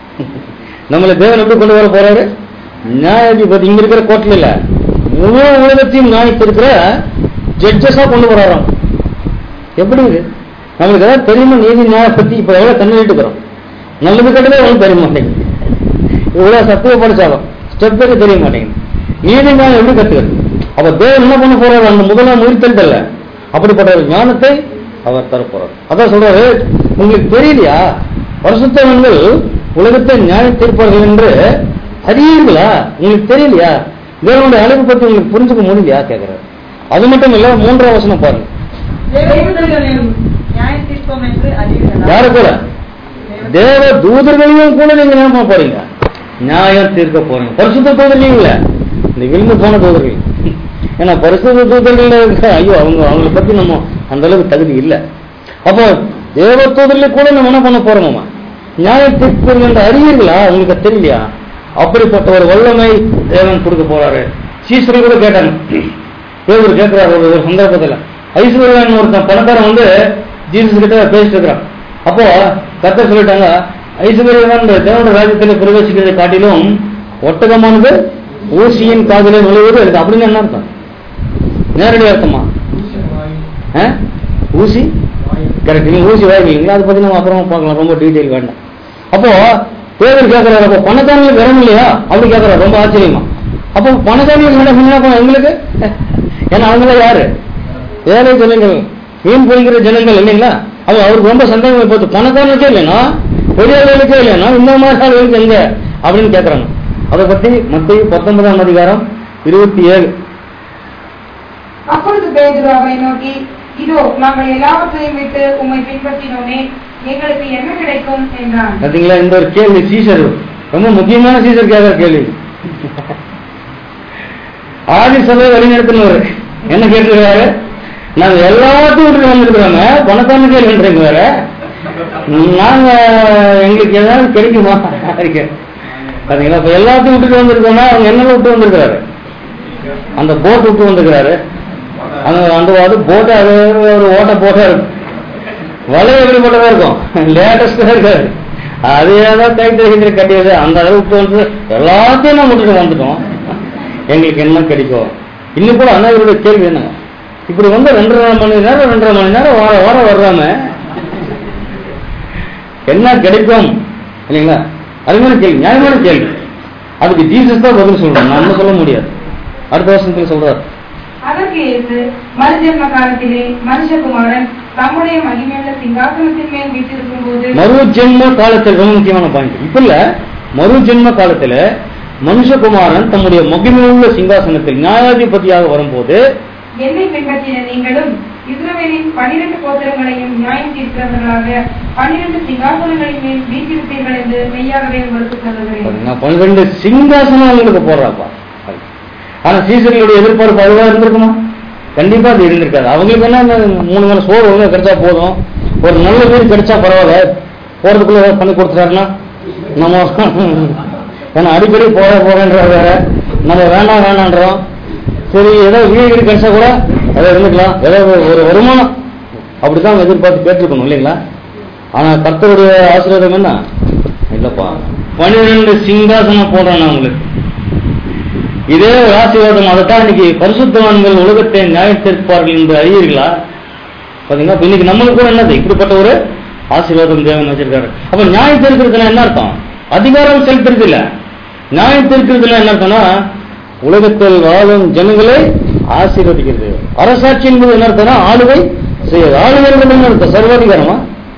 நம்மள தேவன் எப்படி கொண்டு வர போறாரு நியாயாதிபதி இங்க இருக்கிற கோட்டில் இல்ல முழு உலகத்தையும் நியாயத்திருக்கிற ஜட்ஜஸா கொண்டு வராராம் எப்படி இது நம்மளுக்கு ஏதாவது தெரியுமா நீதி நியாய பத்தி இப்ப எவ்வளவு தண்ணி இருக்கிறோம் நல்லது கட்டதே ஒன்றும் தெரிய மாட்டேங்குது இவ்வளவு சத்துவ படிச்சாலும் ஸ்டெப் தெரிய மாட்டேங்குது நீதி நியாயம் எப்படி கத்துக்கிறது அப்ப தேவன் என்ன பண்ண போறாரு அந்த முதலாம் உயிர்த்தெழுதல்ல அப்படிப்பட்ட ஒரு ஞானத்தை அவர் தர போறார் அதான் சொல்றாரு உங்களுக்கு தெரியலையா பரிசுத்தவன்கள் உலகத்தை நியாய தீர்ப்பார்கள் என்று அறியீர்களா உங்களுக்கு தெரியலையா தேவனுடைய அழைப்பு பத்தி உங்களுக்கு புரிஞ்சுக்க முடியலையா கேட்கிறாரு அது மட்டும் இல்ல மூன்றாம் வசனம் பாருங்க தேவதூதர்களையும் நியாய தீர்ப்போம் என்று அறிவீர்களா யாரு கூட தேவ தூதர்களையும் கூட நீங்க என்ன பண்ண போறீங்க நியாயம் தீர்க்க போறீங்க பரிசுத்த தூதர் இல்ல இந்த விழுந்து போன தூதர்கள் ஏன்னா பரிசுத்த தூதர்கள் இருக்க, ஐயோ அவங்க அவங்களை பத்தி நம்ம அந்த அளவுக்கு தகுதி இல்ல அப்போ தேவ தூதர்களை கூட நம்ம என்ன பண்ண போறோமா நியாய தீர்ப்பு என்று அறியீர்களா உங்களுக்கு தெரியலையா அப்படிப்பட்ட ஒரு வல்லமை தேவன் கொடுக்க போறாரு சீசரி கூட கேட்டாங்க பேர் கேட்கிறார் ஒரு ஒரு சந்தர்ப்பத்துல ஐஸ்வர்யான் ஒருத்தன் பணக்காரன் வந்து ஜீசஸ் கிட்ட பேசிட்டு இருக்கிறான் அப்போ கர்த்தர் சொல்லிட்டாங்க ஐஸ்வர்யவான் இந்த தேவனுடைய ராஜ்யத்தில் பிரவேசிக்கிறதை காட்டிலும் ஒட்டகமானது ஊசியின் காதிலே நுழைவது எனக்கு அப்படின்னு என்ன அர்த்தம் நேரடி அர்த்தமா ஆ? ஊசி கரெக்ட் நீங்க ஊசி வாங்கி இல்லைங்களா அதை பத்தி நம்ம அப்புறமா பார்க்கலாம் ரொம்ப டீட்டெயில் வேண்டாம் அப்போ பேதர் கேட்கிறாரு அப்போ பணக்காரங்களுக்கு இடம் இல்லையா அப்படி கேட்கிறாரு ரொம்ப ஆச்சரியமா அப்போ பணக்காரங்களுக்கு இடம் இல்லைன்னா எங்களுக்கு ஏன்னா அவங்கள யாரு ஏழை ஜனங்கள் மீன் பிடிக்கிற ஜனங்கள் இல்லைங்களா அவ அவருக்கு ரொம்ப சந்தேகம் போச்சு பணக்காரனுக்கே இல்லைன்னா பெரியவர்களுக்கே இல்லைன்னா இந்த மாதிரி ஆளுகளுக்கு எங்க அப்படின்னு கேட்கறாங்க அதை பத்தி மத்திய பத்தொன்பதாம் அதிகாரம் இருபத்தி ஏழு அப்பொழுது பேதுரு அவரை நோக்கி இதோ நாங்கள் எல்லாவற்றையும் விட்டு உம்மை பின்பற்றினோமே எங்களுக்கு என்ன கிடைக்கும் என்றான் பாத்தீங்களா இந்த ஒரு கேள்வி சீசர் ரொம்ப முக்கியமான சீசர் கேட்கிற கேள்வி ஆதி சபையை வழிநடத்தினவர் என்ன கேட்டிருக்காரு நாங்க எல்லாத்தையும் விட்டு வந்திருக்கிறோமே பணத்தான கேள்வின்றீங்க வேற நாங்க எங்களுக்கு ஏதாவது கிடைக்குமா இருக்கு பாத்தீங்களா இப்ப எல்லாத்தையும் விட்டுட்டு வந்திருக்கோம்னா அவங்க என்ன விட்டு வந்திருக்கிறாரு அந்த போட் விட்டு வந்திருக்கிறாரு அந்த அந்த அது போட்டு அது ஒரு ஓட்ட போட்டா இருக்கு வலை எப்படிப்பட்டதா இருக்கும் லேட்டஸ்டா இருக்காது அது ஏதோ கைத்தறிகிற கட்டியது அந்த அளவுக்கு வந்து எல்லாத்தையும் நம்ம விட்டுட்டு வந்துட்டோம் எங்களுக்கு என்ன கிடைக்கும் இன்னும் கூட அண்ணாவருடைய கேள்வி என்னங்க இப்படி வந்து ரெண்டரை மணி நேரம் ரெண்டரை மணி நேரம் வார வாரம் வர்றாம என்ன கிடைக்கும் இல்லைங்களா அருமையான கேள்வி நியாயமான கேள்வி அதுக்கு ஜீசஸ் தான் பதில் சொல்றோம் நம்ம சொல்ல முடியாது அடுத்த வருஷத்துல சொல்றாரு அதற்கு இயேசு மறுஜென்ம காலத்திலே மனுஷகுமாரன் தம்முடைய மகிமையுள்ள சிங்காசனத்தின் மேல் வீட்டிருக்கும் போது மறு ஜென்ம காலத்தில் ரொம்ப முக்கியமான பாயிண்ட் இப்ப இல்ல மறு ஜென்ம காலத்துல மனுஷகுமாரன் தம்முடைய மகிமையுள்ள சிங்காசனத்தில் நியாயாதிபதியாக வரும்போது என்னை பின்பற்றின நீங்களும் இஸ்ரவேலின் பனிரெண்டு கோத்திரங்களையும் நியாயம் தீர்க்கிறவர்களாக பனிரெண்டு சிங்காசனங்களின் மேல் வீட்டிருப்பீர்கள் என்று மெய்யாகவே உங்களுக்கு சொல்லுகிறேன் நான் பன்னிரெண்டு சிங்காசனம் உங்களுக்கு போடுறாப்பா ஆனா சீசர்களுடைய எதிர்பார்ப்பு அதுவா இருந்திருக்குமா கண்டிப்பா அது இருந்திருக்காது அவங்களுக்கு என்ன இந்த மூணு நாள் சோறு ஒழுங்கா கிடைச்சா போதும் ஒரு நல்ல வீடு கிடைச்சா பரவாயில்ல போறதுக்குள்ள ஏதாவது பண்ணி கொடுத்துட்டாருன்னா நம்ம ஏன்னா அடிக்கடி போற போறேன்ற வேற நம்ம வேண்டாம் வேணான்றோம் சரி ஏதோ வீடு வீடு கிடைச்சா கூட ஏதோ இருந்துக்கலாம் ஏதோ ஒரு- ஒரு வருமானம் அப்படிதான் எதிர்பார்த்து கேட்டிருக்கணும் இல்லைங்களா ஆனா கர்த்தருடைய ஆசீர்வாதம் என்ன இல்லப்பா பன்னிரெண்டு சிங்காசனம் போடுறேன் நான் உங்களுக்கு இதே ஒரு ஆசீர்வாதம் அதைத்தான் இன்னைக்கு பரிசுத்தவான்கள் உலகத்தை நியாயத்திருப்பார்கள் என்று அறியீர்களா பாத்தீங்களா இப்ப இன்னைக்கு நம்மளுக்கு கூட என்னது இப்படிப்பட்ட ஒரு ஆசீர்வாதம் தேவன் வச்சிருக்காரு அப்ப நியாயம் இருக்கிறதுனா என்ன அர்த்தம் அதிகாரம் செலுத்துறது இல்ல நியாயம் இருக்கிறதுனா என்ன அர்த்தம்னா உலகத்தில் வாழும் ஜனங்களை ஆசீர்வதிக்கிறது அரசாட்சி என்பது என்ன அர்த்தம்னா ஆளுகை செய்யுது ஆளுகை என்பது என்ன அர்த்தம் சர்வாதிகாரமா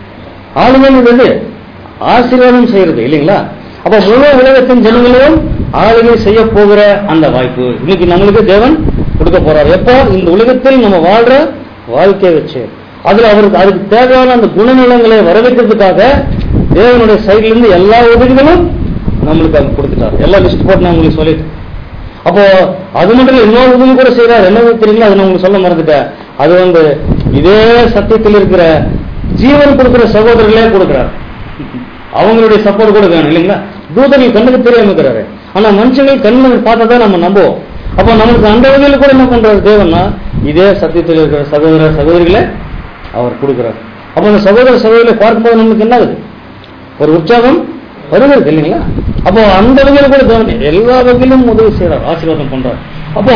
ஆளுகை என்பது ஆசீர்வாதம் செய்யறது இல்லைங்களா அப்ப முழு உலகத்தின் ஜனங்களையும் ஆளுகை செய்ய போகிற அந்த வாய்ப்பு இன்னைக்கு நம்மளுக்கு தேவன் கொடுக்க போறார் எப்போ இந்த உலகத்தில் நம்ம வாழ்ற வாழ்க்கையை வச்சு அதுல அவருக்கு அதுக்கு தேவையான அந்த குணநலங்களை வரவேற்கிறதுக்காக தேவனுடைய சைடுல இருந்து எல்லா உதவிகளும் நம்மளுக்கு அவங்க கொடுத்துட்டார் எல்லாம் லிஸ்ட் போட்டு நான் உங்களுக்கு சொல்லிட்டு அப்போ அது மட்டும் இல்ல இன்னொரு உதவி கூட செய்யறாரு என்ன தெரியுங்களா அது நான் உங்களுக்கு சொல்ல மறந்துட்டேன் அது வந்து இதே சத்தியத்தில் இருக்கிற ஜீவன் கொடுக்கிற சகோதரர்களே கொடுக்கிறார் அவங்களுடைய சப்போர்ட் கூட வேணும் இல்லைங்களா தூதர்கள் கண்ணுக்கு தெரியாம இருக்கிறாரு ஆனா மனுஷங்கள் கண்ணு பார்த்தா தான் நம்ம நம்புவோம் அப்போ நம்மளுக்கு அந்த வகையில் கூட என்ன பண்றாரு தேவன்னா இதே சத்தியத்தில் இருக்கிற சகோதர சகோதரிகளை அவர் கொடுக்கிறார் அப்போ அந்த சகோதர சகோதரிகளை பார்க்கும்போது நமக்கு என்ன ஆகுது ஒரு உற்சாகம் வருகிறது இல்லைங்களா அப்போ அந்த வகையில் கூட தேவன் எல்லா வகையிலும் உதவி செய்யறார் ஆசீர்வாதம் பண்றார் அப்போ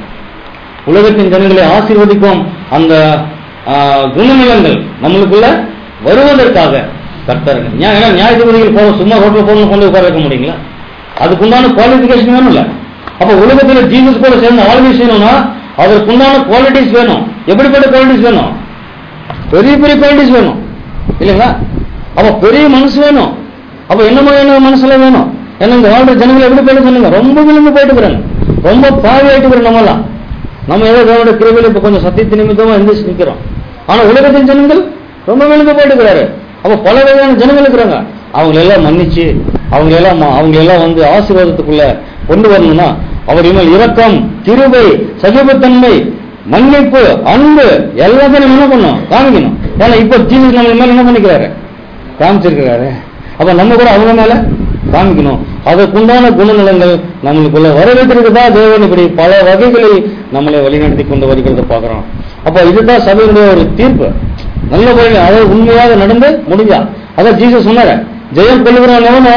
உலகத்தின் ஜனங்களை ஆசீர்வதிக்கும் அந்த ஆ, குணநலங்கள் நம்மளுக்குள்ள வருவதற்காக கர்த்தருங்க நியா- ஏன்னா நியாயத்துபதிகள் போக சும்மா ரோட்ல போகணும் கொண்டு உட்கார வைக்க முடியுங்களா அதுக்குண்டான குவாலிஃபிகேஷன் வேணும்ல அப்ப உலகத்துல ஜீசஸ் கூட சேர்ந்து ஆளுகை செய்யணும்னா அதற்குண்டான குவாலிட்டிஸ் வேணும் எப்படிப்பட்ட குவாலிட்டிஸ் வேணும் பெரிய பெரிய குவாலிட்டிஸ் வேணும் இல்லைங்களா அப்ப பெரிய மனசு வேணும் அப்ப என்ன மாதிரியான மனசுல வேணும் ஏன்னா இந்த வாழ்ற ஜனங்களை எப்படி போயிட்டு சொல்லுங்க ரொம்ப விழுந்து போயிட்டு இருக்கிறாங்க ரொம்ப பாவி ஆயிட்டு இருக்கிறோம் நம்மலாம் நம்ம ஏதோ தேவனுடைய கிருபையில இப்ப கொஞ்சம் சத்தியத்து நிமித்தமா எந்திரிச்சு நிக்கிறோம் ஆனா உலகத்தின் ஜனங்கள் ரொம்ப விழுந்து போயிட்டு இருக்கிறாரு அப்ப பல வகையான ஜனங்கள் இருக்கிறாங்க அவங்க எல்லாம் மன்னிச்சு அவங்க எல்லாம் ம- அவங்க எல்லாம் வந்து ஆசீர்வாதத்துக்குள்ள கொண்டு வரணும்னா அவர் இனிமேல் இரக்கம் கிருபை சகிப்புத்தன்மை மன்னிப்பு அன்பு எல்லாத்தையும் நம்ம என்ன பண்ணணும் காமிக்கணும் ஏன்னா இப்ப ஜீசஸ் நம்ம மேல என்ன பண்ணிக்கிறாரு காமிச்சிருக்கிறாரு அப்ப நம்ம கூட அவங்க மேல காமிக்கணும் அதற்குண்டான குணநலங்கள் நம்மளுக்குள்ள வரவேற்றிருக்குதா தேவன் இப்படி பல வகைகளில் நம்மளை வழிநடத்தி கொண்டு வருகிறத பார்க்கிறோம் அப்ப இதுதான் சபையினுடைய ஒரு தீர்ப்பு நல்ல முறையில் அதாவது உண்மையாக நடந்து முடிஞ்சா அதான் ஜீசஸ் சொன்னாரு ஜெயம் கொள்ளுகிறவன் எவனோ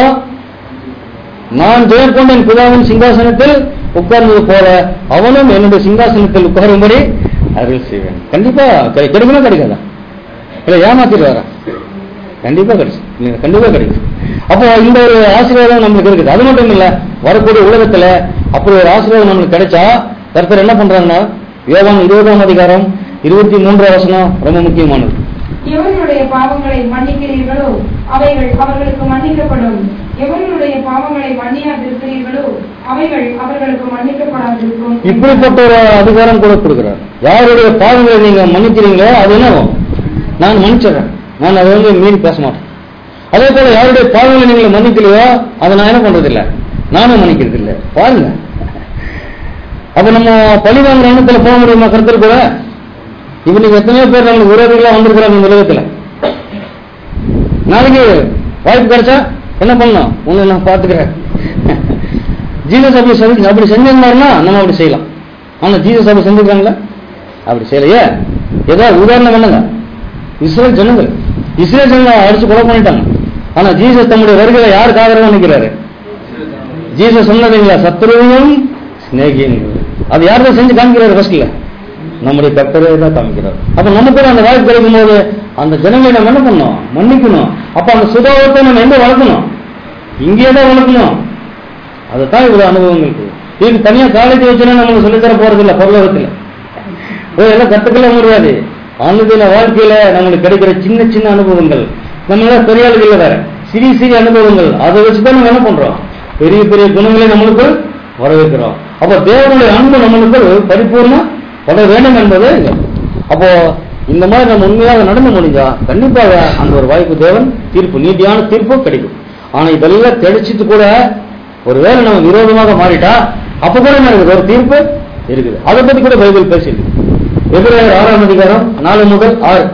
நான் ஜெயம் கொண்ட என் பிதாவின் சிங்காசனத்தில் உட்கார்ந்தது போல அவனும் என்னுடைய சிங்காசனத்தில் உட்காரும்படி அருள் செய்வேன் கண்டிப்பா கிடை- கிடைக்குமா கிடைக்காதா இல்ல ஏமாத்திட்டு வரேன் கண்டிப்பா கிடைச்சு இல்லைங்க, கண்டிப்பா கிடைக்கும் அப்போ இந்த ஒரு ஆசீர்வாதம் நம்மளுக்கு இருக்குது அது மட்டும் இல்ல வரக்கூடிய உலகத்துல அப்படி ஒரு ஆசீர்வாதம் நம்மளுக்கு கிடைச்சா கர்த்தர் என்ன பண்றாங்கன்னா யோவான் இருபதாம் அதிகாரம் இருபத்தி மூன்றாம் வசனம் ரொம்ப முக்கியமானது எவர்களுடைய பாவங்களை மன்னிக்கிறீர்களோ அவைகள் அவர்களுக்கு மன்னிக்கப்படும் எவர்களுடைய பாவங்களை மன்னியாதிருக்கிறீர்களோ அவைகள் அவர்களுக்கு மன்னிக்கப்படாதிருக்கும் இப்படிப்பட்ட ஒரு அதிகாரம் கூட கொடுக்கிறார் யாருடைய பாவங்களை நீங்க மன்னிக்கிறீங்களோ அது என்னவோ நான் மன்னிச்சிடுறேன் நான் அதை வந்து மீறி பேச மாட்டேன் அதே போல யாருடைய பாவங்களை நீங்க மன்னிக்கலையோ அதை நான் என்ன பண்றது இல்ல நானும் மன்னிக்கிறது இல்ல பாருங்க அப்ப நம்ம பழி வாங்குற எண்ணத்துல போக முடியுமா கருத்து கூட இப்ப நீங்க எத்தனையோ பேர் நம்மளுக்கு விரோதிகளா வந்திருக்கிறாங்க இந்த உலகத்துல நாளைக்கு வாய்ப்பு கிடைச்சா என்ன பண்ணலாம் உன்னை நான் பாத்துக்கிறேன் ஜீசஸ் அப்படி செஞ்சு அப்படி செஞ்சிருந்தாருன்னா நம்ம அப்படி செய்யலாம் ஆனா ஜீசஸ் அப்படி செஞ்சுக்கிறாங்களா அப்படி செய்யலையே ஏதாவது உதாரணம் என்னங்க இஸ்ரேல் ஜனங்கள் இஸ்ரேல் ஜனங்களை அடிச்சு கொலை பண்ணிட்டாங்க ஆனா ஜீசஸ் தம்முடைய வருகையில யாருக்கு ஆதரவா நிற்கிறாரு ஜீசஸ் சொன்னதுங்களா சத்ருவையும் சிநேகியும் அது யார் தான் செஞ்சு காமிக்கிறாரு ஃபர்ஸ்ட்ல நம்முடைய கர்த்தரே தான் காமிக்கிறார் அப்ப நமக்கு கூட அந்த வாய்ப்பு கிடைக்கும் போது அந்த ஜனங்களை நம்ம என்ன பண்ணணும் மன்னிக்கணும் அப்ப அந்த சுபாவத்தை நம்ம எங்க வளர்க்கணும் இங்கேயே தான் வளர்க்கணும் அதுதான் இவ்வளவு அனுபவங்களுக்கு இதுக்கு தனியா காலேஜ் வச்சுன்னா நம்மளுக்கு சொல்லித்தர போறது இல்ல பொருளாதாரத்துல போய் எல்லாம் கத்துக்கல முடியாது ஆன்மீக வாழ்க்கையில நம்மளுக்கு கிடைக்கிற சின்ன சின்ன அனுபவங்கள் நம்ம எல்லாம் பெரிய ஆளுகள் வேற சிறிய சிறிய அனுபவங்கள் அதை வச்சுதான் நம்ம என்ன பண்றோம் பெரிய பெரிய குணங்களை நம்மளுக்கு வரவேற்கிறோம் அப்ப தேவனுடைய அன்பு நம்மளுக்கு பரிபூர்ணம் பட வேண்டும் என்பது இங்க. அப்போ இந்த மாதிரி நம்ம உண்மையாக நடந்து முடிஞ்சா கண்டிப்பாக அந்த ஒரு வாய்ப்பு தேவன் தீர்ப்பு நீதியான தீர்ப்பு கிடைக்கும் ஆனா இதெல்லாம் கிடைச்சிட்டு கூட ஒருவேளை நம்ம விரோதமாக மாறிட்டா அப்ப கூட என்ன இருக்குது ஒரு தீர்ப்பு இருக்குது அதை பத்தி கூட பைபிள் பேசியிருக்கு எபிரேயர் ஆறாம் அதிகாரம் நாலு முதல் ஆறு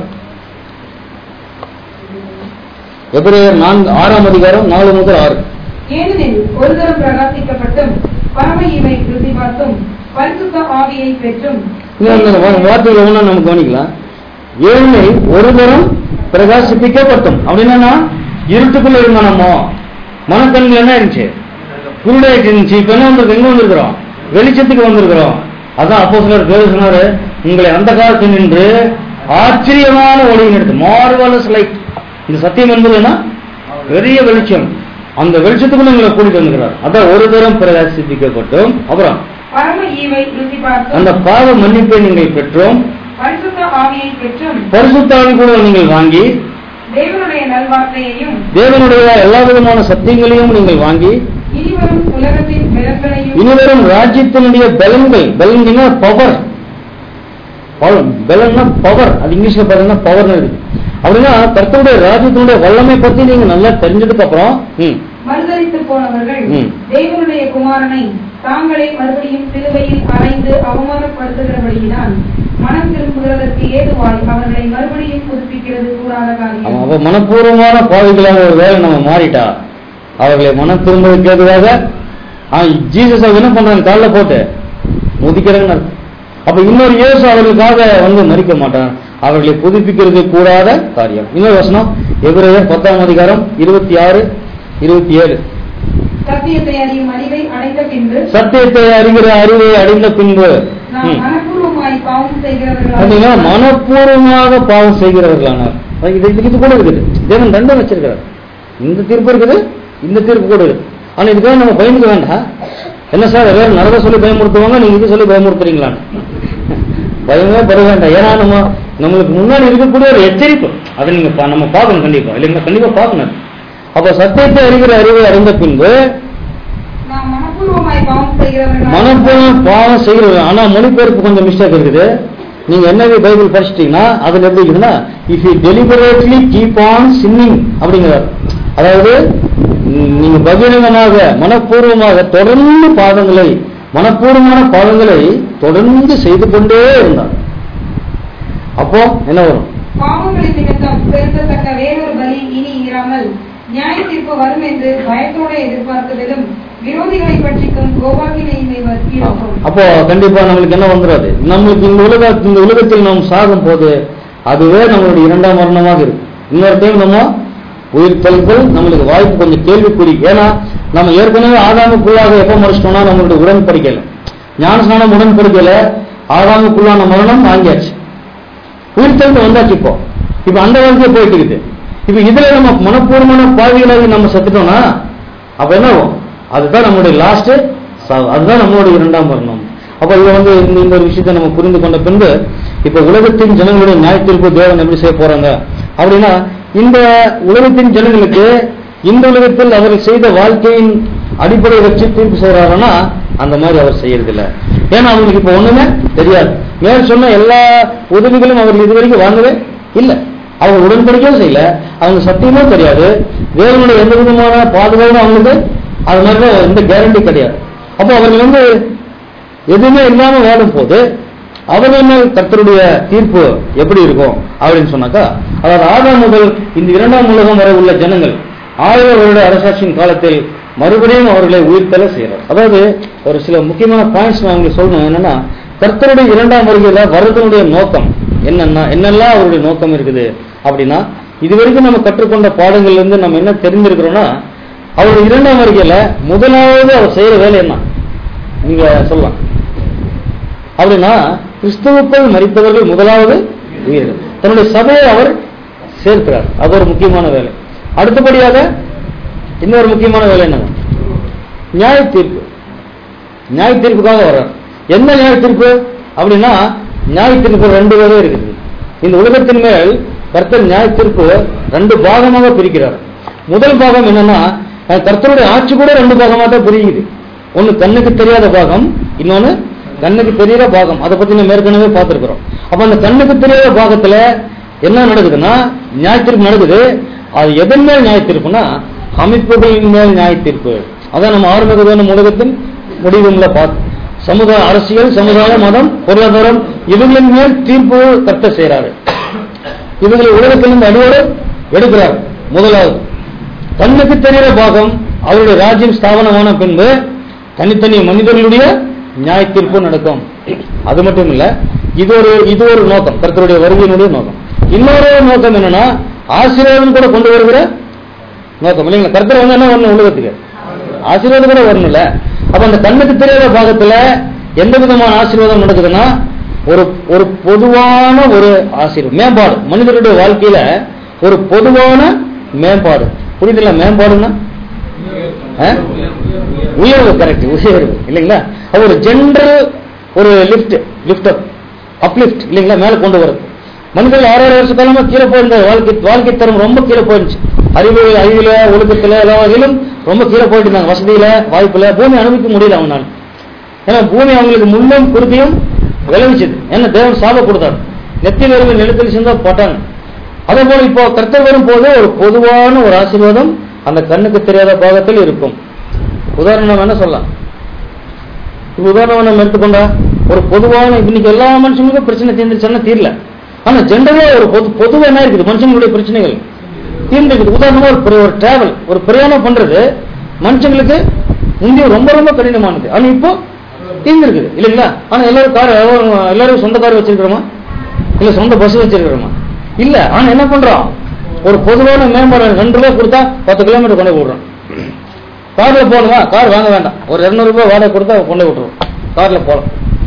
எபிரேயர் நான்கு ஆறாம் அதிகாரம் நாலு முதல் ஆறு ஏனெனில் ஒரு தரம் பிரகாசிக்கப்பட்டும் பரம இவை திருத்தி பார்த்தும் பரிசுத்த ஆவி ஆவியை பெற்றும் இந்த இந்த வா- வார்த்தைகளை ஒண்ணா நம்ம கவனிக்கலாம் ஏழ்மை ஒரு தரம் பிரகாசிப்பிக்கப்பட்டும் அப்படின்னா இருட்டுக்குள்ள இருந்த நம்ம மனக்கண்கள் என்ன இருந்துச்சு குருடாயிட்டு இருந்துச்சு இப்ப என்ன வந்திருக்கு எங்க வந்திருக்கிறோம் வெளிச்சத்துக்கு வந்திருக்கிறோம் அதான் அப்போ சிலர் பேர் சொன்னாரு உங்களை அந்த காலத்தில் நின்று ஆச்சரியமான ஒளியின் எடுத்து மார்வலஸ் லைட் இந்த சத்தியம் என்பதுன்னா பெரிய வெளிச்சம் அந்த வெளிச்சத்துக்குள்ள எங்களை கூட்டிட்டு வந்துக்கிறார் அதான் ஒரு தரம் பிரகாசிப்பிக்கப்பட்டும் அப்புறம் பரம ஈவை ருசி அந்த பார்த்தும் பாவ மன்னிப்பை நீங்கள் பெற்றோம் பரிசுத்த ஆவியை பெற்றும் பரிசுத்தாவி கூட நீங்கள் வாங்கி தேவனுடைய நல்வார்த்தையையும் தேவனுடைய எல்லா விதமான சத்தியங்களையும் நீங்கள் வாங்கி இனிவரும் உலகத்தின் விலங்களையும் இனிவரும் ராஜ்யத்தினுடைய பலன்கள் பலன்கள்னா பவர் பலன்னா பவர் அது இங்கிலீஷ்ல பாத்தீங்கன்னா பவர் இருக்கு அப்படின்னா கர்த்தருடைய ராஜ்யத்தினுடைய வல்லமை பத்தி நீங்க நல்லா தெரிஞ்சதுக்கு அப்புறம் ம், மறுதலித்து போனவர்கள் ம். தேவனுடைய குமாரனை தாங்களே மறுபடியும் சிலுவையில் அறைந்து அவமானப்படுத்துகிறபடியினால் மனம் திரும்புகிறதற்கு ஏதுவாய் அவர்களை மறுபடியும் புதுப்பிக்கிறது கூடாத அவன் காரியம் அவ மனப்பூர்வமான பாவிகளாக ஒரு வேலை நம்ம மாறிட்டா அவர்களை மனம் திரும்புவதற்கு ஏதுவாக அவன் ஜீசஸ் என்ன பண்றாங்க கால்ல போட்டு முதிக்கிறாங்கன்னு அர்த்தம். அப்ப இன்னொரு இயேசு அவர்களுக்காக வந்து மறிக்க மாட்டான் அவர்களை புதுப்பிக்கிறது கூடாத காரியம் இன்னொரு வசனம் எபிரேயர் பத்தாம் அதிகாரம் இருபத்தி ஆறு இருபத்தி ஏழு சத்தியத்தை அறியும் அறிவை அடைந்த பின்பு சத்தியத்தை அறிகிற அறிவை அடைந்த பின்பு நாம் ம். மனப்பூர்வமாய் பாவம் பாத்தீங்கன்னா செய்கிறவர்களாக மனப்பூர்வமாக பாவம் செய்கிறவர்களானார் அது இது இது கூட இருக்குது தேவன் ரெண்டும் வச்சிருக்கிறார் இந்த தீர்ப்பு இருக்குது இந்த தீர்ப்பு கூட இருக்குது ஆனா இதுக்காக நம்ம பயந்துக்க வேண்டாம் என்ன சார் எல்லாரும் நரக சொல்லி பயமுறுத்துவாங்க நீங்க இது சொல்லி பயமுறுத்துறீங்களான்னு பயமே பட வேண்டாம் ஏன்னா நம்ம நம்மளுக்கு முன்னாடி இருக்கக்கூடிய ஒரு எச்சரிப்பு அதை நீங்க பா- நம்ம பார்க்கணும் கண்டிப்பா இல்லைங்களா கண்டிப்பா பார்க்கணும் அது. அப்ப சத்தியத்தை அறிகிற அறிவை அறிந்த பின்பு நாம் மனப்பூர்வமாய் பாவம் செய்கிறவர்களாக மனப்பூர்வம் பாவம் செய்கிறது ஆனா மொழிபெயர்ப்பு கொஞ்சம் மிஸ்டேக் இருக்குது நீங்க என்னவே பைபிள் படிச்சிட்டீங்கன்னா அதுல எப்படி இருக்குதுன்னா if you deliberately keep on sinning அப்படிங்கிறார் அதாவது ம், நீங்க பகிரங்கமாக மனப்பூர்வமாக தொடர்ந்து பாதங்களை மனப்பூர்வமான பாதங்களை தொடர்ந்து செய்து கொண்டே இருந்தார் அப்போ என்ன வரும் பாவங்களின் நிமித்தம் செலுத்தத்தக்க வேறொரு பலி இனி இராமல் நியாய தீர்ப்பு வரும் என்று பயத்தோடு எதிர்பார்த்ததிலும் விரோதிகளை பற்றிக்கும் கோபாகினைமை இருக்கும் அப்போ கண்டிப்பா நம்மளுக்கு என்ன வந்துடாது நம்மளுக்கு இந்த உலக இந்த உலகத்தில் நாம் சாகும் போது அதுவே நம்மளுடைய இரண்டாம் மரணமாக இருக்கு இன்னொரு டைம் நம்ம உயிர் தெழுதல் நம்மளுக்கு வாய்ப்பு கொஞ்சம் கேள்விக்குறி ஏன்னா நம்ம ஏற்கனவே ஆதாமுக்குள்ளாக எப்ப மறைச்சிட்டோம்னா நம்மளுடைய உடன்படிக்கையில ஞானஸ்நானம் உடன்படிக்கையில ஆதாமுக்குள்ளான மரணம் வாங்கியாச்சு உயிர் தெழுந்து வந்தாச்சு இப்போ இப்ப அந்த வாழ்க்கையே போயிட்டு இருக்குது இப்ப இதுல நம்ம மனப்பூர்வமான பாவிகளாகி நம்ம செத்துட்டோம்னா அப்ப என்ன ஆகும் அதுதான் நம்மளுடைய லாஸ்ட் அதுதான் நம்மளுடைய இரண்டாம் மரணம் அப்ப இதை வந்து இந்த இந்த ஒரு விஷயத்தை நம்ம புரிந்து கொண்ட பின்பு இப்ப உலகத்தின் ஜனங்களுடைய நியாயத்தீர்ப்பு தேவன் எப்படி செய்ய போறாங்க அப்படின்னா இந்த உலகத்தின் ஜனங்களுக்கு இந்த உலகத்தில் அவர்கள் செய்த வாழ்க்கையின் அடிப்படையை வச்சு தீர்ப்பு செய்யறாருன்னா அந்த மாதிரி அவர் செய்யறதில்ல ஏன்னா அவங்களுக்கு இப்ப ஒண்ணுமே தெரியாது மேல் சொன்ன எல்லா உதவிகளும் அவர்கள் இதுவரைக்கும் வாங்கவே இல்லை அவங்க உடன்படிக்கையும் செய்யல அவங்க சத்தியமும் தெரியாது தேவனுடைய எந்த விதமான பாதுகாப்பும் அவங்களுக்கு அது மாதிரி எந்த கேரண்டி கிடையாது அப்போ அவர்கள் வந்து எதுவுமே இல்லாம வாடும் போது அவர்கள் மேல் கர்த்தருடைய தீர்ப்பு எப்படி இருக்கும் அப்படின்னு சொன்னாக்கா அதாவது ஆதாம் முதல் இந்த இரண்டாம் உலகம் வரை உள்ள ஜனங்கள் ஆயிரம் வருட அரசாட்சியின் காலத்தில் மறுபடியும் அவர்களை உயிர்த்தல செய்யறார் அதாவது ஒரு சில முக்கியமான பாயிண்ட்ஸ் நான் உங்களுக்கு சொல்லணும் என்னன்னா கர்த்தருடைய இரண்டாம் வருகையில வருதனுடைய நோக்கம் என்னன்னா என்னெல்லாம் அவருடைய நோக்கம் இருக்குது அப்படின்னா இதுவரைக்கும் நம்ம கற்றுக்கொண்ட பாடங்கள்ல இருந்து நம்ம என்ன தெரிஞ்சிருக்கிறோம்னா அவருடைய இரண்டாம் வருகையில முதலாவது அவர் செய்யற வேலை என்ன நீங்க சொல்லலாம் அப்படின்னா கிறிஸ்துவுக்குள் மறித்தவர்கள் முதலாவது உயிர்கள் தன்னுடைய சபையை அவர் சேர்க்கிறார் அது ஒரு முக்கியமான வேலை அடுத்தபடியாக இன்னொரு முக்கியமான வேலை என்னங்க நியாய தீர்ப்பு நியாய தீர்ப்புக்காக வர்றார் என்ன நியாய தீர்ப்பு அப்படின்னா நியாய தீர்ப்பு ரெண்டு வகை இருக்குது இந்த உலகத்தின் மேல் கர்த்தர் நியாய தீர்ப்பு ரெண்டு பாகமாக பிரிக்கிறார் முதல் பாகம் என்னன்னா அஹ், கர்த்தருடைய ஆட்சி கூட ரெண்டு பாகமாக தான் பிரியுது ஒன்னு கண்ணுக்கு தெரியாத பாகம் இன்னொன்னு கண்ணுக்கு தெரியாத பாகம் அதை பத்தி நம்ம ஏற்கனவே பார்த்திருக்கிறோம் அப்ப அந்த கண்ணுக்கு தெரியாத பாகத்துல என்ன நடக்குதுன்னா நியாய தீர்ப்பு நடக்குது அது எதன் மேல் நியாய தீர்ப்புனா அமைப்புகளின் மேல் நியாய தீர்ப்பு அதான் நம்ம ஆரம்பிக்கிறதும் உலகத்தின் முடிவுல பார்த்து சமுதாய அரசியல் சமுதாய மதம் பொருளாதாரம் இவங்களின் மேல் தீர்ப்பு கட்ட செய்யறாரு இவங்களை உலகத்திலிருந்து அடியோடு எடுக்கிறார் முதலாவது கண்ணுக்கு தெரிகிற பாகம் அவருடைய ராஜ்யம் ஸ்தாபனமான பின்பு தனித்தனி மனிதர்களுடைய நியாய தீர்ப்பு நடக்கும் அது மட்டும் இல்ல இது ஒரு இது ஒரு நோக்கம் கர்த்தருடைய வருகையினுடைய நோக்கம் இன்னொரு நோக்கம் என்னன்னா ஆசீர்வாதம் கூட கொண்டு வருகிற நோக்கம் இல்லைங்களா கர்த்தர் வந்து என்ன வரணும் உலகத்துக்கு ஆசீர்வாதம் கூட வரணும்ல அப்ப அந்த கண்ணுக்கு தெரியாத பாகத்துல எந்த விதமான ஆசீர்வாதம் நடக்குதுன்னா ஒரு ஒரு பொதுவான ஒரு ஆசீர்வாதம் மேம்பாடு மனிதனுடைய வாழ்க்கையில ஒரு பொதுவான மேம்பாடு புரியுதுல்ல மேம்பாடுன்னா ஆ? உயர்வு கரெக்ட் உயர்வு இல்லைங்களா அது ஒரு ஜென்ரல் ஒரு லிஃப்ட் லிஃப்ட் அப் அப்லிஃப்ட் இல்லைங்களா மேல கொண்டு வருது மனிதர்கள் ஆறாயிரம் வருஷ காலமா கீழே போயிருந்த வாழ்க்கை வாழ்க்கை தரம் ரொம்ப கீழே போயிருந்துச்சு அறிவு அறிவுல ஒழுக்கத்துல எல்லா வகையிலும் ரொம்ப கீழே போயிட்டு இருந்தாங்க வசதியில வாய்ப்புல பூமி அனுபவிக்க முடியல அவனால ஏன்னா பூமி அவங்களுக்கு முன்னும் குறுக்கையும் விளைவிச்சது ஏன்னா தேவன் சாப கொடுத்தாரு நெத்தி வெறும் நிலத்தில் சேர்ந்தா போட்டாங்க அதே போல இப்போ கர்த்தர் வரும் போது ஒரு பொதுவான ஒரு ஆசீர்வாதம் அந்த கண்ணுக்கு தெரியாத பாகத்தில் இருக்கும் உதாரணம் வேணா சொல்லலாம் இப்ப உதாரணம் நம்ம எடுத்துக்கொண்டா ஒரு பொதுவான இன்னைக்கு எல்லா மனுஷங்களுக்கும் பிரச்சனை தீர்ந்துருச்சுன்னா தீரல ஆனா ஜென்ரலா ஒரு பொது பொதுவா என்ன இருக்குது மனுஷங்களுடைய பிரச்சனைகள் தீர்ந்துருக்குது உதாரணமா ஒரு பெரிய- ஒரு டிராவல் ஒரு பிரயாணம் பண்றது மனுஷங்களுக்கு முந்தைய ரொம்ப ரொம்ப கடினமானது ஆனா இப்போ தீர்ந்துருக்குது இல்லைங்களா ஆனா எல்லாரும் கார் எல்லாரும் சொந்த கார் வச்சிருக்கிறோமா இல்ல சொந்த பஸ் வச்சிருக்கிறோமா இல்ல ஆனா என்ன பண்றோம் ஒரு பொதுவான மேம்பாடு ரெண்டு ரூபாய் கொடுத்தா பத்து கிலோமீட்டர் கொண்டு போய் விடுறோம் கார்ல போகணுமா கார் வாங்க வேண்டாம் ஒரு 200 ரூபாய் வாடகை கொடுத்தா கொண்டு விட்டுருவோம் கார்ல போகலாம்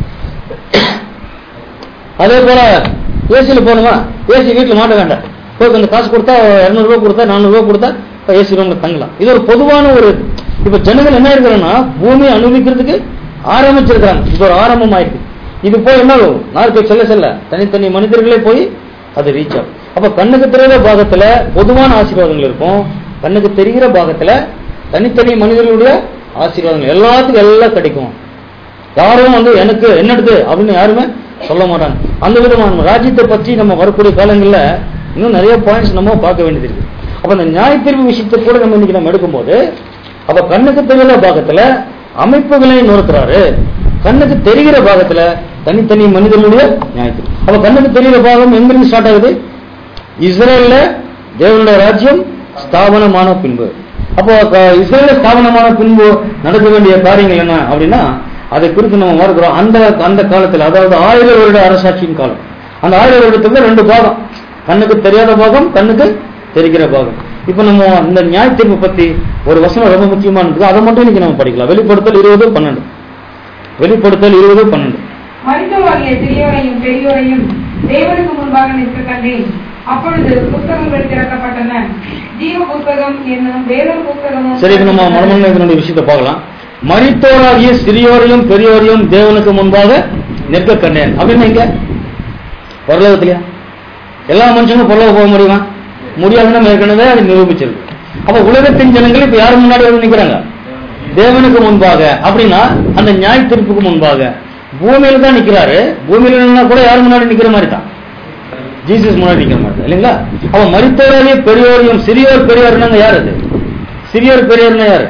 அதே போல ஏசியில போகணுமா ஏசி வீட்டுல மாட்ட வேண்டாம் போய் கொஞ்சம் காசு கொடுத்தா 200 ரூபாய் கொடுத்தா 400 ரூபாய் கொடுத்தா ஏசி ரூம்ல தங்கலாம் இது ஒரு பொதுவான ஒரு இப்ப ஜனங்கள் என்ன இருக்கிறன்னா பூமியை அனுபவிக்கிறதுக்கு ஆரம்பிச்சிருக்காங்க இது ஒரு ஆரம்பம் ஆயிருக்கு இது போய் என்ன ஆகும்? நாட்கள் செல்ல செல்ல தனித்தனி மனிதர்களே போய் அது ரீச் ஆகும் அப்ப கண்ணுக்கு தெரியாத பாகத்துல பொதுவான ஆசீர்வாதங்கள் இருக்கும் கண்ணுக்கு தெரிகிற பாகத்துல தனித்தனி மனிதர்களுடைய ஆசீர்வாதங்கள் எல்லாத்துக்கும் எல்லாம் கிடைக்கும் யாரும் வந்து எனக்கு என்னடுது அப்படின்னு யாருமே சொல்ல மாட்டாங்க அந்த விதமான ராஜ்யத்தை பற்றி நம்ம வரக்கூடிய காலங்கள்ல இன்னும் நிறைய பாயிண்ட்ஸ் நம்ம பார்க்க வேண்டியது இருக்கு அப்ப அந்த நியாயத்தீர்வு விஷயத்தை கூட நம்ம இன்னைக்கு நம்ம எடுக்கும்போது அப்ப கண்ணுக்கு தெரியாத பாகத்துல அமைப்புகளை நொறுக்கிறாரு கண்ணுக்கு தெரிகிற பாகத்துல தனித்தனி மனிதனுடைய நியாயத்தீர்வு அப்ப கண்ணுக்கு தெரிகிற பாகம் எங்கிருந்து ஸ்டார்ட் ஆகுது இஸ்ரேல்ல தேவனுடைய ராஜ்யம் ஸ்தாபனமான பின்பு அப்போ க- இஸ்ரேல ஸ்தாபனமான பின்பு நடக்க வேண்டிய காரியங்கள் என்ன அப்படின்னா அதை குறித்து நம்ம பார்க்கிறோம் அந்த அந்த காலத்துல அதாவது ஆயிரம் வருட அரசாட்சியின் காலம் அந்த ஆயிரம் வருடத்துல ரெண்டு பாகம் கண்ணுக்கு தெரியாத பாகம் கண்ணுக்கு தெரிகிற பாகம் இப்ப நம்ம இந்த நியாய தீர்ப்பு பத்தி ஒரு வசனம் ரொம்ப முக்கியமானது அதை மட்டும் இன்னைக்கு நம்ம படிக்கலாம் வெளிப்படுத்தல் இருபது பன்னெண்டு வெளிப்படுத்தல் இருபது பன்னெண்டு மனிதவாகிய சிறியோரையும் பெரியோரையும் தேவனுக்கு முன்பாக நிற்க கண்டேன் அப்பொழுது புத்தகங்கள் திறக்கப்பட்டன ஜீவ புத்தகம் என்னும் வேறொரு புத்தகமும் சரி இப்ப நம்ம மனமன்ன இதனுடைய விஷயத்தை பார்க்கலாம் மரித்தோராகிய சிறியோரையும் பெரியோரையும் தேவனுக்கு முன்பாக நிற்க கண்டேன் அப்படின்னு எங்க பரலோகத்திலயா எல்லா மனுஷனும் பரலோகம் போக முடியுமா முடியாதுன்னு நம்ம ஏற்கனவே அது நிரூபிச்சிருக்கு அப்ப உலகத்தின் ஜனங்கள் இப்ப யார் முன்னாடி வந்து நிக்கிறாங்க தேவனுக்கு முன்பாக அப்படின்னா அந்த நியாய தீர்ப்புக்கு முன்பாக பூமியில தான் நிக்கிறாரு பூமியில நின்னா கூட யார் முன்னாடி நிக்கிற மாதிரி தான் ஜீசஸ் முன்னாடி நிக்கிற மாதிரி தான் இல்லைங்களா அப்ப மரித்தோரையும் பெரியோரையும் சிறியோர் பெரியோர்னாங்க யார் அது சிறியோர் பெரியோர்னா யாரு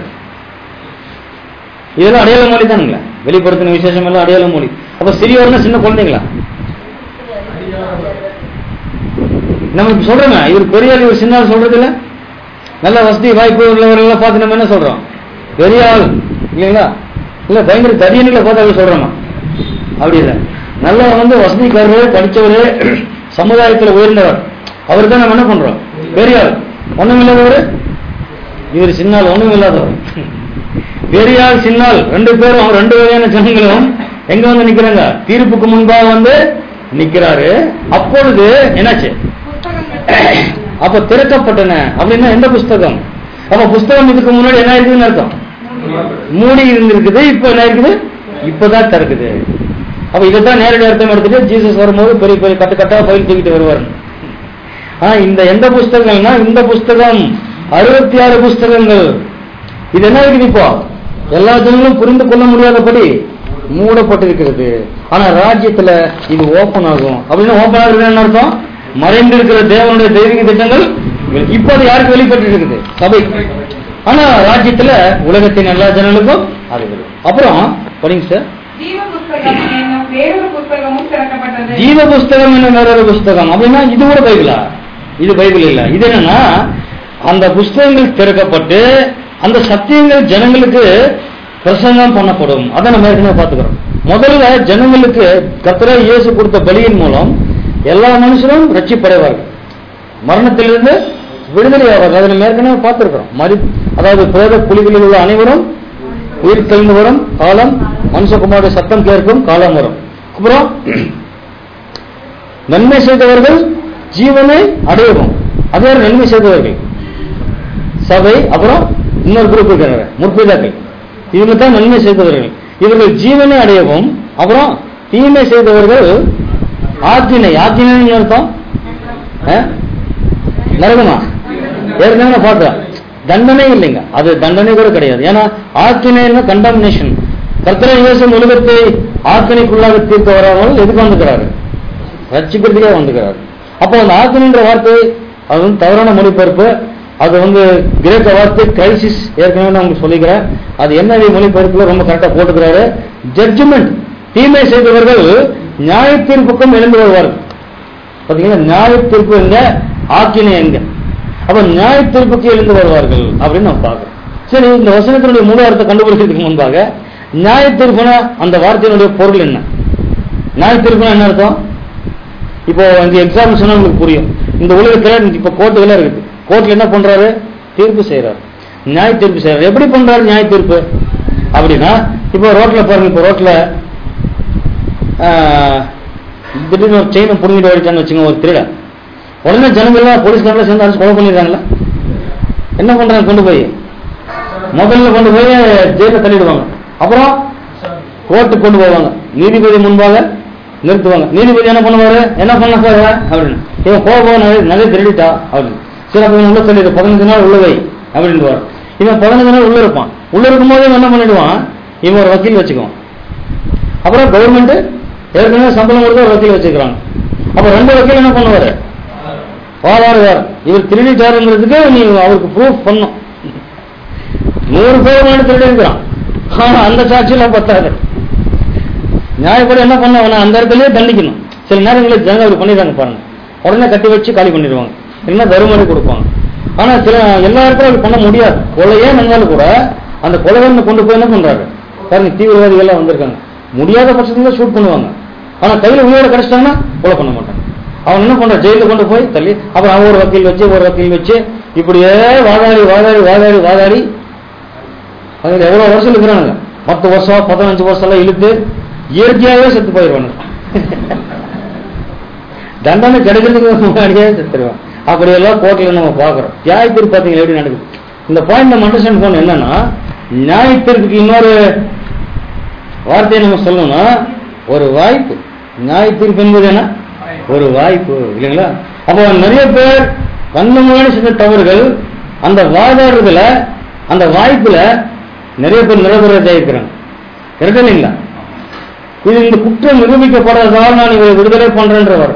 இதெல்லாம் அடையாள மொழி தானுங்களா வெளிப்படுத்தின விசேஷம் எல்லாம் அடையாள மொழி அப்ப சிறியோர்னா சின்ன குழந்தைங்களா நம்ம இப்ப சொல்றோமே இவர் பெரிய ஆள் இவர் சின்ன ஆள் சொல்றது இல்ல நல்ல வசதி வாய்ப்பு உள்ளவர்கள் எல்லாம் பார்த்து நம்ம என்ன சொல்றோம் பெரிய ஆள் இல்லைங்களா இல்ல பயங்கர தடியன்களை பார்த்து அப்படி சொல்றோமா அப்படி இல்லை நல்லா வந்து வசதிக்காரரு படிச்சவரு சமுதாயத்துல உயர்ந்தவர் அவர் தான் நம்ம என்ன பண்றோம் பெரிய ஆள் ஒண்ணும் இல்லாதவர் இவர் சின்னால் ஒண்ணும் இல்லாதவர் பெரியாள் சின்னால் ரெண்டு பேரும் அவங்க ரெண்டு வகையான ஜனங்களும் எங்க வந்து நிக்கிறாங்க தீர்ப்புக்கு முன்பாக வந்து நிக்கிறாரு அப்பொழுது என்னாச்சு புத்தகங்கள் அப்ப திறக்கப்பட்டன அப்படின்னா எந்த புஸ்தகம் அப்ப புஸ்தகம் இதுக்கு முன்னாடி என்ன இருக்குதுன்னு அர்த்தம் மூடி இருந்திருக்குது இப்ப என்ன இருக்குது இப்பதான் திறக்குது அப்ப இதைத்தான் நேரடி அர்த்தம் எடுத்துட்டு ஜீசஸ் வரும்போது பெரிய பெரிய கட்டு கட்டா ஃபைல் தூக்கிட்டு வருவார் ஆனா இந்த எந்த புஸ்தகங்கள்னா இந்த புஸ்தகம் அறுபத்தி ஆறு புஸ்தகங்கள் இது என்ன இருக்குது இப்போ எல்லா ஜனங்களும் புரிந்து கொள்ள முடியாதபடி மூடப்பட்டிருக்கிறது ஆனா ராஜ்யத்துல இது ஓபன் ஆகும் அப்படின்னா ஓபன் ஆகுறது என்ன அர்த்தம் மறைந்து இருக்கிற தேவனுடைய தெய்வீக திட்டங்கள் இப்போ அது யாருக்கு வெளிப்பட்டு இருக்குது சபை ஆனா ராஜ்யத்துல உலகத்தின் எல்லா ஜனங்களுக்கும் அது வரும். அப்புறம் படிங்க சார் ஜீவ புத்தகம் என்னும் வேறொரு புத்தகமும் திறக்கப்பட்டது ஜீவ புஸ்தகம் என்ன வேறொரு புஸ்தகம் அப்படின்னா இது கூட பைபிளா இது பைபிள் இல்ல இது என்னன்னா அந்த புஸ்தகங்கள் திறக்கப்பட்டு அந்த சத்தியங்கள் ஜனங்களுக்கு பிரசங்கம் பண்ணப்படும் அதை நம்ம ஏற்கனவே பார்த்துக்கிறோம் முதல்ல ஜனங்களுக்கு கர்த்தரே இயேசு கொடுத்த பலியின் மூலம் எல்லா மனுஷரும் ரட்சிப்படைவார்கள் மரணத்திலிருந்து விடுதலை ஆவார்கள் அதை நம்ம ஏற்கனவே பார்த்திருக்கிறோம் மறி அதாவது பிரேத புலிகளில் உள்ள அனைவரும் உயிர் தெளிந்து வரும் காலம் மனுஷகுமாரோட சத்தம் கேட்கும் காலம் வரும் அப்புறம் நன்மை செய்தவர்கள் ஜீவனை அடையவும் அதே நன்மை செய்தவர்கள் சபை அப்புறம் இன்னொரு குரூப் இருக்கிறாங்க முற்பிதாக்கள் இவங்க தான் நன்மை செய்தவர்கள் இவர்கள் ஜீவனை அடையவும் அப்புறம் தீமை செய்தவர்கள் ஆக்கினை ஆக்கினை அர்த்தம் ஆ? நரகமா ஏற்கனவே நான் பார்த்தேன் தண்டனை இல்லைங்க அது தண்டனை கூட கிடையாது ஏன்னா ஆக்கினைன்னா கண்டாமினேஷன் கர்த்தரை இயேசு உலகத்தை ஆக்கினைக்குள்ளாக தீர்க்க வராமல் எதுக்கு வந்துக்கிறாரு ரட்சிக்கிறதுக்கே வந்துக்கிறாரு அப்போ அந்த ஆக்கினைன்ற வார்த்தை அது வந்து தவறான மொழிபெயர்ப்பு அது வந்து கிரேக்க வார்த்தை கிரைசிஸ் ஏற்கனவே நான் உங்களுக்கு சொல்லிக்கிறேன் அது என்ன மொழிபெயர்ப்புல ரொம்ப கரெக்டா போட்டுக்கிறாரு ஜட்ஜ்மெண்ட் தீமை செய்தவர்கள் நியாய தீர்ப்புக்கும் எழுந்து வருவார்கள் பாத்தீங்களா நியாய தீர்ப்பு எங்க ஆக்கினை எங்க அப்ப நியாய தீர்ப்புக்கு எழுந்து வருவார்கள் அப்படின்னு நம்ம பார்க்கிறோம் சரி இந்த வசனத்தினுடைய முழு அர்த்தத்தை கண்டுபிடிக்கிறதுக்கு முன்பாக நியாய தீர்ப்புனா அந்த வார்த்தையினுடைய பொருள் என்ன நியாய தீர்ப்புனா என்ன அர்த்தம் இப்போ இந்த எக்ஸாம் சொன்னா உங்களுக்கு புரியும் இந்த உலகத்துல இப்ப கோர்ட்டுகள இருக்குது கோர்ட்ல என்ன பண்றாரு தீர்ப்பு செய்யறாரு நியாய தீர்ப்பு செய்யறாரு எப்படி பண்றாரு நியாய தீர்ப்பு அப்படின்னா இப்போ ரோட்ல பாருங்க இப்போ ரோட்ல ஆஹ், திடீர்னு ஒரு செயினை புடுங்கிட்டு ஓடிட்டான்னு வச்சுங்க ஒரு திருடன் உடனே ஜனங்கள்லாம் போலீஸ்காரெல்லாம் சேர்ந்து அடிச்சு கொலை பண்ணிடுறாங்களா என்ன பண்றாங்க கொண்டு போய் முதல்ல கொண்டு போய் ஜெயில தள்ளிடுவாங்க அப்புறம் கோர்ட்டுக்கு கொண்டு போவாங்க நீதிபதி முன்பாக நிறுத்துவாங்க நீதிபதி என்ன பண்ணுவாரு என்ன பண்ண சார் அப்படின்னு இவன் போக போக நகை நகை திருடிட்டா அப்படின்னு சரி அப்ப இவன் உள்ள சொல்லிடு பதினஞ்சு நாள் உள்ள வை அப்படின்ட்டு இவன் பதினஞ்சு நாள் உள்ள இருப்பான் உள்ள இருக்கும்போது இவன் என்ன பண்ணிடுவான் இவன் ஒரு வக்கீல் வச்சுக்குவான் அப்புறம் கவர்மெண்ட் ஏற்கனவே சம்பளம் கொடுத்து ஒரு வக்கீல் வச்சுக்கிறாங்க அப்ப ரெண்டு வக்கீல் என்ன பண்ணுவாரு வாதாடுவார் இவர் திருடிட்டாருங்கிறதுக்கு நீ அவருக்கு ப்ரூஃப் பண்ணும் நூறு பேர் மேல திருடி இருக்கிறான் ஆனா அந்த சாட்சியில பத்தாது நியாயப்படி என்ன பண்ண அவனை அந்த இடத்துலயே தண்டிக்கணும் சில நேரங்களில் ஜனங்க அப்படி பண்ணிடுறாங்க பாருங்க உடனே கட்டி வச்சு காலி பண்ணிடுவாங்க இல்லைன்னா தருமடி கொடுப்பாங்க ஆனா சில எல்லா இடத்துல அப்படி பண்ண முடியாது கொலையே நடந்தாலும் கூட அந்த கொலைகளை கொண்டு போய் என்ன பண்றாரு பாருங்க தீவிரவாதிகள் எல்லாம் வந்திருக்காங்க முடியாத பட்சத்துல ஷூட் பண்ணுவாங்க ஆனா கையில உயிரோட கிடைச்சிட்டாங்கன்னா கொலை பண்ண மாட்டாங்க அவன் என்ன பண்ற ஜெயில கொண்டு போய் தள்ளி அப்புறம் அவன் ஒரு வக்கீல் வச்சு ஒரு வக்கீல் வச்சு இப்படியே வாதாடி வாதாடி வாதாடி வாதாடி அதுல எவ்வளவு வருஷம் இருக்கிறாங்க பத்து வருஷம் பதினஞ்சு வருஷம் எல்லாம் இழுத்து இயற்கையாவே செத்து போயிடுவாங்க தண்டனை கிடைக்கிறதுக்கு முன்னாடியே செத்துருவான் அப்படியெல்லாம் கோர்ட்ல நம்ம பாக்குறோம் நியாயத்தீர்ப்பு பாத்தீங்க எப்படி நடக்குது இந்த பாயிண்ட் நம்ம அண்டர்ஸ்டாண்ட் பண்ண என்னன்னா நியாயத்தீர்ப்புக்கு இன்னொரு வார்த்தையை நம்ம சொல்லணும்னா ஒரு வாய்ப்பு நியாயத்தீர்ப்பு என்பது என்ன ஒரு வாய்ப்பு இல்லைங்களா அப்போ நிறைய பேர் கண்ணு முன்னாடி செஞ்ச தவறுகள் அந்த வாதாடுறதுல அந்த வாய்ப்புல நிறைய பேர் நிரபராதி இருக்கிறாங்க கரெக்ட் இல்லைங்களா இது இந்த குற்றம் நிரூபிக்கப்படாததால் நான் இவரை விடுதலை பண்றேன்றவர்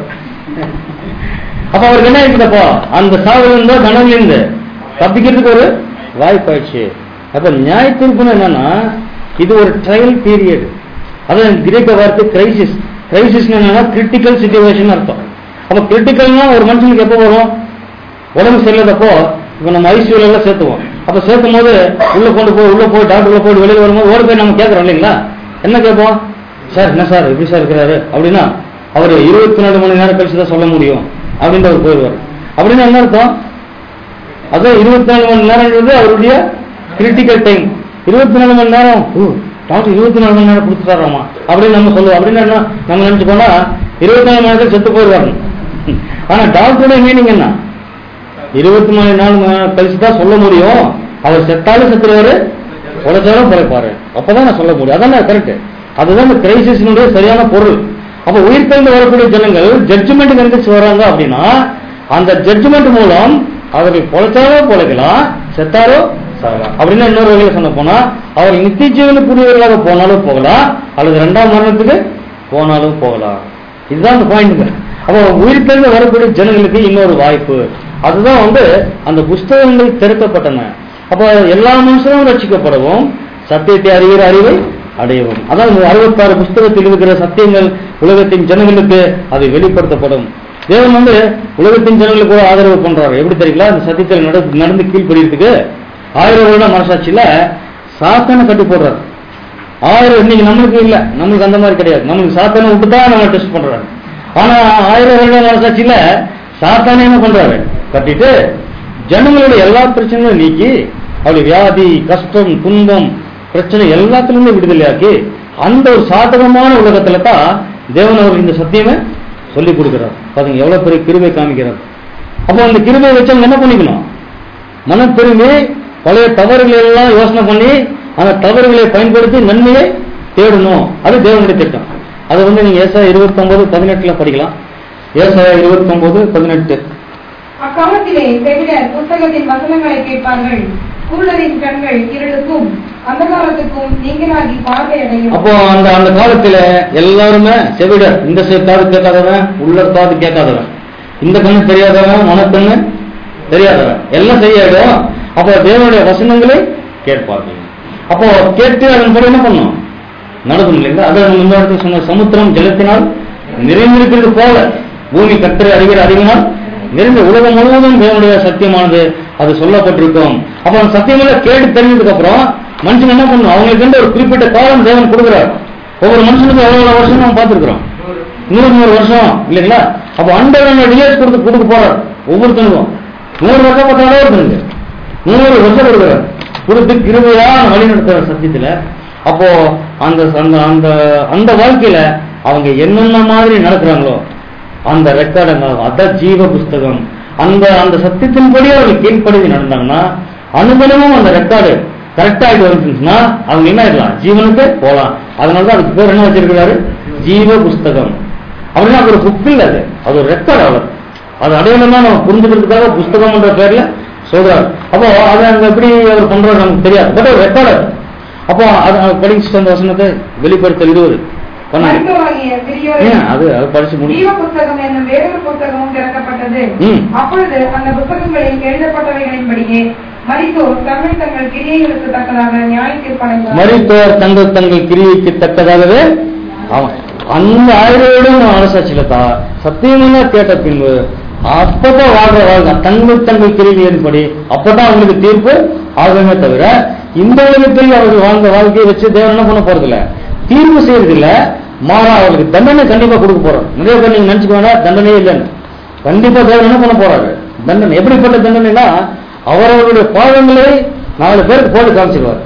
அப்ப அவருக்கு என்ன இருக்குதப்பா அந்த சாவுல இருந்தோ கனவுல இருந்து தப்பிக்கிறதுக்கு ஒரு வாய்ப்பாயிடுச்சு அப்ப நியாய தீர்ப்புன்னு என்னன்னா இது ஒரு ட்ரையல் பீரியட் அதான் கிரேக்க வார்த்தை கிரைசிஸ் கிரைசிஸ் என்னன்னா கிரிட்டிக்கல் சுச்சுவேஷன் அர்த்தம் அப்ப கிரிட்டிக்கல்னா ஒரு மனுஷனுக்கு எப்போ வரும் உடம்பு சரியில்லாதப்போ இப்ப நம்ம ஐசியூல எல்லாம் சேர்த்துவோம் அப்ப சேர்க்கும் போது உள்ள கொண்டு போய் உள்ள போய் டாக்டர் உள்ள போய் வெளியில வரும்போது ஓடி போய் நம்ம கேட்கறோம் இல்லைங்களா என்ன கேட்போம் சார் என்ன சார் எப்படி சார் இருக்கிறாரு அப்படின்னா அவர் இருபத்தி நாலு மணி நேரம் கழிச்சு தான் சொல்ல முடியும் அப்படின்னு அவர் போயிடுவார் அப்படின்னு என்ன அர்த்தம் அதான் இருபத்தி நாலு மணி நேரம்ன்றது அவருடைய கிரிட்டிக்கல் டைம் இருபத்தி நாலு மணி நேரம் ஓ, டாக்டர் இருபத்தி நாலு மணி நேரம் கொடுத்துட்டாராமா அப்படின்னு நம்ம சொல்லுவோம் அப்படின்னு என்ன நம்ம நினைச்சு போனா இருபத்தி நாலு மணி நேரத்தில் செத்து போயிடுவாங்க ஆனா டாக்டருடைய மீனிங் என்ன இருபத்தி நாலு நாள் மணி நேரம் கழிச்சு தான் சொல்ல முடியும் அவர் செத்தாலும் செத்துருவாரு உழைச்சாலும் பிழைப்பாரு அப்பதான் நான் சொல்ல முடியும் அதான் கரெக்ட் அதுதான் இந்த கிரைசிஸ்னுடைய சரியான பொருள் அப்ப உயிர்த்தெழுந்து வரக்கூடிய ஜனங்கள் ஜட்ஜ்மெண்ட் எந்திரிச்சு வராங்க அப்படின்னா அந்த ஜட்ஜ்மெண்ட் மூலம் அவர்கள் பொழைச்சாலோ பொழைக்கலாம் செத்தாரோ சாகலாம் அப்படின்னு இன்னொரு வகையில் சொன்ன போனா அவர் நித்திய ஜீவனுக்குரியவர்களாக போனாலும் போகலாம் அல்லது இரண்டாம் மரணத்துக்கு போனாலும் போகலாம் இதுதான் அந்த பாயிண்ட் அப்போ உயிர்த்தெழுந்து வரக்கூடிய ஜனங்களுக்கு இன்னொரு வாய்ப்பு அதுதான் வந்து அந்த புஸ்தகங்கள் திறக்கப்பட்டன அப்போ எல்லா மனுஷனும் ரட்சிக்கப்படவும் சத்தியத்தை அறிகிற அறிவை அடையவும் அதான் இந்த அறுபத்தாறு புஸ்தகத்தில் இருக்கிற சத்தியங்கள் உலகத்தின் ஜனங்களுக்கு அது வெளிப்படுத்தப்படும் தேவன் வந்து உலகத்தின் ஜனங்களுக்கு கூட ஆதரவு பண்றாரு எப்படி தெரியுங்களா அந்த சத்தியத்தில் நடந்து நடந்து கீழ்ப்படிறதுக்கு ஆயிரம் வருடம் மனசாட்சியில சாத்தான கட்டி போடுறாரு ஆயிரம் இன்னைக்கு நம்மளுக்கு இல்ல நம்மளுக்கு அந்த மாதிரி கிடையாது நம்மளுக்கு சாத்தானை விட்டு தான் நம்ம டெஸ்ட் பண்றாங்க ஆனா ஆயிரம் வருட மனசாட்சியில சாத்தானே என்ன பண்றாரு கட்டிட்டு ஜனங்களுடைய எல்லா பிரச்சனையும் நீக்கி அப்படி வியாதி கஷ்டம் துன்பம் பிரச்சனை எல்லாத்துலயுமே விடுதலையாக்கி அந்த ஒரு சாதகமான உலகத்துல தான் தேவன் அவர் இந்த சத்தியமே சொல்லி கொடுக்கிறார் பாருங்க எவ்வளவு பெரிய கிருபை காமிக்கிறார் அப்போ அந்த கிருபையை வச்சு அவங்க என்ன பண்ணிக்கணும் மனப்பெருமை பழைய தவறுகளை எல்லாம் யோசனை பண்ணி அந்த தவறுகளை பயன்படுத்தி நன்மையை தேடணும் அது தேவனுடைய திட்டம் அது வந்து நீங்க ஏசா இருபத்தி ஒன்பது பதினெட்டுல படிக்கலாம் ஏசா இருபத்தி ஒன்பது பதினெட்டு அக்காலத்திலே செவிடர் புத்தகத்தின் வசனங்களை கேட்பார்கள் குருடரின் கண்கள் இருளுக்கும் அந்தகாரத்துக்கும் நீங்களாகி பார்வையடையும் அப்போ அந்த அந்த காலத்துல எல்லாருமே செவிடர் இந்த சைடு காது கேட்காதவன் உள்ள காது கேட்காதவன் இந்த கண்ணு தெரியாதவன் மனக்கண்ணு தெரியாதவன் எல்லாம் சரியாயிடும் அப்போ தேவனுடைய வசனங்களை கேட்பார்கள் அப்போ கேட்டு அதன்படி என்ன பண்ணும் நடக்கும் இல்லைங்களா அதை நம்ம இந்த இடத்துல சொன்ன சமுத்திரம் ஜலத்தினால் நிறைந்திருக்கிறது போல பூமி கத்திர அறிகிற அறிவினால் நிறைந்த உலகம் முழுவதும் தேவனுடைய சத்தியமானது அது சொல்லப்பட்டிருக்கும் அப்ப அந்த சத்தியமெல்லாம் கேட்டு தெரிஞ்சதுக்கு அப்புறம் மனுஷன் என்ன பண்ணும் அவங்களுக்கு ஒரு குறிப்பிட்ட காலம் தேவன் கொடுக்குறார் ஒவ்வொரு மனுஷனுக்கும் எவ்வளவு வருஷம் நம்ம பார்த்திருக்கிறோம் நூறு நூறு வருஷம் இல்லைங்களா அப்ப அண்டர் இயர்ஸ் கொடுத்து கொடுக்க போறார் ஒவ்வொருத்தனுக்கும் நூறு வருஷம் பார்த்தாலே ஒருத்தனுக்கு நூறு வருஷம் கொடுக்குறார் கொடுத்து கிருபையா வழி நடத்துற சத்தியத்துல அப்போ அந்த அந்த அந்த அந்த வாழ்க்கையில அவங்க என்னென்ன மாதிரி நடக்கிறாங்களோ அந்த ரெக்கார்டுங்க அதான் ஜீவ புஸ்தகம் அந்த அந்த சத்தியத்தின்படி அவர்கள் கீழ்ப்படிந்து நடந்தாங்கன்னா அனுதினமும் அந்த ரெக்கார்டு கரெக்டா ஆயிட்டு வந்துச்சுன்னா அவங்க என்ன ஆயிடலாம் ஜீவனுக்கு போலாம் அதனாலதான் அதுக்கு பேர் என்ன வச்சிருக்கிறாரு ஜீவ புஸ்தகம் அப்படின்னா அது ஒரு புக் இல்ல அது அது ஒரு ரெக்கார்டு அவர் அது அடையாளமா நம்ம புரிஞ்சுக்கிறதுக்காக புஸ்தகம்ன்ற பேர்ல சொல்றாரு அப்போ அதை அங்க எப்படி அவர் பண்றாரு நமக்கு தெரியாது பட் ஒரு ரெக்கார்டு அப்போ அது படிச்சுட்டு அந்த வசனத்தை வெளிப்படுத்தல் இருபது பண்ணாங்க மருத்துவராகிய சிறியோரே, ஏன் அது அது படிச்சு முடிச்சு ஜீவ புஸ்தகம் என்னும் வேறொரு புஸ்தகமும் திறக்கப்பட்டது ம். அப்பொழுது அந்த புஸ்தகங்களில் எழுதப்பட்டவைகளின்படியே மரித்தோர் தங்கள் தங்கள் கிரியைகளுக்கு தக்கதாக நியாய தீர்ப்படைந்தார் மரித்தோர் தங்கள் தங்கள் கிரியைக்கு தக்கதாகவே அவன் அந்த ஆயிரம் அரசாட்சியிலதா சத்தியமெல்லாம் கேட்ட பின்பு அப்பதான் வாழ்ற வாழ்க்கை தங்கள் தங்கள் கிரியின்படி அப்பதான் அவங்களுக்கு தீர்ப்பு ஆகவே தவிர இந்த உலகத்தில் அவர்கள் வாழ்ந்த வாழ்க்கையை வச்சு தேவன் என்ன பண்ண போறது இல்ல தீர்ப்பு செய்யறது இல்ல மாறா அவர்களுக்கு தண்டனை கண்டிப்பா கொடுக்க போறோம் நிறைய பேர் நீங்க நினைச்சுக்க வேண்டாம் தண்டனையே இல்லைன்னு கண்டிப்பா தேவன் என்ன பண்ண போறாரு தண்டனை எப்படிப்பட்ட தண்டனைனா அவரவருடைய பாவங்களை நாலு பேருக்கு போட்டு காமிச்சிருவார்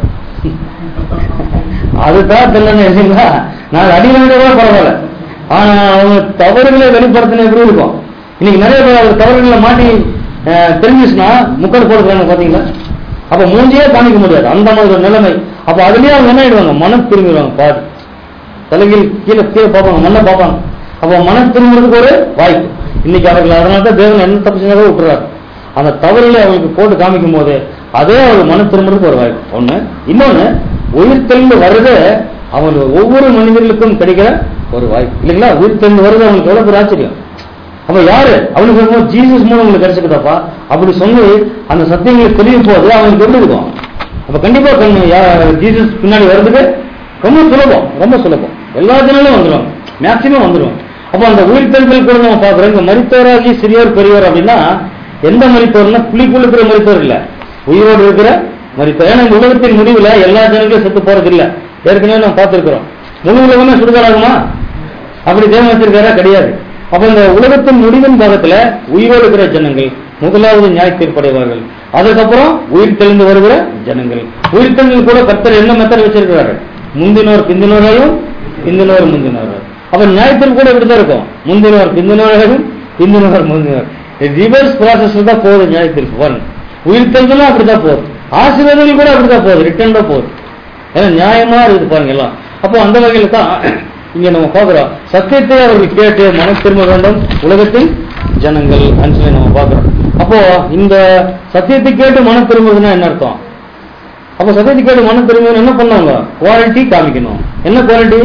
அதுதான் தண்டனை இல்லைங்களா நான் அடிவாங்க கூட பரவாயில்ல ஆனா அவங்க தவறுகளை வெளிப்படுத்தின எப்படி இருக்கும் இன்னைக்கு நிறைய பேர் அவர் தவறுகளை மாட்டி அஹ், தெரிஞ்சுச்சுன்னா முக்கல் போடுறாங்க பாத்தீங்களா அப்ப மூஞ்சியே காமிக்க முடியாது அந்த மாதிரி ஒரு நிலைமை அப்ப அதுலயே அவங்க என்ன ஆயிடுவாங்க மனம் திரும்பிடுவாங்க பாதி தலைகீழ் கீழே கீழே பார்ப்பாங்க மண்ணை பார்ப்பாங்க அப்போ மனம் திரும்புறதுக்கு ஒரு வாய்ப்பு இன்னைக்கு அவர்கள் அதனால தான் தேவன் என்ன தப்பு செஞ்சாலும் விட்டுறாரு அந்த தவறுல அவங்களுக்கு போட்டு காமிக்கும் போது அதே அவர் மனம் திரும்புறதுக்கு ஒரு வாய்ப்பு ஒண்ணு இன்னொன்னு உயிர் தெளிந்து வர்றது அவங்க ஒவ்வொரு மனிதர்களுக்கும் கிடைக்கிற ஒரு வாய்ப்பு இல்லைங்களா உயிர் தெளிந்து வர்றது அவங்களுக்கு எவ்வளவு பெரிய ஆச்சரியம் அப்ப யாரு அவனுக்கு வரும்போது ஜீசஸ் மூலம் உங்களுக்கு கிடைச்சிருக்குதாப்பா அப்படி சொல்லி அந்த சத்தியங்களை தெரியும் போது அவங்களுக்கு எப்படி இருக்கும் அப்ப கண்டிப்பா கண்ணு யா- ஜீசஸ் பின்னாடி வர்றதுக்கு ரொம்ப சுலபம் ரொம்ப சுலபம் எல்லா ஜனாலும் வந்துடும் மேக்சிமம் வந்துடும் அப்போ அந்த உயிர்த்தெழுதல் கூட நம்ம பார்க்குறோம் இங்க மரித்தவராகி சிறியோர் பெரியவர் அப்படின்னா எந்த மரித்தவர்னா புலிக்குள்ள இருக்கிற மரித்தவர் இல்ல உயிரோடு இருக்கிற மரித்தவர் ஏன்னா இந்த உலகத்தின் முடிவுல எல்லா ஜனங்களும் செத்து போறது இல்ல ஏற்கனவே நம்ம பார்த்திருக்கிறோம் முழு உலகமே சுடுகாடாகுமா அப்படி தேவன் வச்சிருக்காரா கிடையாது அப்ப இந்த உலகத்தின் முடிவின் பாகத்துல உயிரோடு இருக்கிற ஜனங்கள் முதலாவது நியாய தீர்ப்படைவார்கள் அதுக்கப்புறம் உயிர் தெளிந்து வருகிற ஜனங்கள் உயிர் தெளிந்து கூட கர்த்தர் என்ன மெத்தட் வச்சிருக்கிறாரு முந்தினோர் பிந்தினோரையும் பிந்தினோர் முந்தினோர் அப்ப நியாயத்தில் கூட இப்படிதான் இருக்கும் முந்தினோர் பிந்தினோரையும் பிந்தினோர் முந்தினோர் ரிவர்ஸ் ப்ராசஸ் தான் போகுது நியாயத்திற்கு ஒன் உயிர் தெளிதலும் அப்படிதான் போகுது ஆசீர்வாதங்கள் கூட அப்படிதான் போகுது ரிட்டர்ன் தான் போகுது ஏன்னா நியாயமா இருக்குது பாருங்க எல்லாம் அப்போ அந்த வகையில தான் இங்க நம்ம பார்க்கிறோம் சத்தியத்தை அவர்கள் கேட்டு மனம் திரும்ப வேண்டும் உலகத்தில் ஜனங்கள் அப்படின்னு சொல்லி நம்ம பார்க்கிறோம் அப்போ இந்த சத்தியத்தை கேட்டு மனம் திரும்புதுன்னா என்ன அர்த்தம் அப்போ சத்தியத்தை கேட்டு மனம் திரும்ப என்ன பண்ணுவாங்க குவாலிட்டி காமிக்கணும் என்ன குவாலிட்டி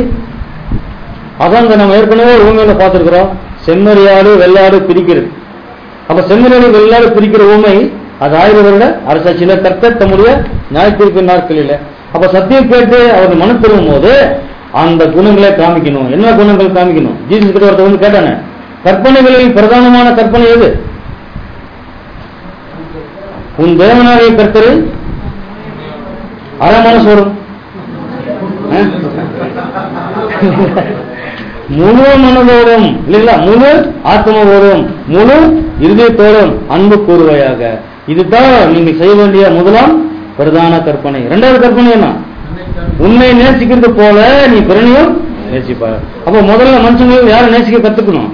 அதான் இந்த நம்ம ஏற்கனவே ஊமையில பார்த்திருக்கிறோம் செம்மறியாடு வெள்ளாடு பிரிக்கிறது அப்ப செம்மறியாடு வெள்ளாடு பிரிக்கிற ஊமை அது ஆயிரம் வருட அரசாட்சியில கர்த்தர் தம்முடைய நியாயத்தீர்ப்பு நாட்களில அப்ப சத்தியம் கேட்டு அவர் மனம் திரும்பும் போது அந்த குணங்களை காமிக்கணும் என்ன குணங்கள் காமிக்கணும் ஜீசஸ் கிட்ட ஒருத்தர் வந்து கேட்டானே கற்பனைகளில் பிரதானமான கற்பனை எது உன் தேவனாகிய கர்த்தரை அரை மனசு வரும் முழு மனதோடும் இல்லைங்களா முழு ஆத்மாவோடும் முழு இருதயத்தோடும் அன்பு கூறுவையாக இதுதான் நீங்க செய்ய வேண்டிய முதலாம் பிரதான கற்பனை இரண்டாவது கற்பனை என்ன உன்னை நேசிக்கிறது போல நீ பிறனையும் நேசிப்பார் அப்ப முதல்ல மனுஷங்க யாரை நேசிக்க கத்துக்கணும்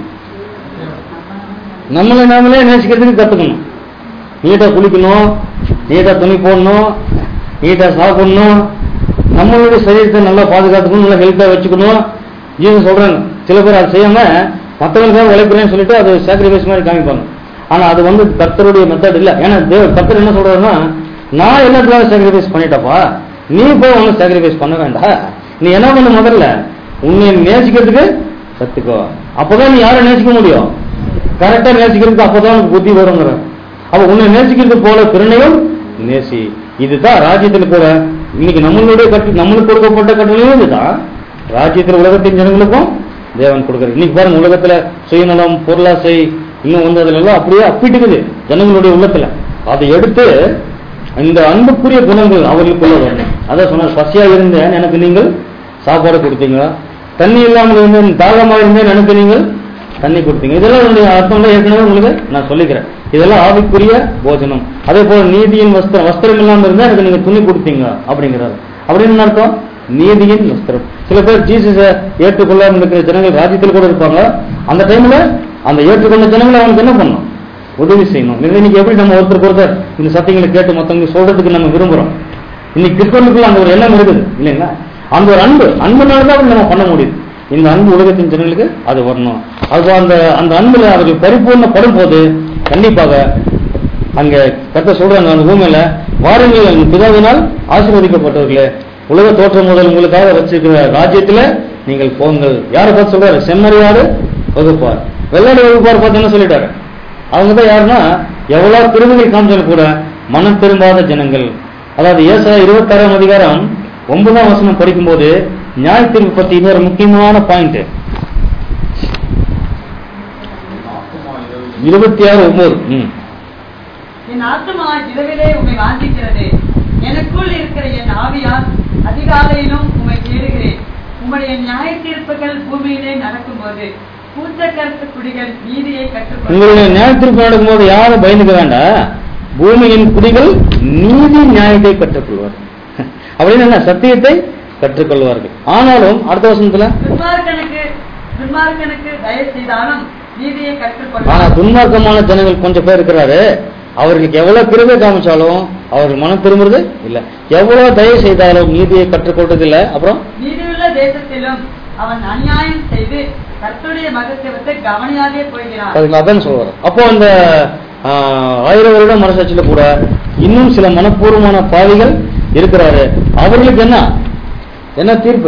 நம்மளை நாமளே நேசிக்கிறதுக்கு கத்துக்கணும் நீட்டா குளிக்கணும் நீட்டா துணி போடணும் நீட்டா சாப்பிடணும் நம்மளுடைய சரீரத்தை நல்லா பாதுகாத்துக்கணும் நல்லா ஹெல்த்தா வச்சுக்கணும் ஜீவன் சொல்றாங்க சில பேர் அதை செய்யாம மற்றவங்களுக்காக உழைக்கிறேன்னு சொல்லிட்டு அது சாக்ரிஃபைஸ் மாதிரி காமிப்பாங்க ஆனா அது வந்து கர்த்தருடைய மெத்தட் இல்ல ஏன்னா தேவ கர்த்தர் என்ன சொல்றாருன்னா நான் எல்லாத்துக்காக சாக்ரிஃபைஸ் பண்ணிட்டப்பா நீ போய் ஒன்றும் சாக்ரிஃபைஸ் பண்ண வேண்டாம் நீ என்ன பண்ண முதல்ல உன்னை நேசிக்கிறதுக்கு கத்துக்கோ அப்பதான் நீ யாரை நேசிக்க முடியும் கரெக்டா நேசிக்கிறதுக்கு அப்பதான் உனக்கு புத்தி வருங்கிற அப்ப உன்னை நேசிக்கிறது போல பிறனையும் நேசி இதுதான் ராஜ்யத்துல கூட இன்னைக்கு நம்மளுடைய கட்டு நம்மளுக்கு கொடுக்கப்பட்ட கட்டளையும் இதுதான் ராஜ்யத்தில் உலகத்தின் ஜனங்களுக்கும் தேவன் கொடுக்குறது இன்னைக்கு பாருங்க உலகத்துல சுயநலம் பொருளாசை இன்னும் வந்து அதுல எல்லாம் அப்படியே அப்பிட்டுக்குது ஜனங்களுடைய உள்ளத்துல அதை எடுத்து இந்த அன்புக்குரிய குணங்கள் அவர்களுக்குள்ள வரணும் அதான் சொன்னார் பசியா இருந்தேன் எனக்கு நீங்கள் சாப்பாடு கொடுத்தீங்களா தண்ணி இல்லாமல் இருந்தேன் தாகமா இருந்தேன் எனக்கு நீங்கள் தண்ணி கொடுத்தீங்க இதெல்லாம் என்னுடைய அர்த்தம் ஏற்கனவே உங்களுக்கு நான் சொல்லிக்கிறேன் இதெல்லாம் ஆவிக்குரிய போஜனம் அதே போல நீதியின் வஸ்திரம் வஸ்திரம் இல்லாம இருந்தா எனக்கு நீங்க துணி கொடுத்தீங்க அப்படிங்கிறாரு அப்படின்னு என்ன அர்த்தம் நீதியின் வஸ்திரம் சில பேர் ஜீசஸ ஏற்றுக்கொள்ளாம இருக்கிற ஜனங்கள் ராஜ்யத்தில் கூட இருப்பாங்க அந்த டைம்ல அந்த ஏற்றுக்கொண்ட ஜனங்களை அவனுக்கு என்ன பண்ணணும் உதவி செய்யணும் இன்னைக்கு எப்படி நம்ம ஒருத்தருக்கு ஒருத்தர் இந்த சத்தியங்களை கேட்டு மத்தவங்க சொல்றதுக்கு நம்ம விரும்புறோம் இன்னைக்கு கிறிஸ்தவனுக்குள்ள அந்த ஒரு எண்ணம் இருக்குது இல்லைங்களா அந்த ஒரு அன்பு அன்புனால தான் நம்ம பண்ண முடியுது இந்த அன்பு உலகத்தின் ஜனங்களுக்கு அது வரணும் அது அந்த அந்த அன்புல அவர்கள் பரிபூர்ணப்படும் போது கண்டிப்பாக அங்க கத்த சொல்றாங்க அந்த பூமியில வாருங்கள் என் பிதாவினால் ஆசீர்வதிக்கப்பட்டவர்களே உலக தோற்றம் முதல் உங்களுக்காக வச்சிருக்கிற ராஜ்யத்துல நீங்கள் போங்கள் யாரை பார்த்து சொல்றாரு செம்மறியாடு வகுப்பார் வெள்ளாடு வகுப்பார் பார்த்து என்ன சொல்லிட்டாரு அவங்க தான் யாருன்னா எவ்வளவு திருவிகள் காமிச்சாலும் கூட மனம் திரும்பாத ஜனங்கள் அதாவது ஏசா இருபத்தாறாம் அதிகாரம் ஒன்பதாம் வசனம் படிக்கும்போது நியாய தீர்ப்பு பத்தி இன்னொரு முக்கியமான பாயிண்ட் இருபத்தி ஆறு ஒன்பது ம் என் ஆத்மா இரவிலே உம்மை வாஞ்சிக்கிறது எனக்குள் இருக்கிற என் ஆவியால் அதிகாலையிலும் உம்மை தேடுகிறேன் உம்முடைய நியாய தீர்ப்புகள் பூமியிலே நடக்கும்போது பூத்த கருத்து குடிகள் நீதியை கற்றுக்கொள்ளும் உங்களுடைய நியாய தீர்ப்பு நடக்கும்போது யாரும் பயந்துக்க வேண்டாம் பூமியின் குடிகள் நீதி நியாயத்தை கற்றுக்கொள்வார்கள் அப்படின்னு என்ன சத்தியத்தை கற்றுக்கொள்வார்கள் ஆனாலும் அடுத்த வசனத்துல துன்மார்க்கனுக்கு துன்மார்க்கனுக்கு தயவு செய்தாலும் நீதியை ஆனா கற்றுக்கொள்ளும் துன்மார்க்கமான ஜனங்கள் கொஞ்சம் பேர் இருக்கிறாரு அவர்களுக்கு எவ்வளவு கிருபை காமிச்சாலும் அவர்கள் மனம் திரும்புறது இல்ல எவ்வளவு தயவு செய்தாலும் நீதியை கற்றுக்கொள்றது இல்ல அப்புறம் நீதியுள்ள தேசத்திலும் அவன் அநியாயம் செய்து கர்த்தருடைய மகத்துவத்தை கவனியாதே போகிறான் அதுக்கு அதான் சொல்றாரு அப்போ அந்த ஆஹ், ஆயிரம் வருடம் மனசாட்சியில கூட இன்னும் சில மனப்பூர்வமான பாவிகள் இருக்கிறாரு அவர்களுக்கு என்ன என்ன தீர்ப்பு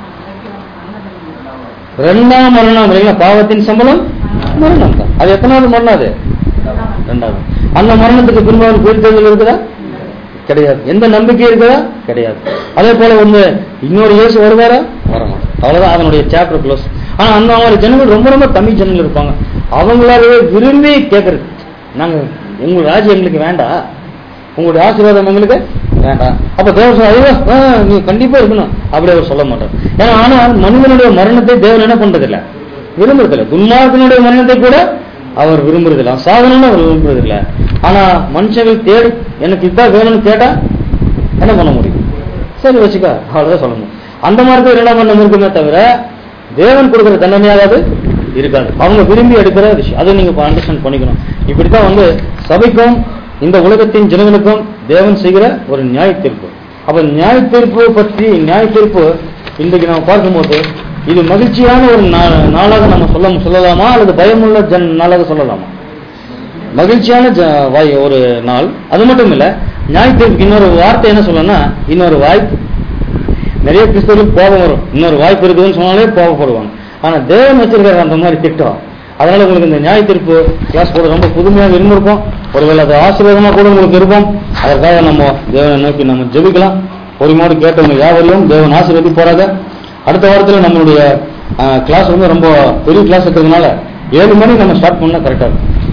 ரெண்டாம் மரணம் இல்லைங்களா பாவத்தின் சம்பளம் மரணம் தான் அது எத்தனாவது மரணம் அது ரெண்டாவது அந்த மரணத்துக்கு திரும்ப அவன் உயிர்த்தெழுதல் இருக்குதா கிடையாது எந்த நம்பிக்கை இருக்குதா கிடையாது அதே போல வந்து இன்னொரு இயேசு வருவாரா வரமாட்டார் அவ்வளவுதான் அதனுடைய சாப்டர் க்ளோஸ் ஆனா அந்த மாதிரி ஜனங்கள் ரொம்ப ரொம்ப கம்மி ஜனங்கள் இருப்பாங்க அவங்களாவே விரும்பி கேட்கறது நாங்க உங்க ராஜ்யம் எங்களுக்கு வேண்டாம் உங்களுடைய ஆசீர்வாதம் எங்களுக்கு வேண்டாம் அப்ப தேவன் சொல்ல ஐயோ ஆ, நீ கண்டிப்பா இருக்கணும் அப்படி அவர் சொல்ல மாட்டார் ஏன்னா ஆனால் மனிதனுடைய மரணத்தை தேவன் என்ன பண்றதில்ல விரும்புறதில்ல துன்மார்க்கனுடைய மரணத்தை கூட அவர் விரும்புறதில்ல அவன் சாகணும்னு அவர் விரும்புறதில்ல ஆனா மனுஷங்கள் தேடி எனக்கு இதான் வேணும்னு கேட்டா என்ன பண்ண முடியும் சரி வச்சுக்கோ அவ்வளவுதான் சொல்ல முடியும் அந்த மாதிரி தான் இரண்டாம் மரணம் இருக்குமே தவிர தேவன் கொடுக்குற தண்டனையாவது இருக்காது அவங்க விரும்பி எடுக்கிற விஷயம் அதை நீங்க அண்டர்ஸ்டாண்ட் பண்ணிக்கணும் இப்படித்தான் வந்து சபைக்கும் இந்த உலகத்தின் ஜனங்களுக்கும் தேவன் செய்கிற ஒரு நியாய தீர்ப்பு அப்ப நியாய தீர்ப்பு பற்றி நியாய தீர்ப்பு இன்றைக்கு நம்ம பார்க்கும்போது இது மகிழ்ச்சியான ஒரு நா- நாளாக நம்ம சொல்ல சொல்லலாமா அல்லது பயமுள்ள ஜன் நாளாக சொல்லலாமா மகிழ்ச்சியான ஜ- வாய் ஒரு நாள் அது மட்டும் இல்ல நியாய தீர்ப்புக்கு இன்னொரு வார்த்தை என்ன சொல்லணும்னா இன்னொரு வாய்ப்பு நிறைய கிறிஸ்தவர்களுக்கு கோபம் வரும் இன்னொரு வாய்ப்பு இருக்குதுன்னு சொன்னாலே கோபப்படுவாங்க ஆனா தேவன் வச்சிருக்கிற அந்த மாதிரி திட்டம் அதனால உங்களுக்கு இந்த நியாய தீர்ப்பு கிளாஸ் போட ரொம்ப புதுமையாக இருந்திருக்கும் ஒருவேளை அது ஆசீர்வாதமா கூட உங்களுக்கு இருக்கும் அதற்காக நம்ம தேவனை நோக்கி நம்ம ஜெபிக்கலாம் பொறுமையோடு கேட்டவங்க யாவரையும் தேவன் ஆசீர்வதி போறாங்க அடுத்த வாரத்துல நம்மளுடைய கிளாஸ் வந்து ரொம்ப பெரிய கிளாஸ் இருக்கிறதுனால ஏழு மணிக்கு நம்ம ஸ்டார்ட் பண்ணா கரெக்டா இருக்கும்